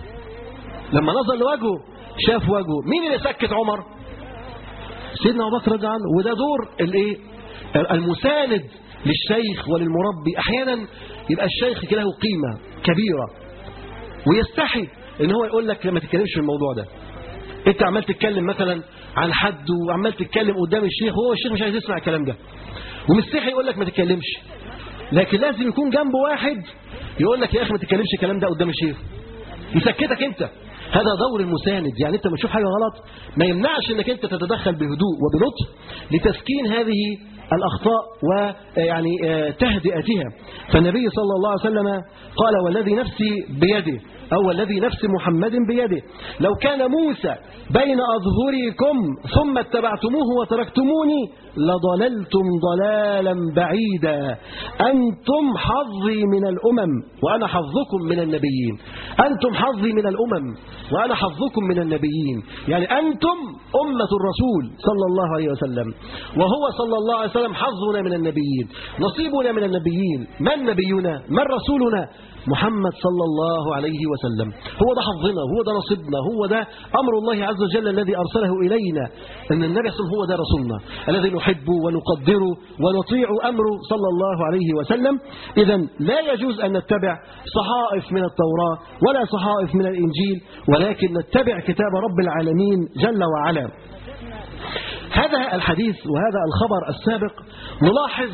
لما نظر لوجهه شاف وجهه مين اللي سكت عمر سيدنا ابو بكر رضي عنه وده دور الايه المساند للشيخ وللمربي احيانا يبقى الشيخ كده له قيمه كبيره ويستحي ان هو يقول لك لما تتكلمش في الموضوع ده انت عمال تتكلم مثلا عن حد وعمال تتكلم قدام الشيخ وهو الشيخ مش عايز يسمع الكلام ده ومستحي يقول لك ما تتكلمش لكن لازم يكون جنبه واحد يقول لك يا اخي ما تتكلمش الكلام ده قدام الشيخ يسكتك انت هذا دور المساند يعني انت لما تشوف حاجه غلط ما يمنعش انك انت تتدخل بهدوء وبلطف لتسكين هذه الاخطاء ويعني تهدئتها فالنبي صلى الله عليه وسلم قال والذي نفسي بيده أو الذي نفس محمد بيده لو كان موسى بين أظهركم ثم اتبعتموه وتركتموني لضللتم ضلالا بعيدا أنتم حظي من الأمم وأنا حظكم من النبيين أنتم حظي من الأمم وأنا حظكم من النبيين يعني أنتم أمة الرسول صلى الله عليه وسلم وهو صلى الله عليه وسلم حظنا من النبيين نصيبنا من النبيين من نبينا من رسولنا محمد صلى الله عليه وسلم هو ده حظنا هو ده نصيبنا هو ده أمر الله عز وجل الذي أرسله إلينا أن النبي صلى هو ده رسولنا الذي نحبه ونقدره ونطيع أمره صلى الله عليه وسلم إذا لا يجوز أن نتبع صحائف من التوراة ولا صحائف من الإنجيل ولكن نتبع كتاب رب العالمين جل وعلا هذا الحديث وهذا الخبر السابق نلاحظ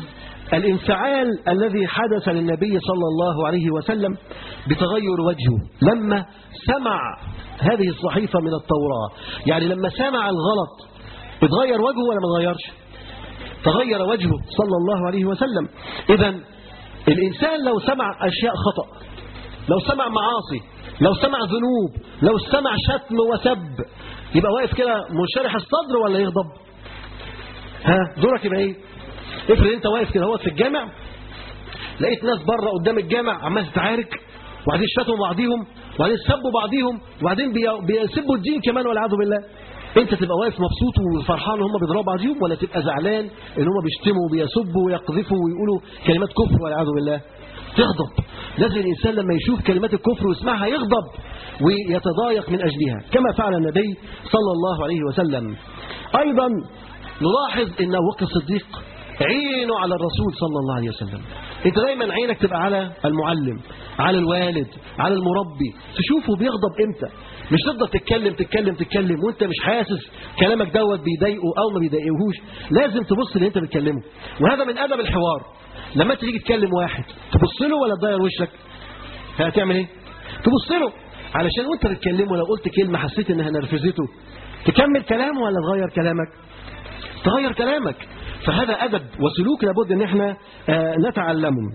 الانفعال الذي حدث للنبي صلى الله عليه وسلم بتغير وجهه لما سمع هذه الصحيفة من التوراة يعني لما سمع الغلط اتغير وجهه ولا ما اتغيرش تغير وجهه صلى الله عليه وسلم إذا الإنسان لو سمع أشياء خطأ لو سمع معاصي لو سمع ذنوب لو سمع شتم وسب يبقى واقف كده منشرح الصدر ولا يغضب ها دورك يبقى ايه افرض انت واقف كده هو في الجامع لقيت ناس بره قدام الجامع عمال تتعارك وبعدين شتموا بعضيهم وبعدين سبوا بعضيهم وبعدين بي- بيسبوا الدين كمان والعياذ بالله انت تبقى واقف مبسوط وفرحان ان هم بيضربوا بعضهم ولا تبقى زعلان ان هم بيشتموا وبيسبوا ويقذفوا ويقولوا كلمات كفر والعياذ بالله تغضب لازم الانسان لما يشوف كلمات الكفر ويسمعها يغضب ويتضايق من اجلها كما فعل النبي صلى الله عليه وسلم ايضا نلاحظ ان ابو بكر الصديق عينه على الرسول صلى الله عليه وسلم انت دايما عينك تبقى على المعلم على الوالد على المربي تشوفه بيغضب امتى مش تفضل تتكلم تتكلم تتكلم وانت مش حاسس كلامك دوت بيضايقه او ما بيضايقهوش لازم تبص اللي انت بتكلمه وهذا من ادب الحوار لما انت تيجي تكلم واحد تبص له ولا تضير وشك هتعمل ايه تبص له علشان وانت بتكلمه لو قلت كلمه حسيت انها نرفزته تكمل كلامه ولا تغير كلامك تغير كلامك فهذا أدب وسلوك لابد أن احنا آه، نتعلمه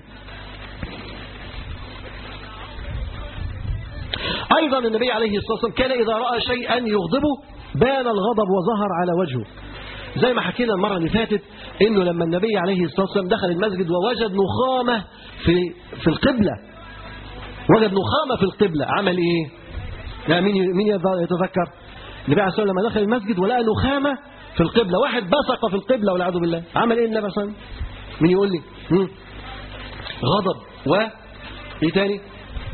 أيضا النبي عليه الصلاة والسلام كان إذا رأى شيئا يغضبه بان الغضب وظهر على وجهه زي ما حكينا المرة اللي فاتت إنه لما النبي عليه الصلاة والسلام دخل المسجد ووجد نخامة في في القبلة وجد نخامة في القبلة عمل إيه؟ لا مين مين يتذكر؟ النبي عليه الصلاة والسلام لما دخل المسجد ولقى نخامة في القبلة واحد بصق في القبلة والعياذ بالله عمل إيه النبي صلى الله عليه وسلم؟ مين يقول لي؟ مم. غضب و إيه تاني؟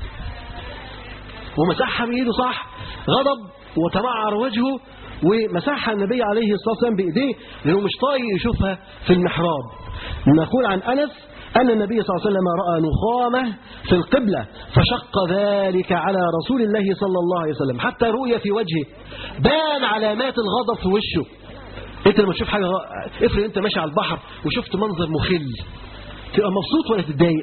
ومسحها بإيده صح غضب وتمعر وجهه ومسحها النبي عليه الصلاة والسلام بإيديه لأنه مش طايق يشوفها في المحراب نقول عن أنس أن النبي صلى الله عليه وسلم رأى نخامة في القبلة فشق ذلك على رسول الله صلى الله عليه وسلم حتى رؤي في وجهه بان علامات الغضب في وشه انت لما تشوف حاجة غ- افرض انت ماشي على البحر وشفت منظر مخل تبقى مبسوط ولا تتضايق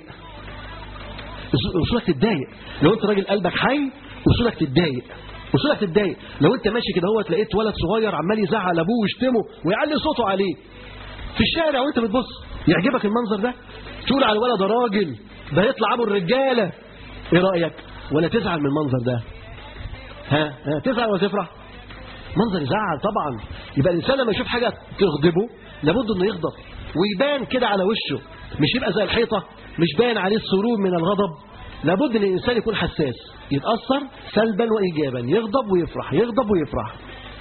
وصولك تتضايق لو انت راجل قلبك حي وصولك تتضايق وصولك تتضايق لو انت ماشي كده هو لقيت ولد صغير عمال يزعل ابوه ويشتمه ويعلي صوته عليه في الشارع وانت بتبص يعجبك المنظر ده تقول على الولد ده راجل ده يطلع ابو الرجاله ايه رايك ولا تزعل من المنظر ده ها, ها تزعل ولا تفرح منظر يزعل طبعا يبقى الانسان لما يشوف حاجه تغضبه لابد انه يغضب ويبان كده على وشه مش يبقى زي الحيطه مش باين عليه السرور من الغضب لابد ان الانسان يكون حساس يتاثر سلبا وايجابا يغضب ويفرح يغضب ويفرح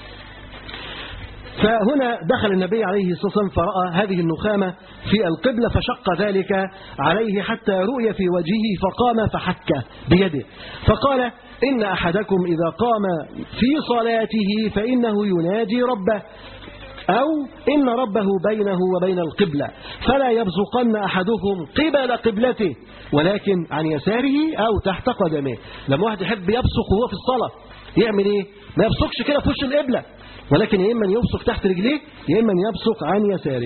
فهنا دخل النبي عليه الصلاة والسلام فرأى هذه النخامة في القبلة فشق ذلك عليه حتى رؤي في وجهه فقام فحك بيده فقال إن أحدكم إذا قام في صلاته فإنه يناجي ربه أو إن ربه بينه وبين القبلة فلا يبزقن أحدكم قبل قبلته ولكن عن يساره أو تحت قدمه لما واحد يحب يبصق وهو في الصلاة يعمل إيه؟ ما يبصقش كده في وش القبلة ولكن يا إما يبصق تحت رجليه يا إما يبصق عن يساره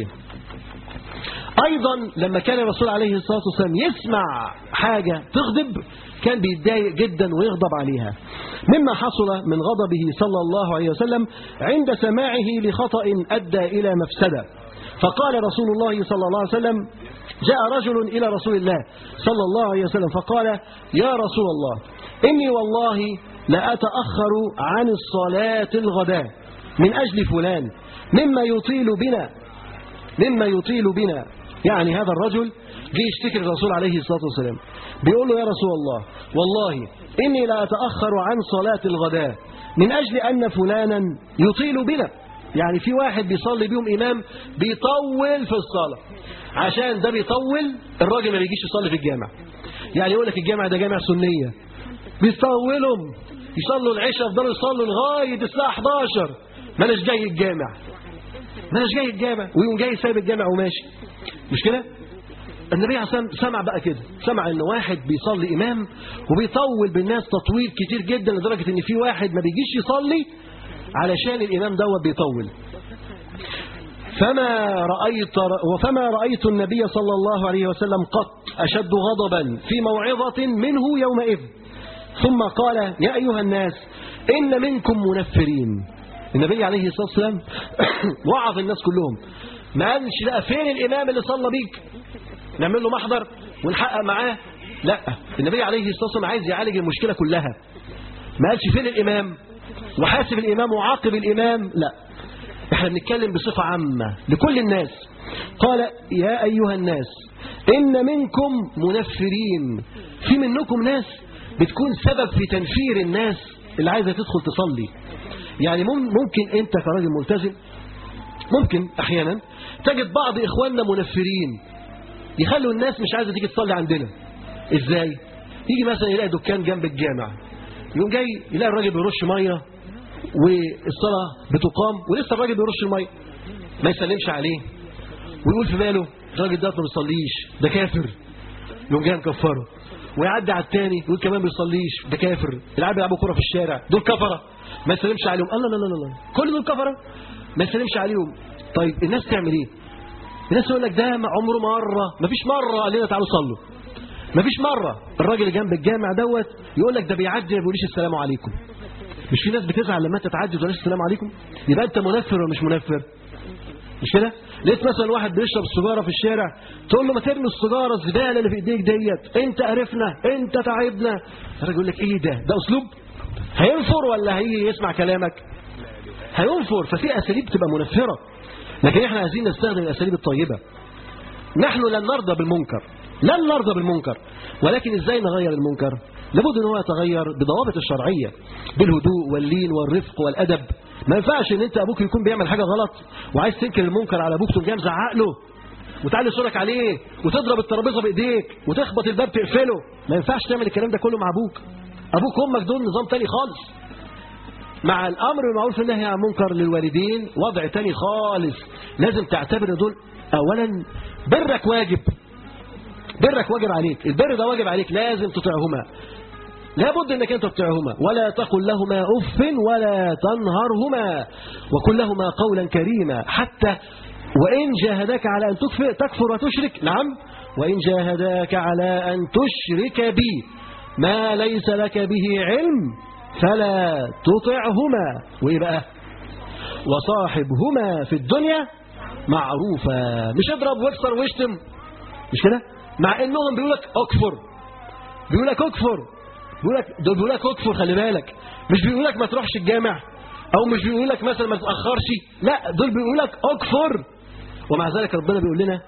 أيضا لما كان الرسول عليه الصلاة والسلام يسمع حاجة تغضب كان بيتضايق جدا ويغضب عليها مما حصل من غضبه صلى الله عليه وسلم عند سماعه لخطأ أدى إلى مفسدة فقال رسول الله صلى الله عليه وسلم جاء رجل إلى رسول الله صلى الله عليه وسلم فقال يا رسول الله إني والله لأتأخر عن الصلاة الغداء من أجل فلان مما يطيل بنا مما يطيل بنا يعني هذا الرجل جه يشتكي الرسول عليه الصلاة والسلام بيقول له يا رسول الله والله إني لا أتأخر عن صلاة الغداء من أجل أن فلانا يطيل بنا يعني في واحد بيصلي بيهم إمام بيطول في الصلاة عشان ده بيطول الراجل ما بيجيش يصلي في الجامع يعني يقول لك الجامع ده جامع سنية بيطولهم يصلوا العشاء يفضلوا يصلوا لغاية الساعة 11 مالش جاي الجامع مالش جاي الجامع ويقوم جاي سايب الجامع وماشي مش كده النبي عليه الصلاه والسلام سمع بقى كده سمع ان واحد بيصلي امام وبيطول بالناس تطويل كتير جدا لدرجه ان في واحد ما بيجيش يصلي علشان الامام دوت بيطول فما رأيت وفما رأيت النبي صلى الله عليه وسلم قط أشد غضبا في موعظة منه يومئذ ثم قال يا أيها الناس إن منكم منفرين النبي عليه الصلاة والسلام وعظ الناس كلهم ما قالش لا فين الإمام اللي صلى بيك نعمل له محضر ونحقق معاه لا النبي عليه الصلاة والسلام عايز يعالج المشكلة كلها ما قالش فين الإمام وحاسب الإمام وعاقب الإمام لا احنا بنتكلم بصفة عامة لكل الناس قال يا أيها الناس إن منكم منفرين في منكم ناس بتكون سبب في تنفير الناس اللي عايزة تدخل تصلي يعني ممكن انت كراجل ملتزم ممكن احيانا تجد بعض اخواننا منفرين يخلوا الناس مش عايزه تيجي تصلي عندنا ازاي يجي مثلا يلاقي دكان جنب الجامع يقوم جاي يلاقي الراجل بيرش ميه والصلاه بتقام ولسه الراجل بيرش الميه ما يسلمش عليه ويقول في باله الراجل ده ما بيصليش ده كافر يقوم جاي مكفره ويعدي على الثاني يقول كمان بيصليش ده كافر العيال بيلعبوا كوره في الشارع دول كفره ما يسلمش عليهم الله لا لا لا لا كل دول كفره ما يسلمش عليهم طيب الناس تعمل ايه الناس يقول لك ده عمره مره ما فيش مره قال لنا تعالوا صلوا ما فيش مره الراجل اللي جنب الجامع دوت يقول لك ده بيعدي ما بيقوليش السلام عليكم مش في ناس بتزعل لما انت تعدي وتقولش السلام عليكم يبقى انت منفر ولا مش منفر مش كده لقيت مثلا واحد بيشرب السيجاره في الشارع تقول له ما ترمي السيجاره الزباله اللي في ايديك ديت انت قرفنا انت تعبنا الراجل يقول لك ايه ده ده اسلوب هينفر ولا هيجي يسمع كلامك هينفر ففي اساليب تبقى منفره لكن احنا عايزين نستخدم الاساليب الطيبه نحن لن نرضى بالمنكر لن نرضى بالمنكر ولكن ازاي نغير المنكر لابد ان هو يتغير بضوابط الشرعيه بالهدوء واللين والرفق والادب ما ينفعش ان انت ابوك يكون بيعمل حاجه غلط وعايز تنكر المنكر على ابوك تقوم جاي مزعق له وتعلي صورك عليه وتضرب الترابيزه بايديك وتخبط الباب تقفله ما ينفعش تعمل الكلام ده كله مع ابوك ابوك وامك دول نظام تاني خالص مع الامر بالمعروف والنهي عن المنكر للوالدين وضع تاني خالص لازم تعتبر دول اولا برك واجب برك واجب عليك البر ده واجب عليك لازم تطيعهما لابد انك انت تطيعهما ولا تقل لهما اف ولا تنهرهما وقل لهما قولا كريما حتى وان جاهداك على ان تكفر, تكفر وتشرك نعم وان جاهداك على ان تشرك بي ما ليس لك به علم فلا تطعهما وايه بقى وصاحبهما في الدنيا معروفا مش اضرب واكسر واشتم مش كده مع انهم بيقول لك اكفر بيقول لك اكفر بيقول لك دول بيقول لك اكفر خلي بالك مش بيقول لك ما تروحش الجامع او مش بيقول لك مثلا ما تتاخرش لا دول بيقول لك اكفر ومع ذلك ربنا بيقول لنا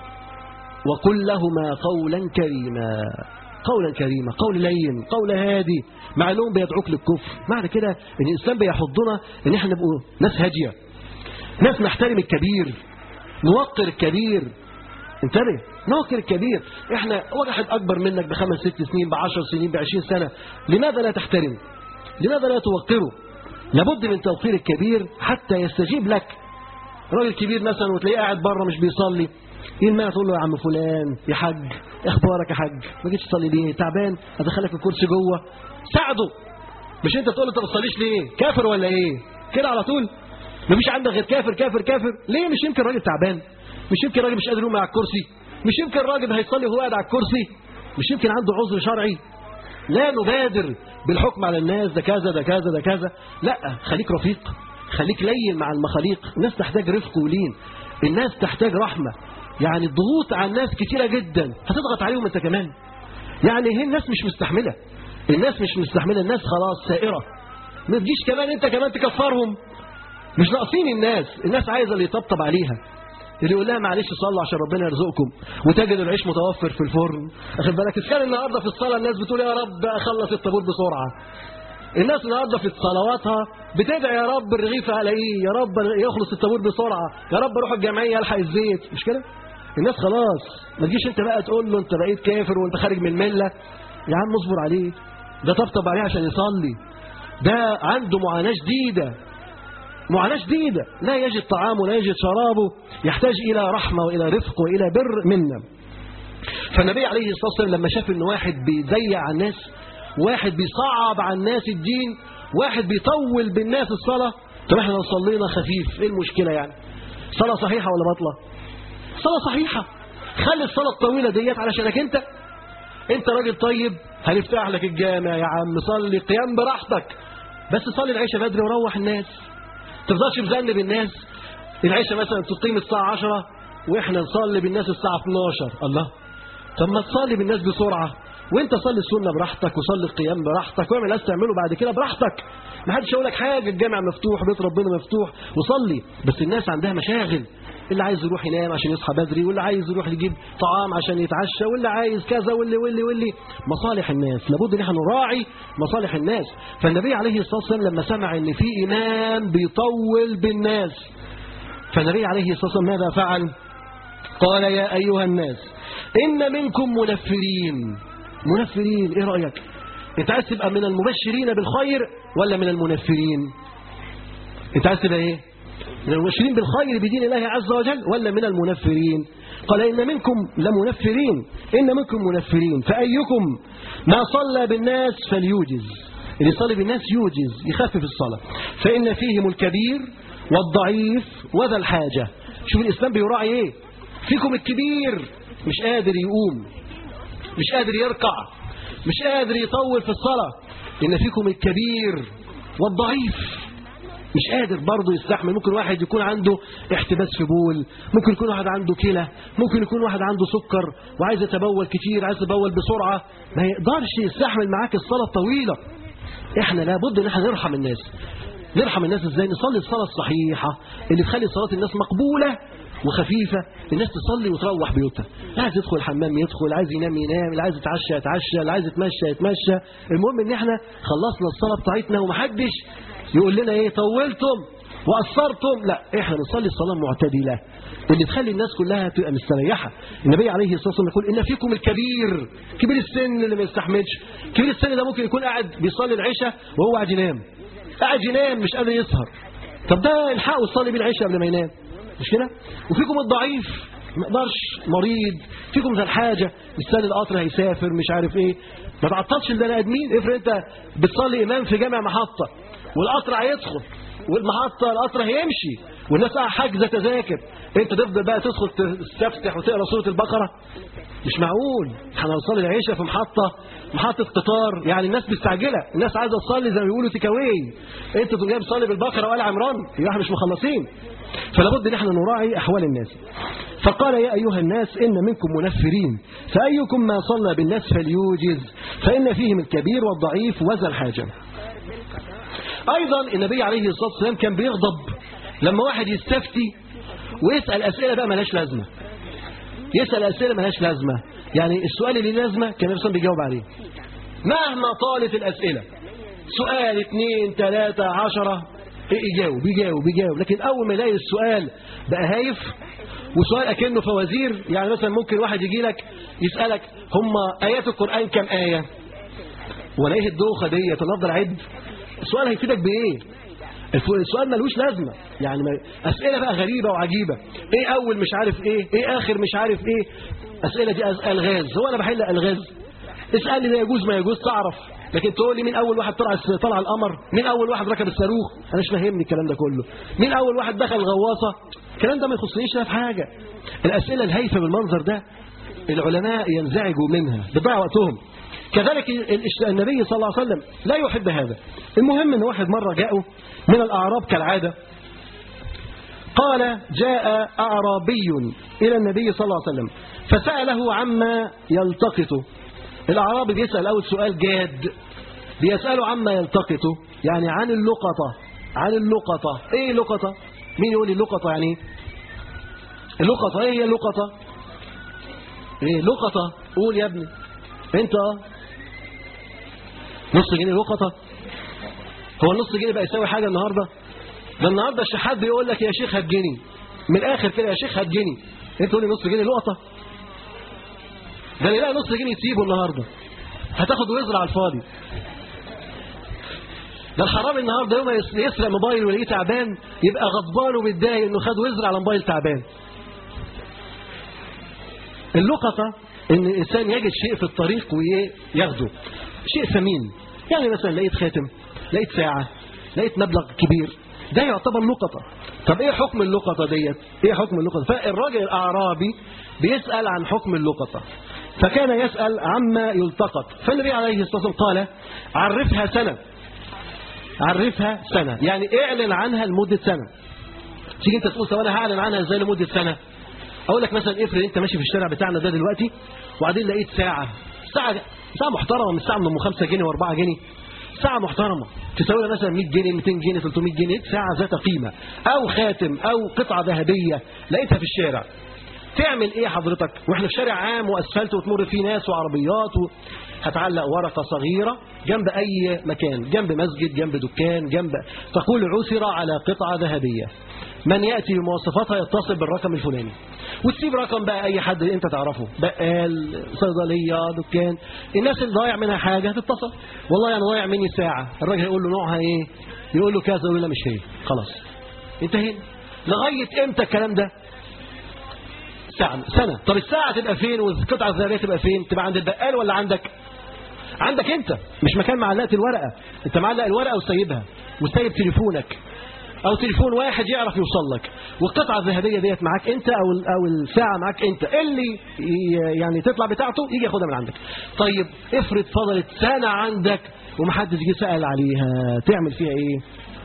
وقل لهما قولا كريما قولا كريما قول لين قول هادي مع انهم بيدعوك للكفر معنى كده ان الاسلام بيحضنا ان احنا نبقوا ناس هاديه ناس نحترم الكبير نوقر الكبير انتبه نوقر الكبير احنا واحد اكبر منك بخمس ست سنين بعشر سنين بعشرين سنة لماذا لا تحترم لماذا لا توقره لابد من توقير الكبير حتى يستجيب لك راجل كبير مثلا وتلاقيه قاعد بره مش بيصلي ايه المعنى تقول له يا عم فلان يا حاج اخبارك يا حاج ما جيتش تصلي ليه تعبان ادخلك الكرسي جوه ساعده مش انت تقول له انت ما بتصليش ليه كافر ولا ايه كده على طول مفيش عندك غير كافر كافر كافر ليه مش يمكن راجل تعبان مش يمكن راجل مش قادر يقوم على الكرسي مش يمكن راجل هيصلي وهو قاعد على الكرسي مش يمكن عنده عذر شرعي لا نبادر بالحكم على الناس ده كذا ده كذا ده كذا لا خليك رفيق خليك لين مع المخاليق الناس تحتاج رفق ولين الناس تحتاج رحمة يعني الضغوط على الناس كتيرة جدا هتضغط عليهم انت كمان يعني هي الناس مش مستحملة الناس مش مستحملة الناس خلاص سائرة ما تجيش كمان انت كمان تكفرهم مش ناقصين الناس الناس عايزة اللي يطبطب عليها اللي يقول لها معلش صلوا عشان ربنا يرزقكم وتجد العيش متوفر في الفرن اخد بالك كان النهارده في الصلاه الناس بتقول يا رب اخلص الطابور بسرعه الناس النهارده في صلواتها بتدعي يا رب الرغيف الاقيه يا رب يخلص الطابور بسرعه يا رب اروح الجمعيه الحق الزيت مش كده الناس خلاص ما تجيش انت بقى تقول له انت بقيت كافر وانت خارج من المله يا عم اصبر عليه ده طبطب عليه عشان يصلي ده عنده معاناه شديده معاناة شديدة لا يجد طعامه ولا يجد شرابه يحتاج إلى رحمة وإلى رفق وإلى بر منا فالنبي عليه الصلاة والسلام لما شاف إن واحد بيضيع على الناس واحد بيصعب على الناس الدين واحد بيطول بالناس الصلاة طب احنا لو صلينا خفيف ايه المشكلة يعني صلاة صحيحة ولا باطلة صلاة صحيحة خلي الصلاة الطويلة ديت علشانك انت انت راجل طيب هنفتح لك الجامع يا عم صلي قيام براحتك بس صلي العشاء بدري وروح الناس تفضلش مذنب الناس العشاء مثلا تقيم الساعة 10 واحنا نصلي بالناس الساعة 12 الله طب ما تصلي بالناس بسرعة وانت صلي السنة براحتك وصلي القيام براحتك واعمل اللي تعمله بعد كده براحتك ما حدش يقول لك حاجة الجامع مفتوح بيت ربنا مفتوح وصلي بس الناس عندها مشاغل اللي عايز يروح ينام عشان يصحى بدري واللي عايز يروح يجيب طعام عشان يتعشى واللي عايز كذا واللي واللي واللي مصالح الناس لابد ان احنا نراعي مصالح الناس فالنبي عليه الصلاة والسلام لما سمع ان في امام بيطول بالناس فالنبي عليه الصلاة والسلام ماذا فعل قال يا أيها الناس إن منكم منفرين منفرين إيه رأيك أنت عايز تبقى من المبشرين بالخير ولا من المنفرين أنت عايز تبقى إيه من المبشرين بالخير بدين الله عز وجل ولا من المنفرين قال إن منكم لمنفرين إن منكم منفرين فأيكم ما صلى بالناس فليوجز اللي يصلي بالناس يوجز يخفف الصلاة فإن فيهم الكبير والضعيف وذا الحاجة شوف الإسلام بيراعي إيه فيكم الكبير مش قادر يقوم مش قادر يركع مش قادر يطول في الصلاة إن فيكم الكبير والضعيف مش قادر برضه يستحمل ممكن واحد يكون عنده احتباس في بول ممكن يكون واحد عنده كلى ممكن يكون واحد عنده سكر وعايز يتبول كتير عايز يتبول بسرعة ما يقدرش يستحمل معاك الصلاة الطويلة احنا لابد ان احنا نرحم الناس نرحم الناس ازاي نصلي الصلاة الصحيحة اللي تخلي صلاة الناس مقبولة وخفيفة الناس تصلي وتروح بيوتها اللي عايز يدخل الحمام يدخل عايز ينام ينام اللي عايز يتعشى يتعشى اللي عايز يتمشى يتمشى المهم ان احنا خلصنا الصلاة بتاعتنا ومحدش يقول لنا ايه طولتم وقصرتم لا احنا نصلي الصلاة المعتدلة اللي تخلي الناس كلها تبقى مستريحة النبي عليه الصلاة والسلام يقول إن فيكم الكبير كبير السن اللي ما يستحملش كبير السن ده ممكن يكون قاعد بيصلي العشاء وهو قاعد ينام قاعد ينام مش قادر يسهر طب ده الحقه يصلي بيه العشاء قبل ما ينام مش كده وفيكم الضعيف ما يقدرش مريض فيكم ذا الحاجة مستني القطر هيسافر مش عارف ايه ما تعطلش البني ادمين افرض انت بتصلي امام في جامع محطة والقطر هيدخل والمحطة القطر هيمشي والناس قاعدة حاجزة تذاكر انت تفضل بقى تدخل تستفتح وتقرا سورة البقرة مش معقول احنا هنصلي العشاء في محطة محطة قطار يعني الناس مستعجلة الناس عايزة تصلي زي ما بيقولوا تكاوي انت تقوم جاي تصلي بالبقرة وآل عمران يبقى احنا مش مخلصين فلابد ان احنا نراعي احوال الناس فقال يا ايها الناس ان منكم منفرين فايكم ما صلى بالناس فليوجز فان فيهم الكبير والضعيف وذا الحاجه ايضا النبي عليه الصلاه والسلام كان بيغضب لما واحد يستفتي ويسال اسئله بقى ملهاش لازمه يسال اسئله ملهاش لازمه يعني السؤال اللي لازمه كان النبي بيجاوب عليه مهما طالت الاسئله سؤال اثنين ثلاثة عشرة يجاوب يجاوب يجاوب لكن أول ما يلاقي السؤال بقى هايف وسؤال أكنه فوازير يعني مثلا ممكن واحد يجي لك يسألك هم آيات القرآن كم آية ولا إيه الدوخة ديت أنا أفضل أعد السؤال هيفيدك بإيه السؤال ملوش لازمة يعني أسئلة بقى غريبة وعجيبة إيه أول مش عارف إيه إيه آخر مش عارف إيه أسئلة دي ألغاز هو أنا بحل ألغاز اسألني ده يجوز ما يجوز تعرف لكن تقول لي مين اول واحد طلع طلع القمر مين اول واحد ركب الصاروخ انا مش فاهمني الكلام ده كله مين اول واحد دخل الغواصه الكلام ده ما يخصنيش لا في حاجه الاسئله الهايفه بالمنظر ده العلماء ينزعجوا منها بيضيع وقتهم كذلك النبي صلى الله عليه وسلم لا يحب هذا المهم ان واحد مره جاءه من الاعراب كالعاده قال جاء اعرابي الى النبي صلى الله عليه وسلم فساله عما يلتقط الأعرابي بيسأل أول سؤال جاد بيسأله عما يلتقطه يعني عن اللقطة عن اللقطة إيه لقطة مين يقول لي اللقطة يعني إيه اللقطة إيه هي اللقطة إيه لقطة قول يا ابني أنت نص جنيه لقطة هو النص جنيه بقى يساوي حاجة النهاردة ده النهاردة الشحات بيقول لك يا شيخ هات جنيه من الآخر كده يا شيخ هات جنيه أنت تقول لي نص جنيه لقطة ده اللي يلاقي نص جنيه تسيبه النهارده هتاخد وزر على الفاضي ده الحرامي النهارده يوم يسرق موبايل ويلاقيه تعبان يبقى غضبان ومتضايق انه خد وزر على موبايل تعبان اللقطة ان الانسان يجد شيء في الطريق وياخده شيء ثمين يعني مثلا لقيت خاتم لقيت ساعة لقيت مبلغ كبير ده يعتبر لقطة طب ايه حكم اللقطة ديت ايه حكم اللقطة فالراجل الاعرابي بيسأل عن حكم اللقطة فكان يسأل عما يلتقط فالنبي عليه الصلاة والسلام قال عرفها سنة عرفها سنة يعني اعلن عنها لمدة سنة تيجي انت تقول طب انا هعلن عنها ازاي لمدة سنة اقول لك مثلا افرض انت ماشي في الشارع بتاعنا ده دلوقتي وبعدين لقيت ساعة ساعة ساعة محترمة مش ساعة من 5 جنيه و4 جنيه ساعة محترمة تساوي لها مثلا 100 جنيه 200 جنيه 300 جنيه ساعة ذات قيمة أو خاتم أو قطعة ذهبية لقيتها في الشارع تعمل ايه حضرتك واحنا في شارع عام واسفلت وتمر فيه ناس وعربيات و... هتعلق ورقة صغيرة جنب أي مكان جنب مسجد جنب دكان جنب تقول عثر على قطعة ذهبية من يأتي بمواصفاتها يتصل بالرقم الفلاني وتسيب رقم بقى أي حد أنت تعرفه بقال صيدلية دكان الناس اللي ضايع منها حاجة هتتصل والله أنا ضايع مني ساعة الراجل يقول له نوعها إيه يقول له كذا يقول له لا مش هي خلاص انتهينا لغاية إمتى الكلام ده ساعة سنة طب الساعة تبقى فين والقطعة الذهبية تبقى فين تبقى عند البقال ولا عندك عندك انت مش مكان معلقة الورقة انت معلق الورقة وسايبها وسايب تليفونك او تليفون واحد يعرف يوصل لك والقطعة الذهبية ديت معاك انت او او الساعة معاك انت اللي يعني تطلع بتاعته يجي ياخدها من عندك طيب افرض فضلت سنة عندك ومحدش جه سأل عليها تعمل فيها ايه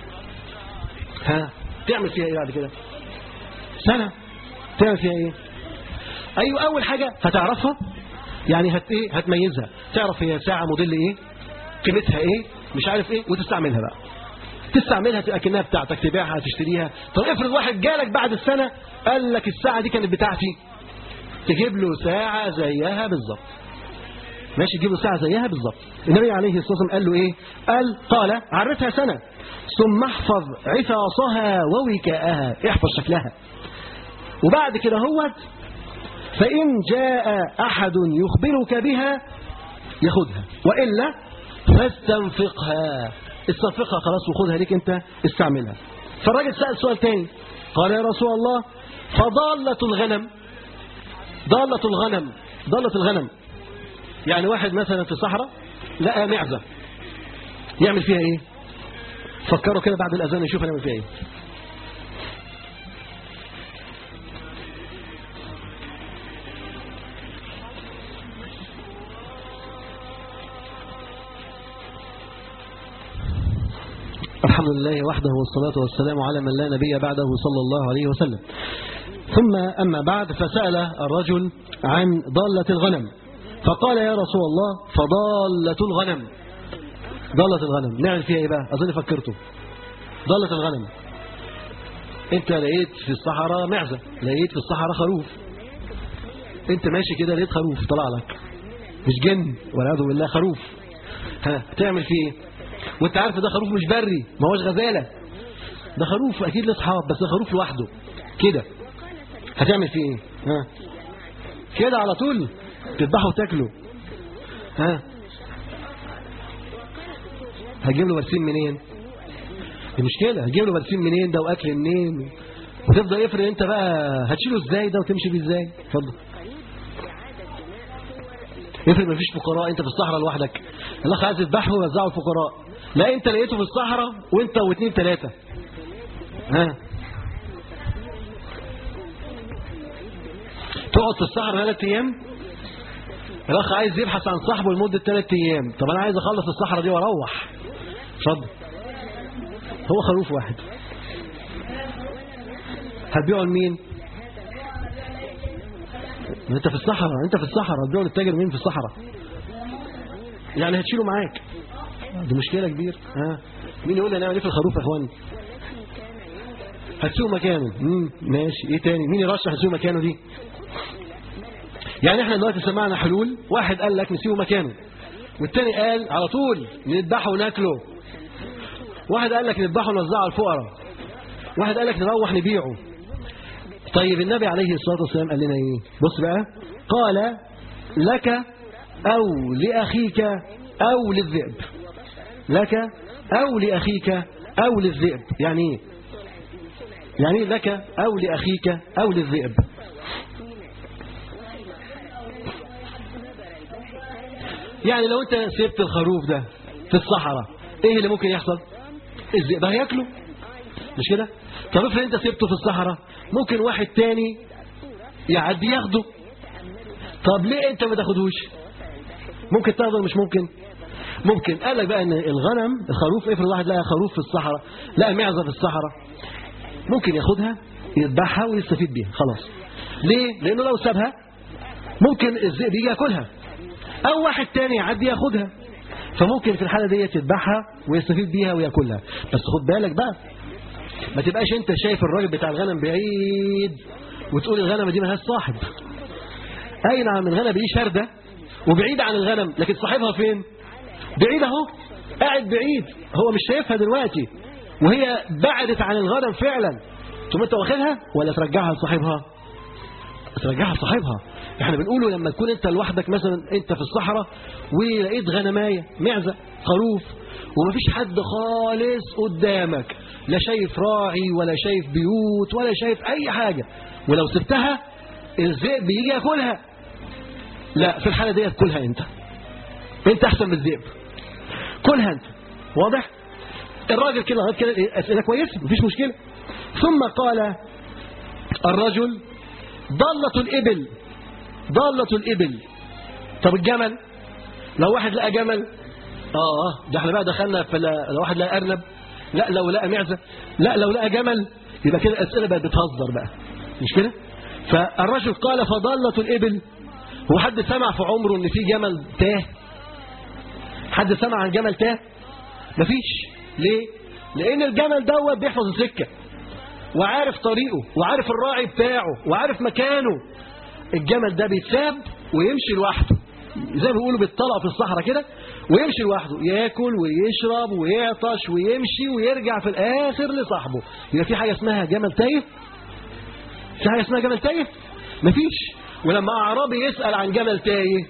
ها تعمل فيها ايه بعد كده سنة تعمل فيها ايه ايوه اول حاجة هتعرفها يعني هت ايه هتميزها تعرف هي ساعة موديل ايه قيمتها ايه مش عارف ايه وتستعملها بقى تستعملها تبقى كأنها بتاعتك تبيعها تشتريها طب افرض واحد جالك بعد السنة قال لك الساعة دي كانت بتاعتي تجيب له ساعة زيها بالظبط ماشي تجيب له ساعة زيها بالظبط النبي عليه الصلاة والسلام قال له ايه قال قال عرفها سنة ثم احفظ عفاصها ووكاءها احفظ شكلها وبعد كده هو فإن جاء أحد يخبرك بها ياخدها وإلا فاستنفقها استنفقها خلاص وخدها ليك انت استعملها فالراجل سأل سؤال تاني قال يا رسول الله فضالة الغنم ضالة الغنم ضالة الغنم يعني واحد مثلا في صحراء لقى معزة يعمل فيها ايه فكروا كده بعد الأذان يشوف هنعمل فيها ايه الحمد لله وحده والصلاة والسلام على من لا نبي بعده صلى الله عليه وسلم ثم أما بعد فسأل الرجل عن ضالة الغنم فقال يا رسول الله فضالة الغنم ضالة الغنم نعمل فيها ايه بقى أظن فكرته ضالة الغنم انت لقيت في الصحراء معزة لقيت في الصحراء خروف انت ماشي كده لقيت خروف طلع لك مش جن والعياذ بالله خروف ها تعمل فيه ايه وانت عارف ده خروف مش بري ما هوش غزالة ده خروف اكيد له اصحاب بس ده خروف لوحده كده هتعمل فيه ايه ها كده على طول تذبحه وتاكله ها هتجيب له برسيم منين دي مشكلة هتجيب له برسيم منين ده واكل منين وتفضل افرض انت بقى هتشيله ازاي ده وتمشي بيه ازاي اتفضل افرض مفيش فقراء انت في الصحراء لوحدك الاخ عايز يذبحه ويوزعه الفقراء لا انت لقيته في الصحراء وانت واثنين ثلاثة ها تقعد في الصحراء ثلاث ايام الاخ عايز يبحث عن صاحبه لمدة ثلاث ايام طب انا عايز اخلص الصحراء دي واروح اتفضل هو خروف واحد هتبيعه لمين انت في الصحراء انت في الصحراء هتبيعه للتاجر مين في الصحراء يعني هتشيله معاك دي مشكلة كبيرة ها مين يقول لي هنعمل ايه في الخروف يا اخوان هتسوق مكانه امم ماشي ايه تاني مين يرشح نسوق مكانه دي يعني احنا دلوقتي سمعنا حلول واحد قال لك نسيبه مكانه والتاني قال على طول نذبحه وناكله واحد قال لك نذبحه ونوزعه على الفقراء واحد قال لك نروح نبيعه طيب النبي عليه الصلاة والسلام قال لنا ايه بص بقى قال لك او لاخيك او للذئب لك او لاخيك او للذئب يعني ايه يعني لك او لاخيك او للذئب يعني لو انت سبت الخروف ده في الصحراء ايه اللي ممكن يحصل الذئب هياكله مش كده طب افرض انت سبته في الصحراء ممكن واحد تاني يعدي ياخده طب ليه انت ما تاخدوش ممكن تاخده ولا مش ممكن ممكن قال لك بقى ان الغنم الخروف افرض واحد لقى خروف في الصحراء لقى معزه في الصحراء ممكن ياخدها يذبحها ويستفيد بيها خلاص ليه لانه لو سابها ممكن الذئب يجي ياكلها او واحد تاني يعدي ياخدها فممكن في الحاله ديت يذبحها ويستفيد بيها وياكلها بس خد بالك بقى ما تبقاش انت شايف الراجل بتاع الغنم بعيد وتقول الغنم دي ملهاش صاحب اي نعم الغنم دي شارده وبعيده عن الغنم لكن صاحبها فين بعيد اهو قاعد بعيد هو مش شايفها دلوقتي وهي بعدت عن الغنم فعلا ثم انت واخدها ولا ترجعها لصاحبها ترجعها لصاحبها احنا بنقوله لما تكون انت لوحدك مثلا انت في الصحراء ولقيت غنمايه معزه خروف ومفيش حد خالص قدامك لا شايف راعي ولا شايف بيوت ولا شايف اي حاجه ولو سبتها الذئب بيجي ياكلها لا في الحاله ديت كلها انت انت احسن من الذئب كلها انت واضح الراجل كده لغايه كده إيه؟ اسئله كويسه مفيش مشكله ثم قال الرجل ضالة الإبل ضالة الإبل طب الجمل لو واحد لقى جمل اه ده احنا بقى دخلنا في لا- لو واحد لقى أرنب لا لو لقى معزة لا لو لقى جمل يبقى كده الأسئلة بقت بتهزر بقى مش كده فالرجل قال فضالة الإبل هو حد سمع في عمره ان في جمل تاه حد سمع عن جمل تاه مفيش ليه لان الجمل دوت بيحفظ السكه وعارف طريقه وعارف الراعي بتاعه وعارف مكانه الجمل ده بيتساب ويمشي لوحده زي ما بيقولوا بيطلع في الصحراء كده ويمشي لوحده ياكل ويشرب ويعطش ويمشي ويرجع في الاخر لصاحبه يبقى في حاجه اسمها جمل تايه في حاجه اسمها جمل تايه مفيش ولما اعرابي يسال عن جمل تايه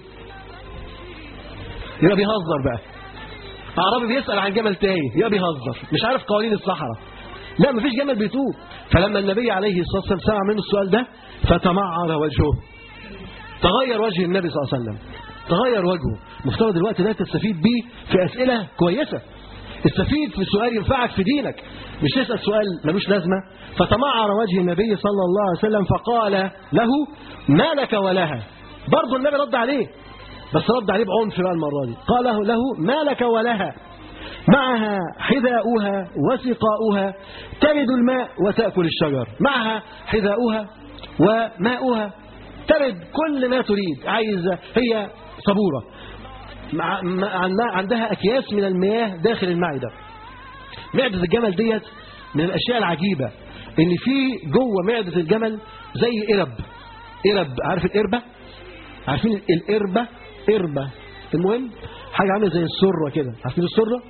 يبقى بيهزر بقى اعرابي بيسال عن جمل تايه يبقى بيهزر مش عارف قوانين الصحراء لا مفيش جمل بيتوه فلما النبي عليه الصلاه والسلام سمع منه السؤال ده فتمعر وجهه تغير وجه النبي صلى الله عليه وسلم تغير وجهه مفترض الوقت ده تستفيد بيه في اسئله كويسه استفيد في سؤال ينفعك في دينك مش تسال سؤال ملوش لازمه فتمعر وجه النبي صلى الله عليه وسلم فقال له ما لك ولها برضه النبي رد عليه بس رد عليه بعنف بقى المره دي قال له, له ما لك ولها معها حذاؤها وسقاؤها ترد الماء وتأكل الشجر معها حذاؤها وماؤها ترد كل ما تريد عايزة هي صبورة مع مع- عندها أكياس من المياه داخل المعدة معدة الجمل ديت من الأشياء العجيبة إن في جوه معدة الجمل زي قرب قرب عارف القربة عارفين القربة قربة المهم حاجة عاملة زي السرة كده عارفين السرة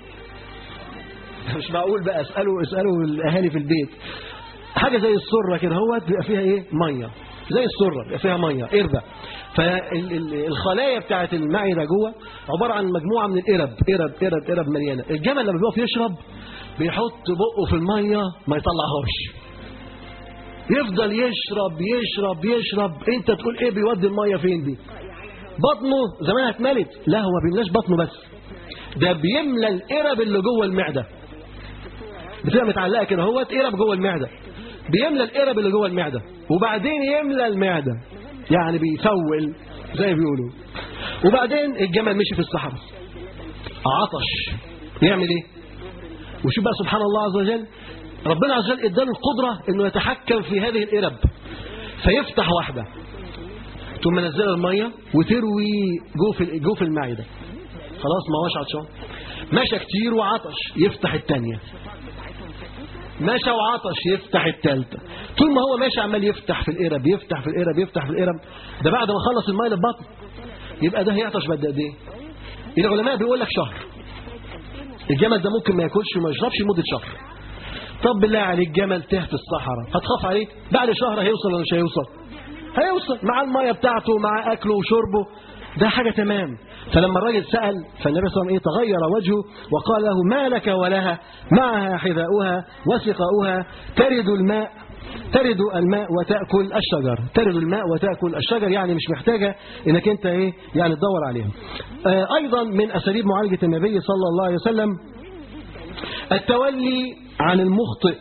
مش معقول بقى اسالوا اسالوا الاهالي في البيت حاجه زي السره كده هو بيبقى فيها ايه ميه زي السره بيبقى فيها ميه قربه فالخلايا بتاعه المعده جوه عباره عن مجموعه من القرب قرب قرب قرب مليانه الجمل لما بيقف يشرب بيحط بقه في الميه ما يطلعهاش يفضل يشرب يشرب يشرب انت تقول ايه بيودي الميه فين دي بطنه زمانها اتملت لا هو ما بيملاش بطنه بس ده بيملى القرب اللي جوه المعده بتبقى متعلقه كده هو قرب جوه المعده بيملى القرب اللي جوه المعده وبعدين يملى المعده يعني بيفول زي ما بيقولوا وبعدين الجمل مشي في الصحراء عطش يعمل ايه وشوف بقى سبحان الله عز وجل ربنا عز وجل اداله القدره انه يتحكم في هذه القرب فيفتح واحده ثم نزل الميه وتروي جوف جوف المعده خلاص ما هوش عطشان مشى كتير وعطش يفتح الثانيه مشى وعطش يفتح الثالثه طول ما هو ماشي عمال يفتح في القرب يفتح في القرب يفتح في القرب ده بعد ما خلص الميه للبطن يبقى ده هيعطش بعد قد ايه العلماء بيقول لك شهر الجمل ده ممكن ما ياكلش وما يشربش لمده شهر طب بالله عليك جمل تاه في الصحراء هتخاف عليه بعد شهر هيوصل ولا مش هيوصل هيوصل مع الميه بتاعته مع اكله وشربه ده حاجة تمام فلما الراجل سأل فالنبي صلى الله عليه وسلم إيه تغير وجهه وقال له ما لك ولها معها حذاؤها وسقاؤها ترد الماء ترد الماء وتأكل الشجر ترد الماء وتأكل الشجر يعني مش محتاجة انك انت ايه يعني تدور عليها آه ايضا من اساليب معالجة النبي صلى الله عليه وسلم التولي عن المخطئ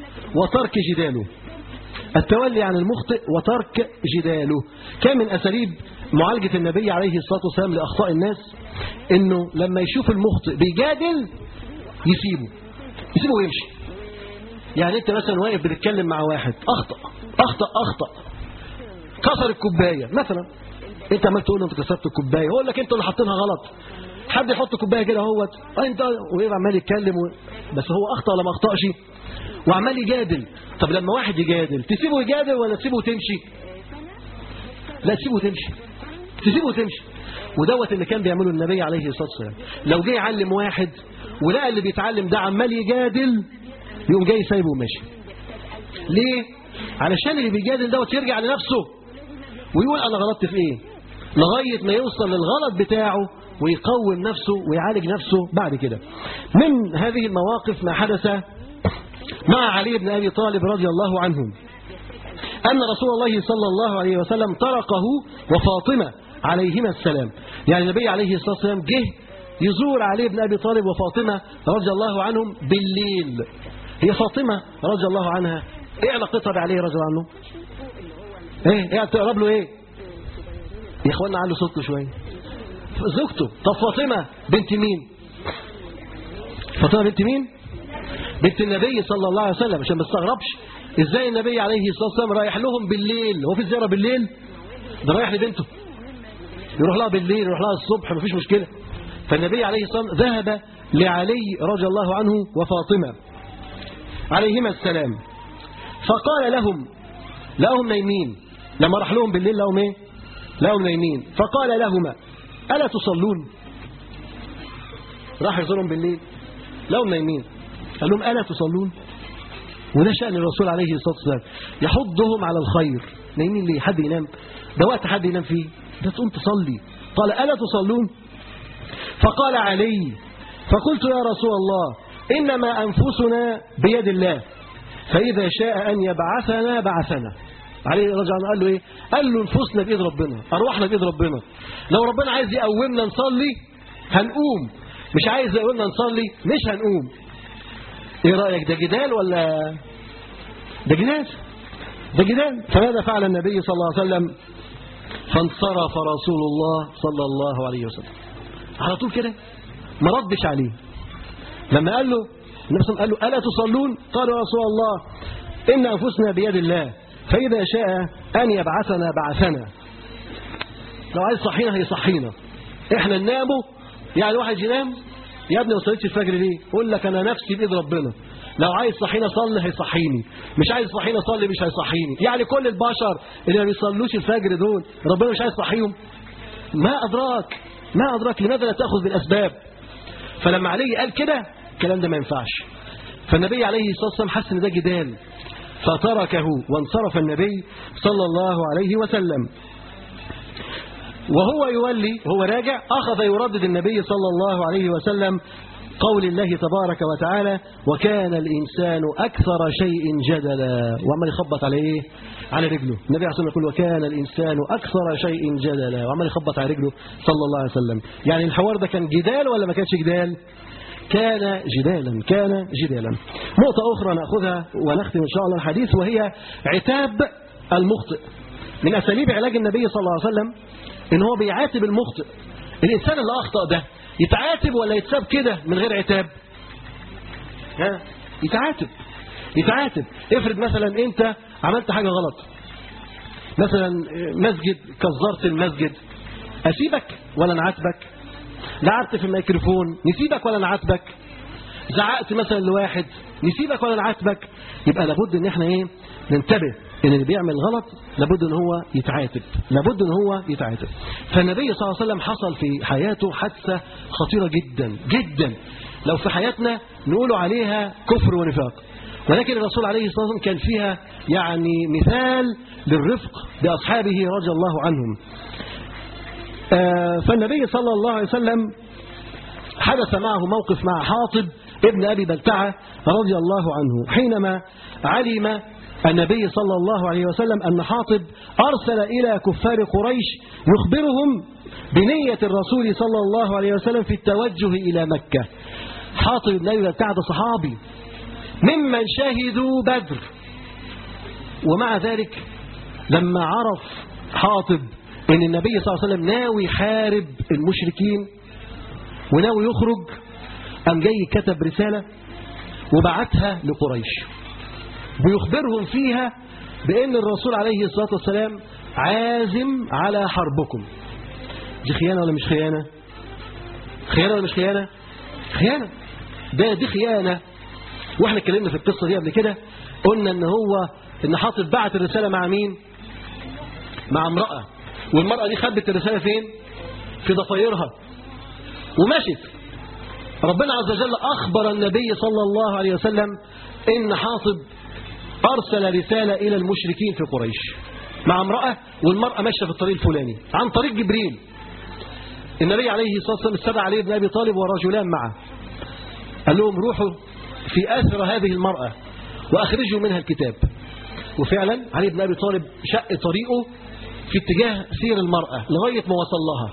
وترك جداله التولي عن المخطئ وترك جداله كان من أساليب معالجة النبي عليه الصلاة والسلام لأخطاء الناس إنه لما يشوف المخطئ بيجادل يسيبه يسيبه ويمشي يعني أنت مثلا واقف بتتكلم مع واحد أخطأ أخطأ أخطأ كسر الكوباية مثلا أنت عمال تقول له أنت كسرت الكوباية يقول لك أنتوا اللي حاطينها غلط حد يحط كوبايه كده اهوت انت ويبقى عمال يتكلم و... بس هو اخطا ولا ما اخطاش وعمال يجادل طب لما واحد يجادل تسيبه يجادل ولا تسيبه تمشي لا تسيبه تمشي تسيبه تمشي ودوت اللي كان بيعمله النبي عليه الصلاه والسلام لو جه يعلم واحد ولقى اللي بيتعلم ده عمال يجادل يقوم جاي سايبه وماشي ليه علشان اللي بيجادل دوت يرجع لنفسه ويقول انا غلطت في ايه لغايه ما يوصل للغلط بتاعه ويقوم نفسه ويعالج نفسه بعد كده من هذه المواقف ما حدث مع علي بن أبي طالب رضي الله عنه أن رسول الله صلى الله عليه وسلم طرقه وفاطمة عليهما السلام يعني النبي عليه الصلاة والسلام جه يزور علي بن أبي طالب وفاطمة رضي الله عنهم بالليل هي فاطمة رضي الله عنها ايه علاقتها بعلي رضي الله عنه ايه ايه تقرب له ايه يا اخوانا علوا صوته شويه زوجته طب فاطمة بنت مين فاطمة بنت مين بنت النبي صلى الله عليه وسلم عشان ما تستغربش ازاي النبي عليه الصلاة والسلام رايح لهم بالليل هو في زيارة بالليل ده رايح لبنته يروح لها بالليل يروح لها الصبح مفيش مشكلة فالنبي عليه الصلاة والسلام ذهب لعلي رضي الله عنه وفاطمة عليهما السلام فقال لهم لهم نايمين لما راح لهم بالليل لهم ايه لهم نايمين فقال لهما ألا تصلون راح يزورهم بالليل لهم نايمين قال لهم ألا تصلون وده شأن الرسول عليه الصلاة والسلام يحضهم على الخير نايمين ليه حد ينام ده وقت حد ينام فيه ده تقوم تصلي قال ألا تصلون فقال علي فقلت يا رسول الله إنما أنفسنا بيد الله فإذا شاء أن يبعثنا بعثنا عليه رجع قال له ايه قال له نفوسنا بايد ربنا ارواحنا بايد ربنا لو ربنا عايز يقومنا نصلي هنقوم مش عايز يقومنا نصلي مش هنقوم ايه رايك ده جدال ولا ده جدال ده جدال فماذا فعل النبي صلى الله عليه وسلم فانصرف رسول الله صلى الله عليه وسلم على طول كده ما ردش عليه لما قال له النبي صلى الله عليه وسلم قال له الا تصلون قالوا يا رسول الله ان انفسنا بيد الله فإذا شاء أن يبعثنا بعثنا لو عايز صحينا هيصحينا احنا ننامه يعني واحد ينام يا ابني ما صليتش الفجر ليه يقول لك انا نفسي بايد ربنا لو عايز صحينا صلي هيصحيني مش عايز صحينا صلي مش هيصحيني يعني كل البشر اللي ما بيصلوش الفجر دول ربنا مش عايز يصحيهم ما ادراك ما ادراك لماذا لا تاخذ بالاسباب فلما علي قال كده الكلام ده ما ينفعش فالنبي عليه الصلاه والسلام حس ان ده جدال فتركه وانصرف النبي صلى الله عليه وسلم وهو يولي وهو راجع أخذ يردد النبي صلى الله عليه وسلم قول الله تبارك وتعالى وكان الإنسان أكثر شيء جدلا وعمال يخبط على إيه؟ على رجله النبي عليه الصلاة يقول وكان الإنسان أكثر شيء جدلا وعمال يخبط على رجله صلى الله عليه وسلم يعني الحوار ده كان جدال ولا ما كانش جدال كان جدالا كان جدالا نقطة أخرى نأخذها ونختم إن شاء الله الحديث وهي عتاب المخطئ من أساليب علاج النبي صلى الله عليه وسلم إن هو بيعاتب المخطئ الإنسان اللي أخطأ ده يتعاتب ولا يتساب كده من غير عتاب ها يتعاتب يتعاتب افرض مثلا انت عملت حاجة غلط مثلا مسجد كزرت المسجد اسيبك ولا نعاتبك لعبت في الميكروفون نسيبك ولا نعاتبك زعقت مثلا لواحد نسيبك ولا نعاتبك يبقى لابد ان احنا ايه ننتبه ان اللي بيعمل غلط لابد ان هو يتعاتب لابد ان هو يتعاتب فالنبي صلى الله عليه وسلم حصل في حياته حادثه خطيره جدا جدا لو في حياتنا نقول عليها كفر ونفاق ولكن الرسول عليه الصلاه والسلام كان فيها يعني مثال للرفق باصحابه رضي الله عنهم آه فالنبي صلى الله عليه وسلم حدث معه موقف مع حاطب ابن أبي بلتعة رضي الله عنه حينما علم النبي صلى الله عليه وسلم أن حاطب أرسل إلى كفار قريش يخبرهم بنية الرسول صلى الله عليه وسلم في التوجه إلى مكة حاطب بن أبي بلتعة ده صحابي ممن شهدوا بدر ومع ذلك لما عرف حاطب ان النبي صلى الله عليه وسلم ناوي يحارب المشركين وناوي يخرج قام جاي كتب رسالة وبعتها لقريش بيخبرهم فيها بأن الرسول عليه الصلاة والسلام عازم على حربكم دي خيانة ولا مش خيانة خيانة ولا مش خيانة خيانة ده دي خيانة واحنا اتكلمنا في القصة دي قبل كده قلنا ان هو ان حاطب بعت الرسالة مع مين مع امرأة والمرأة دي خبت الرسالة فين في ضفايرها ومشت ربنا عز وجل أخبر النبي صلى الله عليه وسلم إن حاطب أرسل رسالة إلى المشركين في قريش مع امرأة والمرأة ماشية في الطريق الفلاني عن طريق جبريل النبي عليه الصلاة والسلام استدعى علي بن أبي طالب ورجلان معه قال لهم روحوا في أثر هذه المرأة وأخرجوا منها الكتاب وفعلا علي بن أبي طالب شق طريقه في اتجاه سير المرأة لغاية ما وصل لها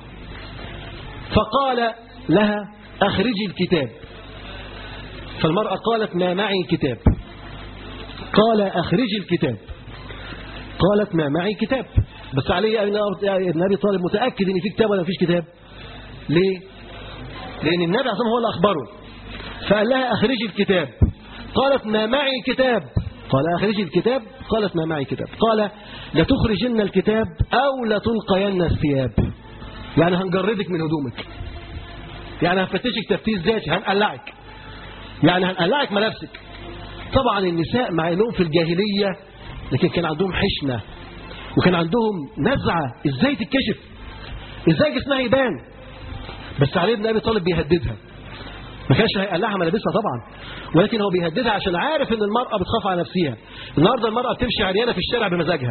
فقال لها أخرجي الكتاب فالمرأة قالت ما معي كتاب قال أخرجي الكتاب قالت ما معي كتاب بس علي ابن أبي طالب متأكد إن في كتاب ولا فيش كتاب ليه؟ لأن النبي عصام هو اللي أخبره فقال لها أخرجي الكتاب قالت ما معي كتاب قال أخرجي الكتاب قالت ما معي كتاب قال لتخرجن الكتاب أو لتلقين الثياب يعني هنجردك من هدومك يعني هنفتشك تفتيش ذاتي هنقلعك يعني هنقلعك ملابسك طبعا النساء مع انهم في الجاهلية لكن كان عندهم حشمة وكان عندهم نزعة ازاي تتكشف ازاي جسمها يبان بس علي بن ابي طالب بيهددها ما كانش هيقلعها ملابسها طبعا ولكن هو بيهددها عشان عارف ان المرأة بتخاف على نفسها النهارده المرأة بتمشي عريانة في الشارع بمزاجها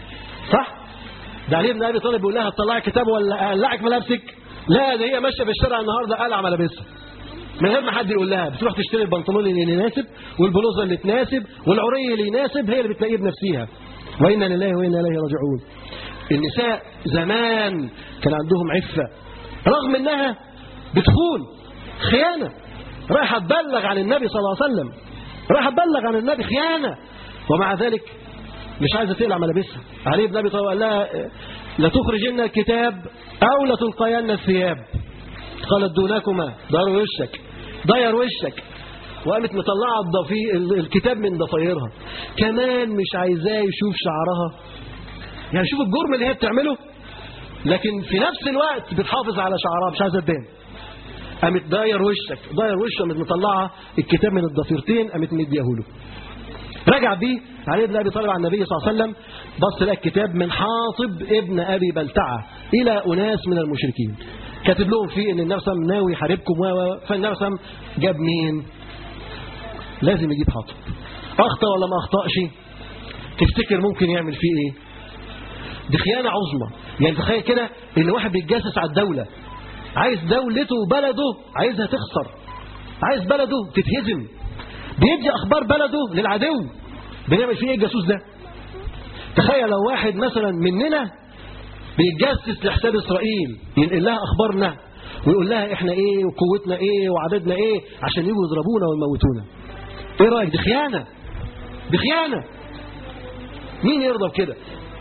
صح ده علي بن ابي طالب بيقول لها طلعي كتاب ولا اقلعك ملابسك لا ده هي ماشيه في الشارع النهارده قلع ملابسها من غير ما حد يقول لها بتروح تشتري البنطلون اللي يناسب والبلوزه اللي تناسب والعري اللي يناسب هي اللي بتلاقيه بنفسها وانا لله وانا اليه راجعون النساء زمان كان عندهم عفه رغم انها بتخون خيانه رايحه تبلغ عن النبي صلى الله عليه وسلم رايحه تبلغ عن النبي خيانه ومع ذلك مش عايزه تقلع ملابسها علي بن ابي طالب قال لها لتخرجن الكتاب او لتلقين الثياب قالت دونكما دار وشك ضير وشك وقامت مطلعه الضفي الكتاب من ضفايرها كمان مش عايزاه يشوف شعرها يعني شوف الجرم اللي هي بتعمله لكن في نفس الوقت بتحافظ على شعرها مش عايزه تبان قامت داير وشك داير وشه قامت مطلعه الكتاب من الضفيرتين قامت مديهوله رجع بيه علي بن ابي طالب على النبي صلى الله عليه وسلم بص لقى الكتاب من حاطب ابن ابي بلتعه الى اناس من المشركين كاتب لهم فيه ان النبي صلى الله عليه وسلم ناوي يحاربكم و فالنبي صلى الله عليه وسلم جاب مين لازم يجيب حاطب اخطا ولا ما اخطاش تفتكر ممكن يعمل فيه ايه دي خيانه عظمى يعني تخيل كده ان واحد بيتجسس على الدوله عايز دولته وبلده عايزها تخسر عايز بلده تتهزم بيدي اخبار بلده للعدو بنعمل فيه ايه الجاسوس ده تخيل لو واحد مثلا مننا بيتجسس لحساب اسرائيل ينقل لها اخبارنا ويقول لها احنا ايه وقوتنا ايه وعددنا ايه عشان يجوا يضربونا ويموتونا ايه رايك دي خيانه دي خيانه مين يرضى بكده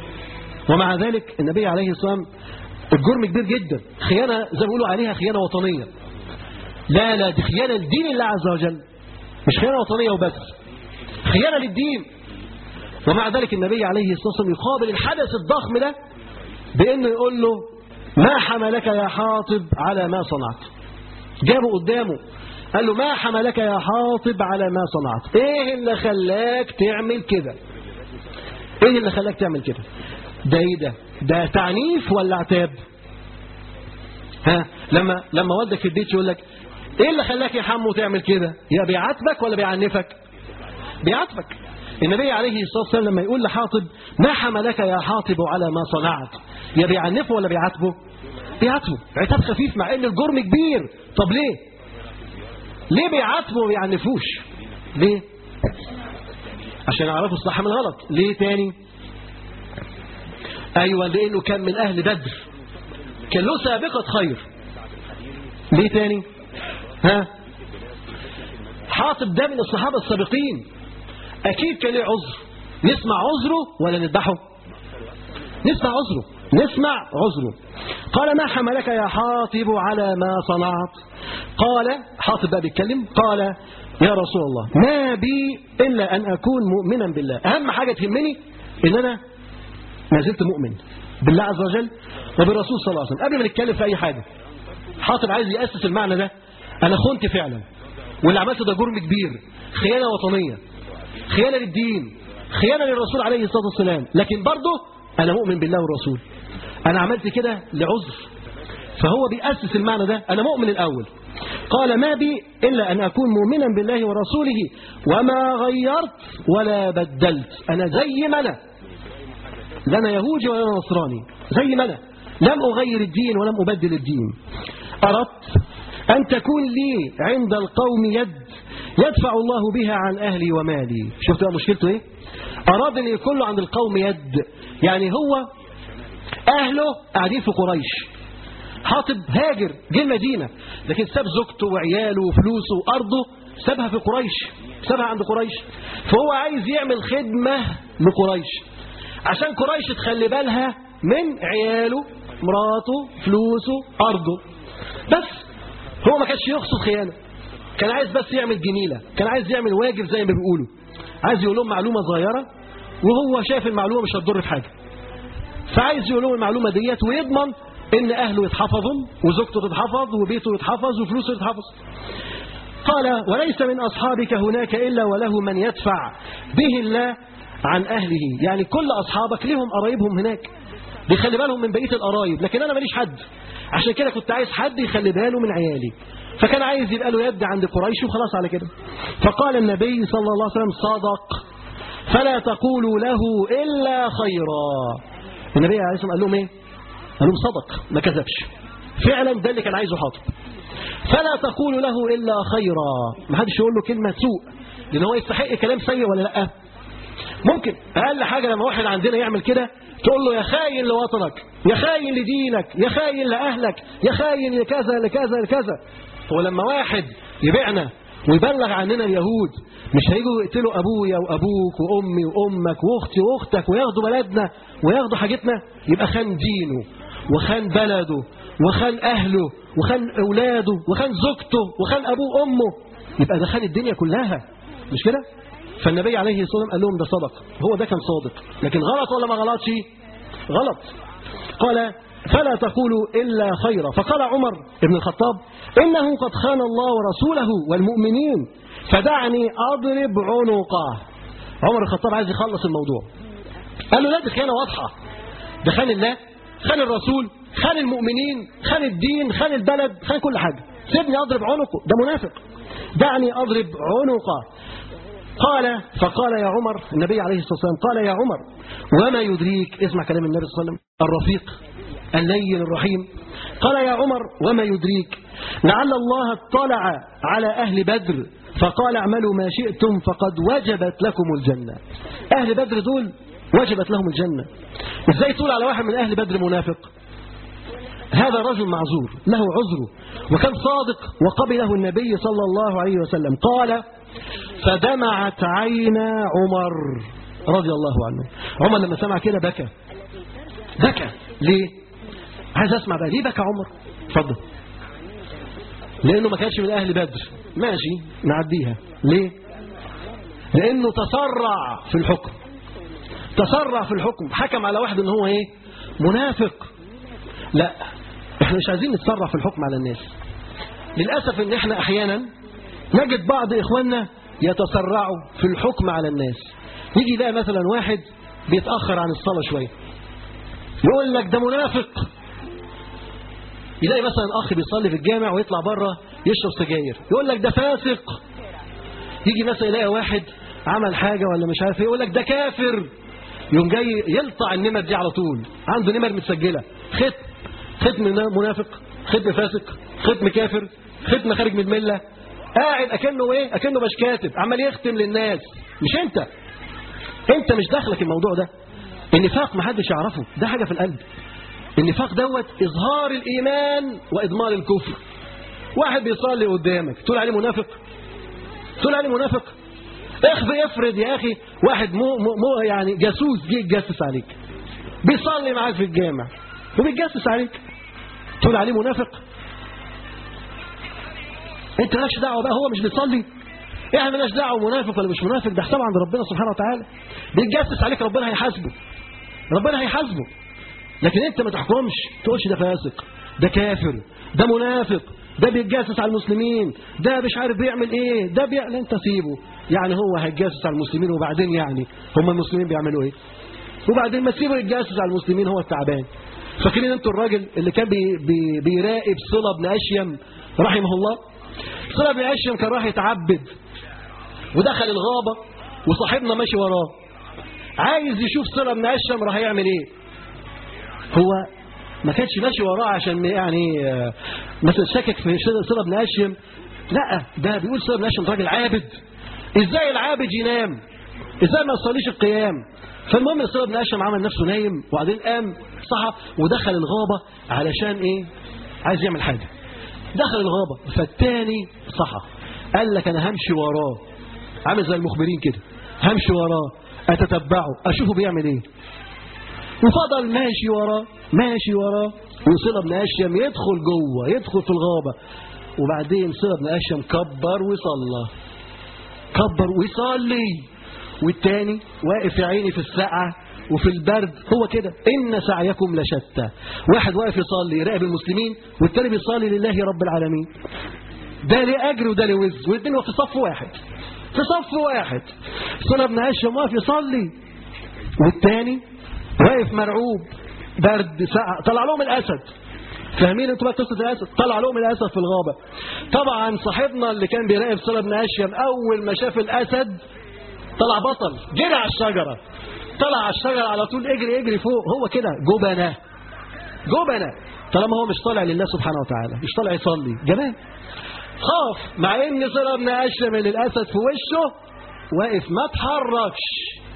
ومع ذلك النبي عليه الصلاه والسلام الجرم كبير جدا خيانه زي ما بيقولوا عليها خيانه وطنيه لا لا دي خيانه لدين الله عز وجل مش خيانه وطنيه وبس خيانه للدين ومع ذلك النبي عليه الصلاه والسلام يقابل الحدث الضخم ده بانه يقول له ما حملك يا حاطب على ما صنعت جابه قدامه قال له ما حملك يا حاطب على ما صنعت ايه اللي خلاك تعمل كده ايه اللي خلاك تعمل كده ده ايه ده ده تعنيف ولا عتاب ها لما لما والدك في البيت يقول لك ايه اللي خلاك يا حمو تعمل كده يا بيعاتبك ولا بيعنفك بيعاتبك النبي عليه الصلاه والسلام لما يقول لحاطب ما حملك يا حاطب على ما صنعت يا بيعنفه ولا بيعاتبه بيعاتبه عتاب خفيف مع ان الجرم كبير طب ليه ليه بيعاتبه وما بيعنفوش ليه عشان يعرفوا الصح من الغلط ليه تاني ايوه لانه كان من اهل بدر كان له سابقه خير ليه تاني ها حاطب ده من الصحابة السابقين أكيد كان له عذر نسمع عذره ولا نذبحه نسمع عذره نسمع عذره قال ما حملك يا حاطب على ما صنعت قال حاطب بقى بيتكلم قال يا رسول الله ما بي إلا أن أكون مؤمنا بالله أهم حاجة تهمني إن أنا ما زلت مؤمن بالله عز وجل وبالرسول صلى الله عليه وسلم قبل ما نتكلم في أي حاجة حاطب عايز يأسس المعنى ده أنا خنت فعلا واللي عملته ده جرم كبير خيانة وطنية خيانة للدين خيانة للرسول عليه الصلاة والسلام لكن برضه أنا مؤمن بالله والرسول أنا عملت كده لعذر فهو بيأسس المعنى ده أنا مؤمن الأول قال ما بي إلا أن أكون مؤمنا بالله ورسوله وما غيرت ولا بدلت أنا زي ما أنا لا أنا يهودي ولا أنا نصراني زي ما أنا لم أغير الدين ولم أبدل الدين أردت أن تكون لي عند القوم يد يدفع الله بها عن أهلي ومالي شفت بقى مشكلته إيه أراد أن يكون له عند القوم يد يعني هو أهله قاعدين في قريش حاطب هاجر جه المدينة لكن ساب زوجته وعياله وفلوسه وأرضه سابها في قريش سابها عند قريش فهو عايز يعمل خدمة لقريش عشان قريش تخلي بالها من عياله مراته فلوسه أرضه بس هو ما كانش يقصد خيانة كان عايز بس يعمل جميلة كان عايز يعمل واجب زي ما بيقولوا عايز يقول لهم معلومة صغيرة وهو شايف المعلومة مش هتضر في حاجة فعايز يقول لهم المعلومة ديت ويضمن ان اهله يتحفظوا وزوجته تتحفظ وبيته يتحفظ وفلوسه يتحفظ قال وليس من اصحابك هناك الا وله من يدفع به الله عن اهله يعني كل اصحابك لهم قرايبهم هناك بيخلي بالهم من بقيه القرايب لكن انا ماليش حد عشان كده كنت عايز حد يخلي باله من عيالي فكان عايز يبقى له يد عند قريش وخلاص على كده فقال النبي صلى الله عليه وسلم صدق فلا تقولوا له الا خيرا النبي عليه الصلاه والسلام قال لهم ايه قال لهم صدق ما كذبش فعلا ده اللي كان عايزه حاطب فلا تقولوا له الا خيرا ما حدش يقول له كلمه سوء لان هو يستحق كلام سيء ولا لا ممكن اقل حاجه لما واحد عندنا يعمل كده تقول له يا خاين لوطنك يا خاين لدينك يا خاين لاهلك يا خاين لكذا لكذا لكذا هو لما واحد يبيعنا ويبلغ عننا اليهود مش هيجوا يقتلوا ابويا وابوك وامي وامك واختي واختك وياخدوا بلدنا وياخدوا حاجتنا يبقى خان دينه وخان بلده وخان اهله وخان اولاده وخان زوجته وخان ابوه وامه يبقى ده خان الدنيا كلها مش كده فالنبي عليه الصلاه والسلام قال لهم ده صدق هو ده كان صادق لكن غلط ولا ما غلطش غلط قال فلا تقولوا إلا خيرا فقال عمر بن الخطاب إنه قد خان الله ورسوله والمؤمنين فدعني أضرب عنقه عمر الخطاب عايز يخلص الموضوع قال له لا دي خيانة واضحة ده خان الله خان الرسول خان المؤمنين خان الدين خان البلد خان كل حاجة سيبني أضرب عنقه ده منافق دعني أضرب عنقه قال فقال يا عمر النبي عليه الصلاة والسلام قال يا عمر وما يدريك اسمع كلام النبي صلى الله عليه وسلم الرفيق اللين الرحيم قال يا عمر وما يدريك لعل الله اطلع على أهل بدر فقال اعملوا ما شئتم فقد وجبت لكم الجنة أهل بدر دول وجبت لهم الجنة ازاي تقول على واحد من أهل بدر منافق هذا رجل معذور له عذره وكان صادق وقبله النبي صلى الله عليه وسلم قال فدمعت عينا عمر رضي الله عنه عمر لما سمع كده بكى بكى ليه عايز اسمع بقى ليه بكى عمر اتفضل لانه ما كانش من اهل بدر ماشي نعديها ليه لانه تسرع في الحكم تسرع في الحكم حكم على واحد ان هو ايه منافق لا احنا مش عايزين نتسرع في الحكم على الناس للاسف ان احنا احيانا نجد بعض اخواننا يتسرعوا في الحكم على الناس يجي يلاقي مثلا واحد بيتاخر عن الصلاه شويه يقول لك ده منافق يلاقي مثلا اخ بيصلي في الجامع ويطلع بره يشرب سجاير يقول لك ده فاسق يجي مثلا يلاقي واحد عمل حاجه ولا مش عارف ايه يقول لك ده كافر يوم جاي يلطع النمر دي على طول عنده نمر متسجله ختم ختم منافق ختم فاسق ختم كافر ختم خارج من المله قاعد اكنه ايه اكنه مش كاتب عمال يختم للناس مش انت انت مش داخلك الموضوع ده النفاق ما حدش يعرفه ده حاجه في القلب النفاق دوت اظهار الايمان واضمار الكفر واحد بيصلي قدامك تقول عليه منافق تقول عليه منافق اخفي افرض يا اخي واحد مو, مو, مو يعني جاسوس جه يتجسس عليك بيصلي معاك في الجامع وبيتجسس عليك تقول عليه منافق انت مالكش دعوه بقى هو مش بيصلي احنا مالناش دعوه منافق ولا مش منافق ده حساب عند ربنا سبحانه وتعالى بيتجسس عليك ربنا هيحاسبه ربنا هيحاسبه لكن انت ما تحكمش تقولش ده فاسق ده كافر ده منافق ده بيتجسس على المسلمين ده مش عارف بيعمل ايه ده بيعمل انت سيبه يعني هو هيتجسس على المسلمين وبعدين يعني هم المسلمين بيعملوا ايه وبعدين ما تسيبه يتجسس على المسلمين هو التعبان فاكرين انتوا الراجل اللي كان بي بي بيراقب صلة بن اشيم رحمه الله صلة بن اشيم كان راح يتعبد ودخل الغابة وصاحبنا ماشي وراه عايز يشوف صلة بن اشيم راح يعمل ايه هو ما كانش ماشي وراه عشان يعني آه، مثلا شاكك في صلة بن اشيم لا ده بيقول صلة بن اشيم راجل عابد ازاي العابد ينام ازاي ما يصليش القيام فالمهم صلة بن اشيم عمل نفسه نايم وبعدين قام صحى ودخل الغابة علشان ايه عايز يعمل حاجة دخل الغابة فالتاني صحى قال لك انا همشي وراه عامل زي المخبرين كده همشي وراه اتتبعه اشوفه بيعمل ايه وفضل ماشي وراه ماشي وراه وصلة بن أشيم يدخل جوه يدخل في الغابة وبعدين صلة بن أشيم كبر وصلى كبر ويصلي والتاني واقف يا عيني في السقعة وفي البرد هو كده إن سعيكم لشتى واحد واقف يصلي يراقب المسلمين والتاني بيصلي لله رب العالمين ده ليه أجر وده ليه وز والاثنين في صف واحد في صف واحد صلى بن هشام واقف يصلي والتاني واقف مرعوب برد سقع طلع لهم الأسد فاهمين انتوا بقى قصه الاسد طلع لهم الاسد في الغابه طبعا صاحبنا اللي كان بيراقب صلى بن اشيم اول ما شاف الاسد طلع بطل جري على الشجره طلع على الشجره على طول اجري اجري فوق هو كده جبنه جبنه طالما هو مش طالع لله سبحانه وتعالى مش طالع يصلي جمال خاف مع ان صلى بن اشيم اللي الاسد في وشه واقف ما اتحركش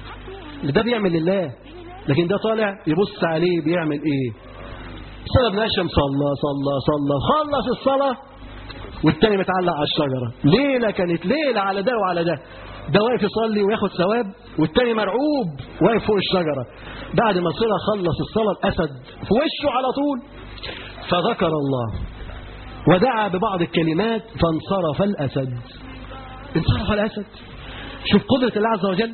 ده بيعمل لله لكن ده طالع يبص عليه بيعمل ايه صلى بن هشام صلى صلى صلى خلص الصلاة والتاني متعلق على الشجرة ليلة كانت ليلة على ده وعلى ده ده واقف يصلي وياخد ثواب والتاني مرعوب واقف فوق الشجرة بعد ما صلى خلص الصلاة الأسد في وشه على طول فذكر الله ودعا ببعض الكلمات فانصرف الأسد انصرف الأسد شوف قدرة الله عز وجل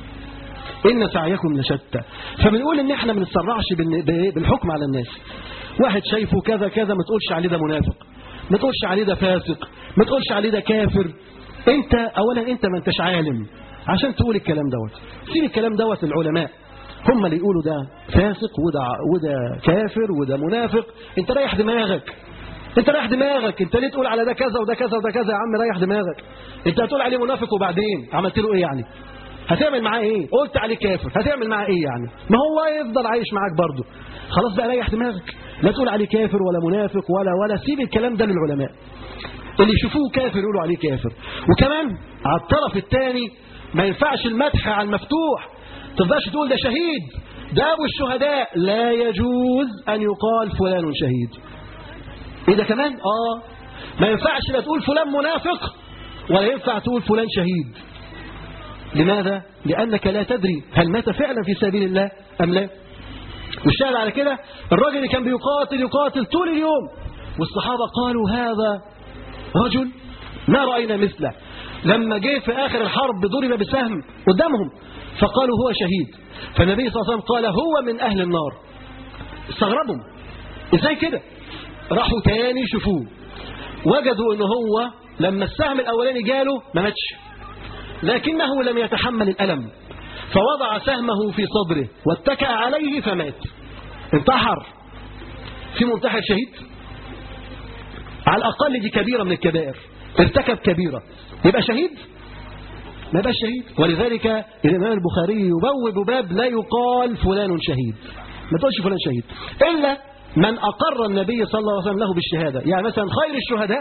إن سعيكم لشتى فبنقول إن إحنا ما بنتسرعش بال- بالحكم على الناس واحد شايفه كذا كذا ما تقولش عليه ده منافق ما تقولش عليه ده فاسق ما تقولش عليه ده كافر انت اولا انت ما انتش عالم عشان تقول الكلام دوت سيب الكلام دوت للعلماء هم اللي يقولوا ده فاسق وده وده كافر وده منافق انت ريح دماغك انت ريح دماغك انت ليه تقول على ده كذا وده كذا وده كذا يا عم ريح دماغك انت هتقول عليه منافق وبعدين عملت له ايه يعني هتعمل معاه ايه قلت عليه كافر هتعمل معاه ايه يعني ما هو يفضل عايش معاك برضه خلاص بقى ريح دماغك لا تقول عليه كافر ولا منافق ولا ولا سيب الكلام ده للعلماء اللي يشوفوه كافر يقولوا عليه كافر وكمان على الطرف الثاني ما ينفعش المدح على المفتوح تفضلش تقول ده شهيد ده ابو الشهداء لا يجوز ان يقال فلان شهيد ايه ده كمان اه ما ينفعش لا تقول فلان منافق ولا ينفع تقول فلان شهيد لماذا لانك لا تدري هل مات فعلا في سبيل الله ام لا والشاهد على كده الراجل اللي كان بيقاتل يقاتل طول اليوم والصحابه قالوا هذا رجل ما راينا مثله لما جه في اخر الحرب ضرب بسهم قدامهم فقالوا هو شهيد فالنبي صلى الله عليه وسلم قال هو من اهل النار استغربوا ازاي كده راحوا تاني يشوفوه وجدوا ان هو لما السهم الاولاني جاله ما ماتش لكنه لم يتحمل الالم فوضع سهمه في صدره واتكأ عليه فمات انتحر في منتحر شهيد على الاقل دي كبيره من الكبائر ارتكب كبيره يبقى شهيد ما يبقاش شهيد ولذلك الامام البخاري يبوب باب لا يقال فلان شهيد ما تقولش فلان شهيد الا من اقر النبي صلى الله عليه وسلم له بالشهاده يعني مثلا خير الشهداء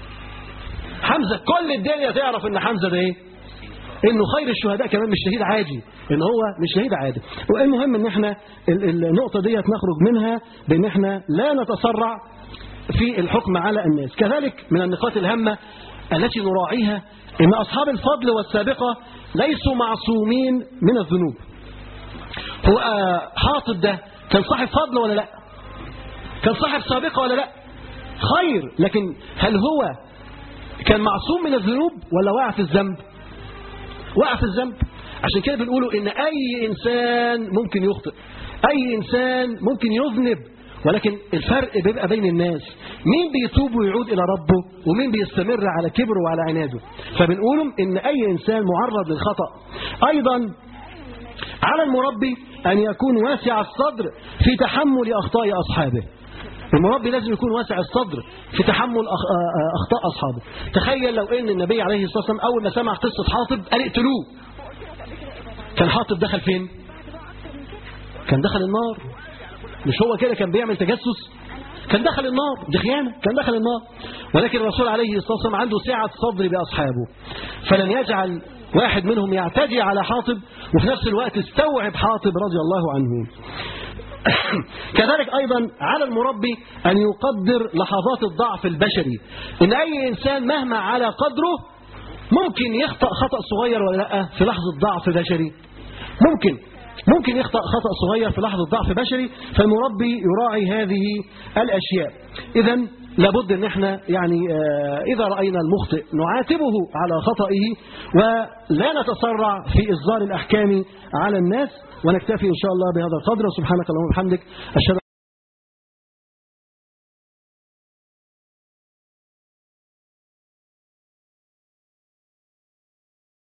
حمزه كل الدنيا تعرف ان حمزه ده ايه انه خير الشهداء كمان مش شهيد عادي ان هو مش شهيد عادي والمهم ان احنا ال- ال- النقطه ديت نخرج منها بان احنا لا نتسرع في الحكم على الناس كذلك من النقاط الهامه التي نراعيها إن أصحاب الفضل والسابقة ليسوا معصومين من الذنوب هو آه، حاطب ده كان صاحب فضل ولا لا كان صاحب سابقة ولا لا خير لكن هل هو كان معصوم من الذنوب ولا وقع في الذنب وقع في الذنب عشان كده بنقولوا ان اي انسان ممكن يخطئ اي انسان ممكن يذنب ولكن الفرق بيبقى بين الناس مين بيتوب ويعود الى ربه ومين بيستمر على كبره وعلى عناده فبنقولوا ان اي انسان معرض للخطأ ايضا على المربي ان يكون واسع الصدر في تحمل اخطاء اصحابه المربي لازم يكون واسع الصدر في تحمل أخ- آه، آه، اخطاء اصحابه تخيل لو ان النبي عليه الصلاه والسلام اول ما سمع قصه حاطب قال اقتلوه كان حاطب دخل فين كان دخل النار مش هو كده كان بيعمل تجسس كان دخل النار دي خيانه كان دخل النار ولكن الرسول عليه الصلاه والسلام عنده سعه صدر باصحابه فلم يجعل واحد منهم يعتدي على حاطب وفي نفس الوقت استوعب حاطب رضي الله عنه كذلك أيضا على المربي أن يقدر لحظات الضعف البشري إن أي إنسان مهما على قدره ممكن يخطأ خطأ صغير ولا لا في لحظة ضعف بشري ممكن ممكن يخطأ خطأ صغير في لحظة ضعف بشري فالمربي يراعي هذه الأشياء إذا لابد ان احنا يعني آه، اذا راينا المخطئ نعاتبه على خطئه ولا نتسرع في اصدار الاحكام على الناس ونكتفي ان شاء الله بهذا القدر سبحانك اللهم وبحمدك اشهد